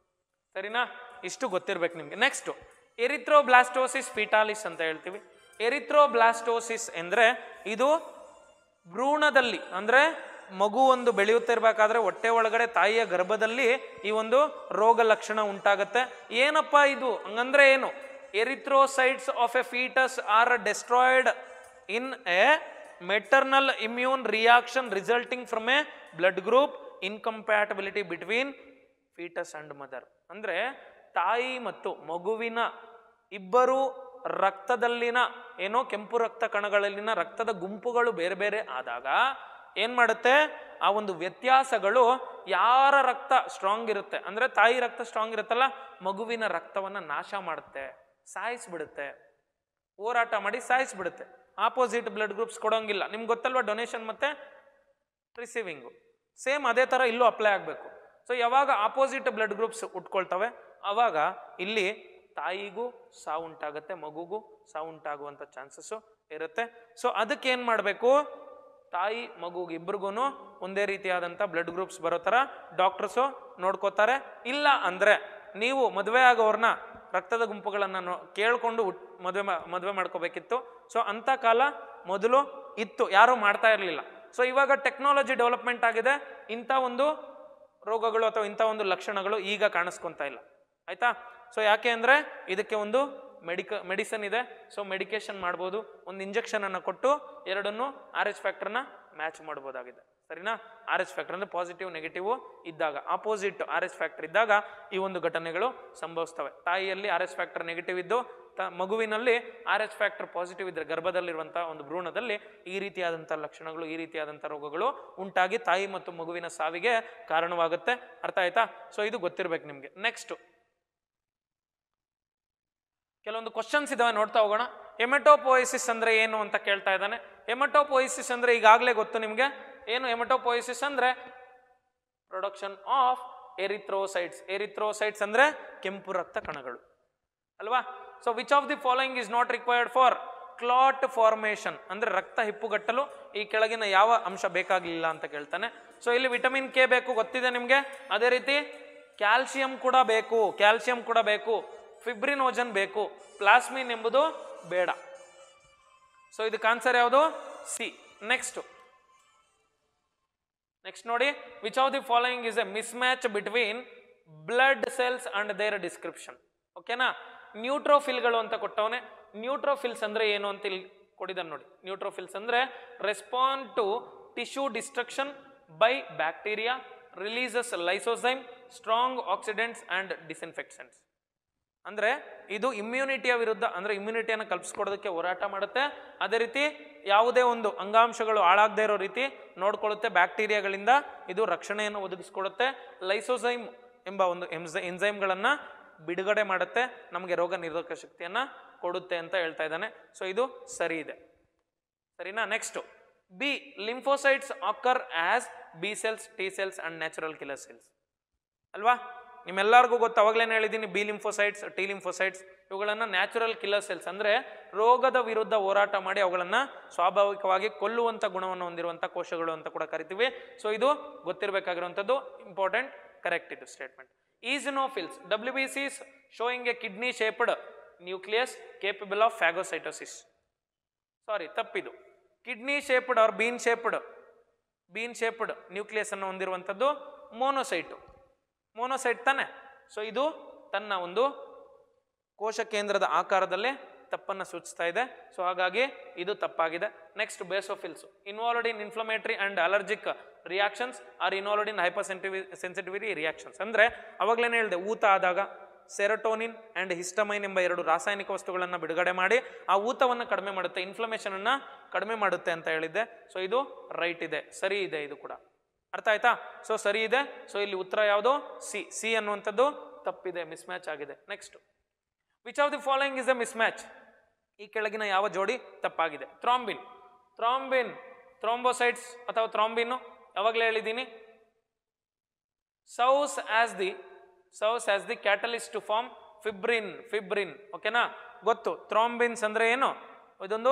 ಸರಿನಾ ಇಷ್ಟು ಗೊತ್ತಿರ್ಬೇಕು ನಿಮಗೆ ನೆಕ್ಸ್ಟ್ ಎರಿಥ್ರೋಬ್ಲಾಸ್ಟೋಸಿಸ್ ಫಿಟಾಲಿಸ್ ಅಂತ ಹೇಳ್ತೀವಿ ಎರಿಥ್ರೋಬ್ಲಾಸ್ಟೋಸಿಸ್ ಎಂದ್ರೆ ಇದು ಭ್ರೂಣದಲ್ಲಿ ಅಂದ್ರೆ ಮಗು ಒಂದು ಬೆಳೆಯುತ್ತಿರ್ಬೇಕಾದ್ರೆ ಹೊಟ್ಟೆ ಒಳಗಡೆ ತಾಯಿಯ ಗರ್ಭದಲ್ಲಿ ಈ ಒಂದು ರೋಗ ಲಕ್ಷಣ ಉಂಟಾಗತ್ತೆ ಏನಪ್ಪ ಇದು ಹಂಗಂದ್ರೆ ಏನು erythrocytes of a foetus are destroyed in a maternal immune reaction resulting from a blood group incompatibility between foetus and mother ಅಂದ್ರೆ ತಾಯಿ ಮತ್ತು ಮಗುವಿನ ಇಬ್ಬರು ರಕ್ತದಲ್ಲಿನ ಏನೋ ಕೆಂಪು ರಕ್ತ ಕಣಗಳಲ್ಲಿನ ರಕ್ತದ ಗುಂಪುಗಳು ಬೇರೆ ಬೇರೆ ಆದಾಗ ಏನ್ ಮಾಡುತ್ತೆ ಆ ಒಂದು ವ್ಯತ್ಯಾಸಗಳು ಯಾರ ರಕ್ತ ಸ್ಟ್ರಾಂಗ್ ಇರುತ್ತೆ ಅಂದ್ರೆ ತಾಯಿ ರಕ್ತ ಸ್ಟ್ರಾಂಗ್ ಇರುತ್ತಲ್ಲ ಮಗುವಿನ ರಕ್ತವನ್ನ ನಾಶ ಮಾಡುತ್ತೆ ಸಾಯಿಸ್ಬಿಡುತ್ತೆ ಹೋರಾಟ ಮಾಡಿ ಸಾಯಿಸ್ಬಿಡುತ್ತೆ ಆಪೋಸಿಟ್ ಬ್ಲಡ್ ಗ್ರೂಪ್ಸ್ ಕೊಡೋಂಗಿಲ್ಲ ನಿಮ್ಗೆ ಗೊತ್ತಲ್ವಾ ಡೊನೇಷನ್ ಮತ್ತೆ ರಿಸೀವಿಂಗು ಸೇಮ್ ಅದೇ ಥರ ಇಲ್ಲೂ ಅಪ್ಲೈ ಆಗಬೇಕು ಸೊ ಯಾವಾಗ ಆಪೋಸಿಟ್ ಬ್ಲಡ್ ಗ್ರೂಪ್ಸ್ ಉಟ್ಕೊಳ್ತವೆ ಆವಾಗ ಇಲ್ಲಿ ತಾಯಿಗೂ ಸಾವು ಉಂಟಾಗುತ್ತೆ ಮಗುಗೂ ಸಾವು ಉಂಟಾಗುವಂಥ ಚಾನ್ಸಸ್ಸು ಇರುತ್ತೆ ಸೊ ಅದಕ್ಕೆ ಏನು ಮಾಡಬೇಕು ತಾಯಿ ಮಗುಗೆ ಇಬ್ರಿಗೂ ಒಂದೇ ರೀತಿಯಾದಂಥ ಬ್ಲಡ್ ಗ್ರೂಪ್ಸ್ ಬರೋ ಥರ ಡಾಕ್ಟರ್ಸು ನೋಡ್ಕೋತಾರೆ ಇಲ್ಲ ಅಂದರೆ ನೀವು ಮದುವೆ ಆಗೋರ್ನ ರಕ್ತದ ಗುಂಪುಗಳನ್ನು ನೋ ಕೇಳಿಕೊಂಡು ಮದುವೆ ಮದುವೆ ಮಾಡ್ಕೋಬೇಕಿತ್ತು ಸೊ ಅಂಥ ಕಾಲ ಮೊದಲು ಇತ್ತು ಯಾರೂ ಮಾಡ್ತಾ ಇರಲಿಲ್ಲ ಸೊ ಇವಾಗ ಟೆಕ್ನಾಲಜಿ ಡೆವಲಪ್ಮೆಂಟ್ ಆಗಿದೆ ಇಂಥ ಒಂದು ರೋಗಗಳು ಅಥವಾ ಇಂಥ ಒಂದು ಲಕ್ಷಣಗಳು ಈಗ ಕಾಣಿಸ್ಕೊಂತ ಇಲ್ಲ ಆಯ್ತಾ ಸೊ ಯಾಕೆ ಅಂದರೆ ಇದಕ್ಕೆ ಒಂದು ಮೆಡಿಕ ಮೆಡಿಸನ್ ಇದೆ ಸೊ ಮೆಡಿಕೇಶನ್ ಮಾಡ್ಬೋದು ಒಂದು ಇಂಜೆಕ್ಷನ್ ಅನ್ನು ಕೊಟ್ಟು ಎರಡನ್ನು ಆರ್ ಎಚ್ ಫ್ಯಾಕ್ಟರ್ನ ಮ್ಯಾಚ್ ಮಾಡ್ಬೋದಾಗಿದೆ ಸರಿನಾ ಆರ್ ಎಚ್ ಫ್ಯಾಕ್ಟರ್ ಅಂದರೆ ಪಾಸಿಟಿವ್ ನೆಗೆಟಿವ್ ಇದ್ದಾಗ ಆಪೋಸಿಟ್ ಆರ್ ಎಚ್ ಫ್ಯಾಕ್ಟರ್ ಇದ್ದಾಗ ಈ ಒಂದು ಘಟನೆಗಳು ಸಂಭವಿಸ್ತವೆ ತಾಯಿಯಲ್ಲಿ ಆರ್ ಎಚ್ ಫ್ಯಾಕ್ಟರ್ ನೆಗೆಟಿವ್ ಇದ್ದು ತ ಮಗುವಿನಲ್ಲಿ ಆರ್ ಎಚ್ ಫ್ಯಾಕ್ಟರ್ ಪಾಸಿಟಿವ್ ಇದ್ದರೆ ಗರ್ಭದಲ್ಲಿರುವಂಥ ಒಂದು ಭ್ರೂಣದಲ್ಲಿ ಈ ರೀತಿಯಾದಂಥ ಲಕ್ಷಣಗಳು ಈ ರೀತಿಯಾದಂಥ ರೋಗಗಳು ಉಂಟಾಗಿ ತಾಯಿ ಮತ್ತು ಮಗುವಿನ ಸಾವಿಗೆ ಕಾರಣವಾಗುತ್ತೆ ಅರ್ಥ ಆಯ್ತಾ ಸೊ ಇದು ಗೊತ್ತಿರ್ಬೇಕು ನಿಮಗೆ ನೆಕ್ಸ್ಟ್ ಕೆಲವೊಂದು ಕ್ವಶನ್ಸ್ ಇದಾವೆ ನೋಡ್ತಾ ಹೋಗೋಣ ಎಮೆಟೋಪೋಯಿಸಿಸ್ ಅಂದ್ರೆ ಏನು ಅಂತ ಕೇಳ್ತಾ ಇದ್ದಾನೆ ಎಮೆಟೋಪೋಯಿಸಿಸ್ ಅಂದ್ರೆ ಈಗಾಗಲೇ ಗೊತ್ತು ನಿಮಗೆ ಏನು ಎಮೆಟೋಪೋಯಿಸಿಸ್ ಅಂದ್ರೆ ಪ್ರೊಡಕ್ಷನ್ ಆಫ್ ಎರಿಥ್ರೋಸೈಟ್ಸ್ ಎರಿಥ್ರೋಸೈಟ್ಸ್ ಅಂದ್ರೆ ಕೆಂಪು ರಕ್ತ ಕಣಗಳು ಅಲ್ವಾ so which of the following is not required for clot formation ಅಂದ್ರೆ ರಕ್ತ ಹಿಪ್ಪುಗಟ್ಟಲು ಈ ಕೆಳಗಿನ ಯಾವ ಅಂಶ ಬೇಕಾಗಲಿಲ್ಲ ಅಂತ ಕೇಳ್ತಾನೆ ಸೊ ಇಲ್ಲಿ ವಿಟಮಿನ್ ಕೆ ಬೇಕು ಗೊತ್ತಿದೆ ನಿಮಗೆ ಅದೇ ರೀತಿ ಕ್ಯಾಲ್ಸಿಯಂ ಕೂಡ ಬೇಕು ಕ್ಯಾಲ್ಸಿಯಂ ಕೂಡ ಬೇಕು ಫಿಬ್ರಿನೋಜನ್ ಬೇಕು ಪ್ಲಾಸ್ಮಿನ್ ಎಂಬುದು ಬೇಡ ಸೊ ಇದಕ್ಕೆ ಆನ್ಸರ್ ಯಾವುದು ಸಿ ನೆಕ್ಸ್ಟ್ ನೆಕ್ಸ್ಟ್ ನೋಡಿ which of the following is a mismatch between blood cells and their description ಓಕೆನಾ ನ್ಯೂಟ್ರೋಫಿಲ್ಗಳು ಅಂತ ಕೊಟ್ಟವನೆ ನ್ಯೂಟ್ರೋಫಿಲ್ಸ್ ಅಂದ್ರೆ ಏನು ಅಂತ ಇಲ್ಲಿ ಕೊಡಿದಾನೆ ನೋಡಿ ನ್ಯೂಟ್ರೋಫಿಲ್ಸ್ ಅಂದ್ರೆ respond to tissue destruction by bacteria releases lysozyme strong oxidants and disinfections ಅಂದ್ರೆ ಇದು ಇಮ್ಯುನಿಟಿಯ ವಿರುದ್ಧ ಅಂದ್ರೆ ಇಮ್ಯುನಿಟಿಯನ್ನು ಕಲ್ಪಿಸ್ಕೊಡೋದಕ್ಕೆ ಹೋರಾಟ ಮಾಡುತ್ತೆ ಅದೇ ರೀತಿ ಯಾವುದೇ ಒಂದು ಅಂಗಾಂಶಗಳು ಹಾಳಾಗದೇ ಇರೋ ರೀತಿ ನೋಡ್ಕೊಳ್ಳುತ್ತೆ ಬ್ಯಾಕ್ಟೀರಿಯಾಗಳಿಂದ ಇದು ರಕ್ಷಣೆಯನ್ನು ಒದಗಿಸ್ಕೊಡುತ್ತೆ ಲೈಸೋಸೈಮ್ ಎಂಬ ಒಂದು ಎಂಜ ಎಂಜೈಮ್ಗಳನ್ನು ಬಿಡುಗಡೆ ಮಾಡುತ್ತೆ ನಮಗೆ ರೋಗ ನಿರೋಧಕ ಶಕ್ತಿಯನ್ನು ಕೊಡುತ್ತೆ ಅಂತ ಹೇಳ್ತಾ ಇದ್ದಾನೆ ಸೊ ಇದು ಸರಿ ಇದೆ ಸರಿನಾ next B lymphocytes occur as B cells T cells and natural killer cells ಅಲ್ವಾ ನಿಮ್ಮೆಲ್ಲರಿಗೂ ಗೊತ್ತು ಅವಾಗಲೇ ಹೇಳಿದ್ದೀನಿ ಬಿ ಲಿಂಫೋಸೈಟ್ಸ್ ಟಿ ಲಿಂಫೋಸೈಟ್ಸ್ ಇವುಗಳನ್ನು ನ್ಯಾಚುರಲ್ ಕಿಲ್ಲರ್ ಸೆಲ್ಸ್ ಅಂದರೆ ರೋಗದ ವಿರುದ್ಧ ಹೋರಾಟ ಮಾಡಿ ಅವುಗಳನ್ನು ಸ್ವಾಭಾವಿಕವಾಗಿ ಕೊಲ್ಲುವಂಥ ಗುಣವನ್ನು ಹೊಂದಿರುವಂಥ ಕೋಶಗಳು ಅಂತ ಕೂಡ ಕರಿತೀವಿ ಸೊ ಇದು ಗೊತ್ತಿರಬೇಕಾಗಿರುವಂಥದ್ದು ಇಂಪಾರ್ಟೆಂಟ್ ಕರೆಕ್ಟ್ ಇದು statement eosinophils W B Cs showing a kidney shaped nucleus capable of phagocytosis sorry ತಪ್ಪಿದು kidney shaped or bean shaped bean shaped nucleus ಅನ್ನು ಹೊಂದಿರುವಂಥದ್ದು ಮೋನೋಸೈಟು ಮೋನೋಸೈಟ್ ತಾನೆ ಸೊ ಇದು ತನ್ನ ಒಂದು ಕೋಶ ಕೇಂದ್ರದ ಆಕಾರದಲ್ಲೇ ತಪ್ಪನ್ನು ಸೂಚಿಸ್ತಾ ಇದೆ ಸೊ ಹಾಗಾಗಿ ಇದು ತಪ್ಪಾಗಿದೆ next basophils involved in inflammatory and allergic reactions are involved in hyper ಸೆಂಟಿವಿ ಸೆನ್ಸಿಟಿವಿಟಿ ರಿಯಾಕ್ಷನ್ಸ್ ಅಂದರೆ ಅವಾಗಲೇ ಹೇಳಿದೆ ಊತ ಆದಾಗ ಸೆರಟೋನಿನ್ ಅಂಡ್ ಹಿಸ್ಟಮೈನ್ ಎಂಬ ಎರಡು ರಾಸಾಯನಿಕ ವಸ್ತುಗಳನ್ನು ಬಿಡುಗಡೆ ಮಾಡಿ ಆ ಊತವನ್ನು ಕಡಿಮೆ ಮಾಡುತ್ತೆ ಇನ್ಫ್ಲಮೇಷನ್ ಅನ್ನ ಕಡಿಮೆ ಮಾಡುತ್ತೆ ಅಂತ ಹೇಳಿದ್ದೆ ಸೊ ಇದು ರೈಟ್ ಇದೆ ಸರಿ ಇದೆ ಇದು ಕೂಡ ಅರ್ಥ ಆಯ್ತಾ ಸೊ ಸರಿ ಇದೆ ಸೊ ಇಲ್ಲಿ ಉತ್ತರ ಯಾವುದು ಸಿ ಸಿ ಅನ್ನುವಂಥದ್ದು ತಪ್ಪಿದೆ ಮಿಸ್ ಮ್ಯಾಚ್ ಆಗಿದೆ next which of the following is a mismatch ಈ ಕೆಳಗಿನ ಯಾವ ಜೋಡಿ ತಪ್ಪಾಗಿದೆ ಥ್ರಾಂಬಿನ್ ಥ್ರಾಂಬಿನ್ ಥ್ರೋಂಬೋಸೈಟ್ಸ್ ಅಥವಾ ಥ್ರಾಂಬಿನ್ ಯಾವಾಗಲೇ ಹೇಳಿದ್ದೀನಿ sauce as the sauce as the catalyst to form ಫಿಬ್ರಿನ್ ಫಿಬ್ರಿನ್ ಓಕೆನಾ ಗೊತ್ತು ಥ್ರಾಂಬಿನ್ಸ್ ಅಂದ್ರೆ ಏನು ಇದೊಂದು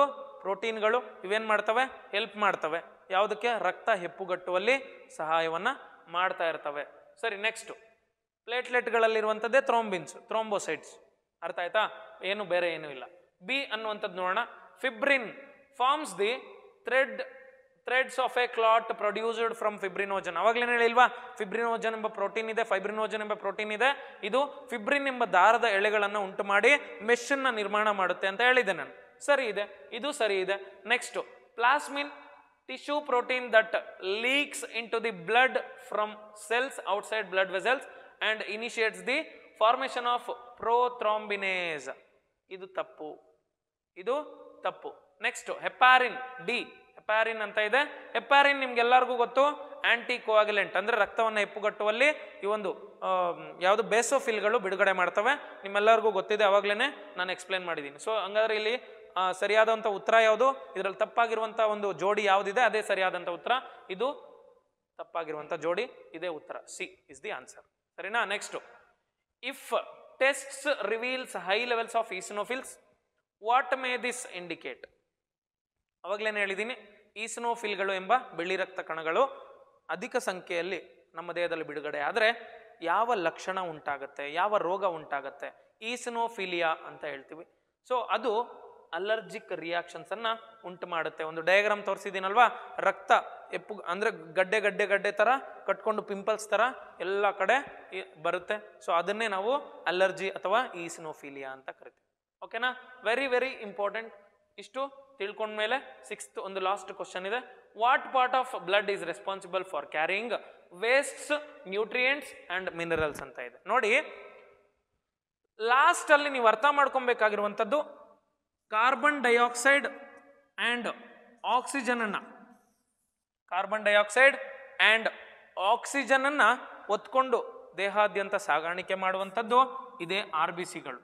ಪ್ರೋಟೀನ್ಗಳು ಇವೇನು ಮಾಡ್ತವೆ ಹೆಲ್ಪ್ ಮಾಡ್ತವೆ ಯಾವುದಕ್ಕೆ ರಕ್ತ ಹೆಪ್ಪುಗಟ್ಟುವಲ್ಲಿ ಸಹಾಯವನ್ನ ಮಾಡ್ತಾ ಇರ್ತವೆ ಸರಿ ನೆಕ್ಸ್ಟ್ ಪ್ಲೇಟ್ಲೆಟ್ಗಳಲ್ಲಿರುವಂಥದ್ದೇ ಥ್ರೋಂಬಿನ್ಸ್ ಥ್ರೋಂಬೋಸೈಟ್ಸ್ ಅರ್ಥ ಆಯ್ತಾ ಏನು ಬೇರೆ ಏನೂ ಇಲ್ಲ ಬಿ ಅನ್ನುವಂಥದ್ದು ನೋಡೋಣ fibrin forms the thread threads of a clot produced from fibrinogen ಅವಾಗಲೇ ಹೇಳಿಲ್ವಾ ಫಿಬ್ರಿನೋಜನ್ ಎಂಬ ಪ್ರೋಟೀನ್ ಇದೆ ಫೈಬ್ರಿನೋಜನ್ ಎಂಬ ಪ್ರೋಟೀನ್ ಇದೆ ಇದು ಫಿಬ್ರಿನ್ ಎಂಬ ದಾರದ ಎಳೆಗಳನ್ನು ಉಂಟು ಮಾಡಿ ಮೆಷನ್ನ ನಿರ್ಮಾಣ ಮಾಡುತ್ತೆ ಅಂತ ಹೇಳಿದೆ ನಾನು ಸರಿ ಇದೆ ಇದು ಸರಿ ಇದೆ next plasmin tissue protein that leaks into the blood from cells outside blood vessels and initiates the formation of prothrombinase ಇದು ತಪ್ಪು ಇದು ತಪ್ಪು ನೆಕ್ಸ್ಟ್ ಹೆಪಾರಿನ್ ಡಿ ಹೆಪಾರಿನ್ ಅಂತ ಇದೆ ಹೆಪಾರಿನ್ ನಿಮ್ಗೆಲ್ಲರಿಗೂ ಗೊತ್ತು ಆಂಟಿ ಕೋಆಗಿಲೆಂಟ್ ಅಂದ್ರೆ ರಕ್ತವನ್ನು ಹೆಪ್ಪುಗಟ್ಟುವಲ್ಲಿ ಈ ಒಂದು ಯಾವುದು ಬೇಸೋಫಿಲ್ಗಳು ಬಿಡುಗಡೆ ಮಾಡ್ತವೆ ನಿಮ್ಮೆಲ್ಲರಿಗೂ ಗೊತ್ತಿದೆ ಅವಾಗಲೇ ನಾನು ಎಕ್ಸ್ಪ್ಲೇನ್ ಮಾಡಿದ್ದೀನಿ ಸೊ ಹಂಗಾದ್ರೆ ಇಲ್ಲಿ ಆ, ಸರಿಯಾದಂಥ ಉತ್ತರ ಯಾವುದು ಇದರಲ್ಲಿ ತಪ್ಪಾಗಿರುವಂಥ ಒಂದು ಜೋಡಿ ಯಾವುದಿದೆ ಅದೇ ಸರಿಯಾದಂಥ ಉತ್ತರ ಇದು ತಪ್ಪಾಗಿರುವಂಥ ಜೋಡಿ ಇದೇ ಉತ್ತರ ಸಿ ಇಸ್ ದಿ ಆನ್ಸರ್ ಸರಿನಾ next if tests reveals high levels of eosinophils what may this indicate ಅವಾಗಲೇ ಹೇಳಿದ್ದೀನಿ ಈಸಿನೋಫಿಲ್ಗಳು ಎಂಬ ಬಿಳಿ ರಕ್ತ ಕಣಗಳು ಅಧಿಕ ಸಂಖ್ಯೆಯಲ್ಲಿ ನಮ್ಮ ದೇಹದಲ್ಲಿ ಬಿಡುಗಡೆ ಆದರೆ ಯಾವ ಲಕ್ಷಣ ಉಂಟಾಗುತ್ತೆ ಯಾವ ರೋಗ ಉಂಟಾಗುತ್ತೆ ಈಸಿನೋಫಿಲಿಯಾ ಅಂತ ಹೇಳ್ತೀವಿ ಸೊ ಅದು ಅಲರ್ಜಿಕ್ ರಿಯಾಕ್ಷನ್ಸ್ ಅನ್ನ ಉಂಟು ಮಾಡುತ್ತೆ ಒಂದು ಡಯಾಗ್ರಾಮ್ ತೋರಿಸಿದ್ದೀನಲ್ವಾ ರಕ್ತ ಎಪ್ಪು ಅಂದ್ರೆ ಗಡ್ಡೆ ಗಡ್ಡೆ ಗಡ್ಡೆ ತರ ಕಟ್ಕೊಂಡು ಪಿಂಪಲ್ಸ್ ತರ ಎಲ್ಲ ಕಡೆ ಈ- ಬರುತ್ತೆ ಸೊ ಅದನ್ನೇ ನಾವು ಅಲರ್ಜಿ ಅಥವಾ ಈಸಿನೋಫಿಲಿಯಾ ಅಂತ ಕರಿತೀವಿ ಓಕೆನಾ ವೆರಿ ವೆರಿ ಇಂಪಾರ್ಟೆಂಟ್ ಇಷ್ಟು ತಿಳ್ಕೊಂಡ್ಮೇಲೆ ಸಿಕ್ಸ್ತ್ ಒಂದು ಲಾಸ್ಟ್ ಕ್ವಶನ್ ಇದೆ what part of blood is responsible for carrying wastes nutrients and minerals ಅಂತ ಇದೆ ನೋಡಿ ಲಾಸ್ಟ್ ಅಲ್ಲಿ ನೀವು ಅರ್ಥ ಮಾಡ್ಕೊಬೇಕಾಗಿರುವಂಥದ್ದು ಕಾರ್ಬನ್ ಡೈಆಕ್ಸೈಡ್ ಆ್ಯಂಡ್ ಆಕ್ಸಿಜನ್ ಅನ್ನ ಕಾರ್ಬನ್ ಡೈಆಕ್ಸೈಡ್ ಆ್ಯಂಡ್ ಆಕ್ಸಿಜನ್ ಅನ್ನ ಒತ್ಕೊಂಡು ದೇಹಾದ್ಯಂತ ಸಾಗಾಣಿಕೆ ಮಾಡುವಂಥದ್ದು ಇದೇ ಆರ್ ಬಿ ಸಿಗಳು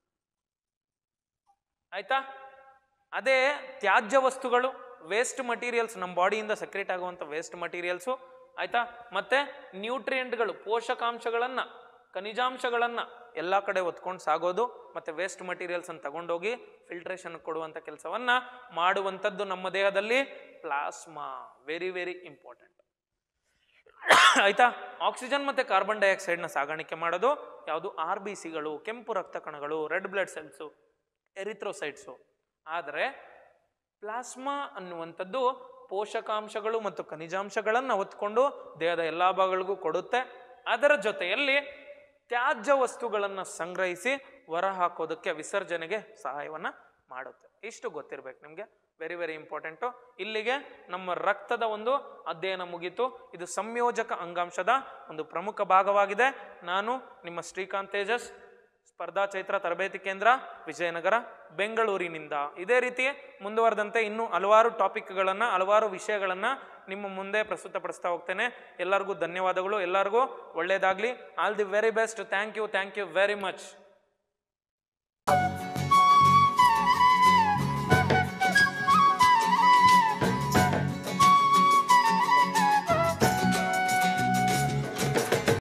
ಆಯ್ತಾ ಅದೇ ತ್ಯಾಜ್ಯ ವಸ್ತುಗಳು ವೇಸ್ಟ್ ಮಟೀರಿಯಲ್ಸ್ ನಮ್ಮ ಬಾಡಿಯಿಂದ ಸಕ್ರೇಟ್ ಆಗುವಂಥ ವೇಸ್ಟ್ ಮಟೀರಿಯಲ್ಸು ಆಯ್ತಾ ಮತ್ತೆ ನ್ಯೂಟ್ರಿಯೆಂಟ್ಗಳು ಪೋಷಕಾಂಶಗಳನ್ನ ಖನಿಜಾಂಶಗಳನ್ನ ಎಲ್ಲ ಕಡೆ ಒತ್ಕೊಂಡು ಸಾಗೋದು ಮತ್ತೆ ವೇಸ್ಟ್ ಮಟೀರಿಯಲ್ಸ್ ಅನ್ನು ತಗೊಂಡೋಗಿ ಫಿಲ್ಟ್ರೇಷನ್ ಕೊಡುವಂಥ ಕೆಲಸವನ್ನ ಮಾಡುವಂಥದ್ದು ನಮ್ಮ ದೇಹದಲ್ಲಿ ಪ್ಲಾಸ್ಮಾ ವೆರಿ ವೆರಿ ಇಂಪಾರ್ಟೆಂಟ್ ಆಯ್ತಾ ಆಕ್ಸಿಜನ್ ಮತ್ತೆ ಕಾರ್ಬನ್ ಡೈಆಕ್ಸೈಡ್ನ ಸಾಗಾಣಿಕೆ ಮಾಡೋದು ಯಾವುದು ಆರ್ ಬಿ ಸಿಗಳು ಕೆಂಪು ರಕ್ತ ಕಣಗಳು ರೆಡ್ ಬ್ಲಡ್ ಸೆಲ್ಸು ಎರಿಥ್ರೋಸೈಟ್ಸು ಆದರೆ ಪ್ಲಾಸ್ಮಾ ಅನ್ನುವಂಥದ್ದು ಪೋಷಕಾಂಶಗಳು ಮತ್ತು ಖನಿಜಾಂಶಗಳನ್ನು ಹೊತ್ಕೊಂಡು ದೇಹದ ಎಲ್ಲ ಭಾಗಗಳಿಗೂ ಕೊಡುತ್ತೆ ಅದರ ಜೊತೆಯಲ್ಲಿ ತ್ಯಾಜ್ಯ ವಸ್ತುಗಳನ್ನು ಸಂಗ್ರಹಿಸಿ ಹೊರ ಹಾಕೋದಕ್ಕೆ ವಿಸರ್ಜನೆಗೆ ಸಹಾಯವನ್ನ ಮಾಡುತ್ತೆ ಇಷ್ಟು ಗೊತ್ತಿರ್ಬೇಕು ನಿಮಗೆ ವೆರಿ ವೆರಿ ಇಂಪಾರ್ಟೆಂಟು ಇಲ್ಲಿಗೆ ನಮ್ಮ ರಕ್ತದ ಒಂದು ಅಧ್ಯಯನ ಮುಗೀತು ಇದು ಸಂಯೋಜಕ ಅಂಗಾಂಶದ ಒಂದು ಪ್ರಮುಖ ಭಾಗವಾಗಿದೆ ನಾನು ನಿಮ್ಮ ಶ್ರೀಕಾಂತ್ ತೇಜಸ್ ಸ್ಪರ್ಧಾ ಚೈತ್ರ ತರಬೇತಿ ಕೇಂದ್ರ ವಿಜಯನಗರ ಬೆಂಗಳೂರಿನಿಂದ ಇದೇ ರೀತಿ ಮುಂದುವರೆದಂತೆ ಇನ್ನೂ ಹಲವಾರು ಟಾಪಿಕ್ಗಳನ್ನು ಹಲವಾರು ವಿಷಯಗಳನ್ನು ನಿಮ್ಮ ಮುಂದೆ ಪ್ರಸ್ತುತಪಡಿಸ್ತಾ ಹೋಗ್ತೇನೆ ಎಲ್ಲರಿಗೂ ಧನ್ಯವಾದಗಳು ಎಲ್ಲರಿಗೂ ಒಳ್ಳೆಯದಾಗಲಿ all the very best thank you thank you very much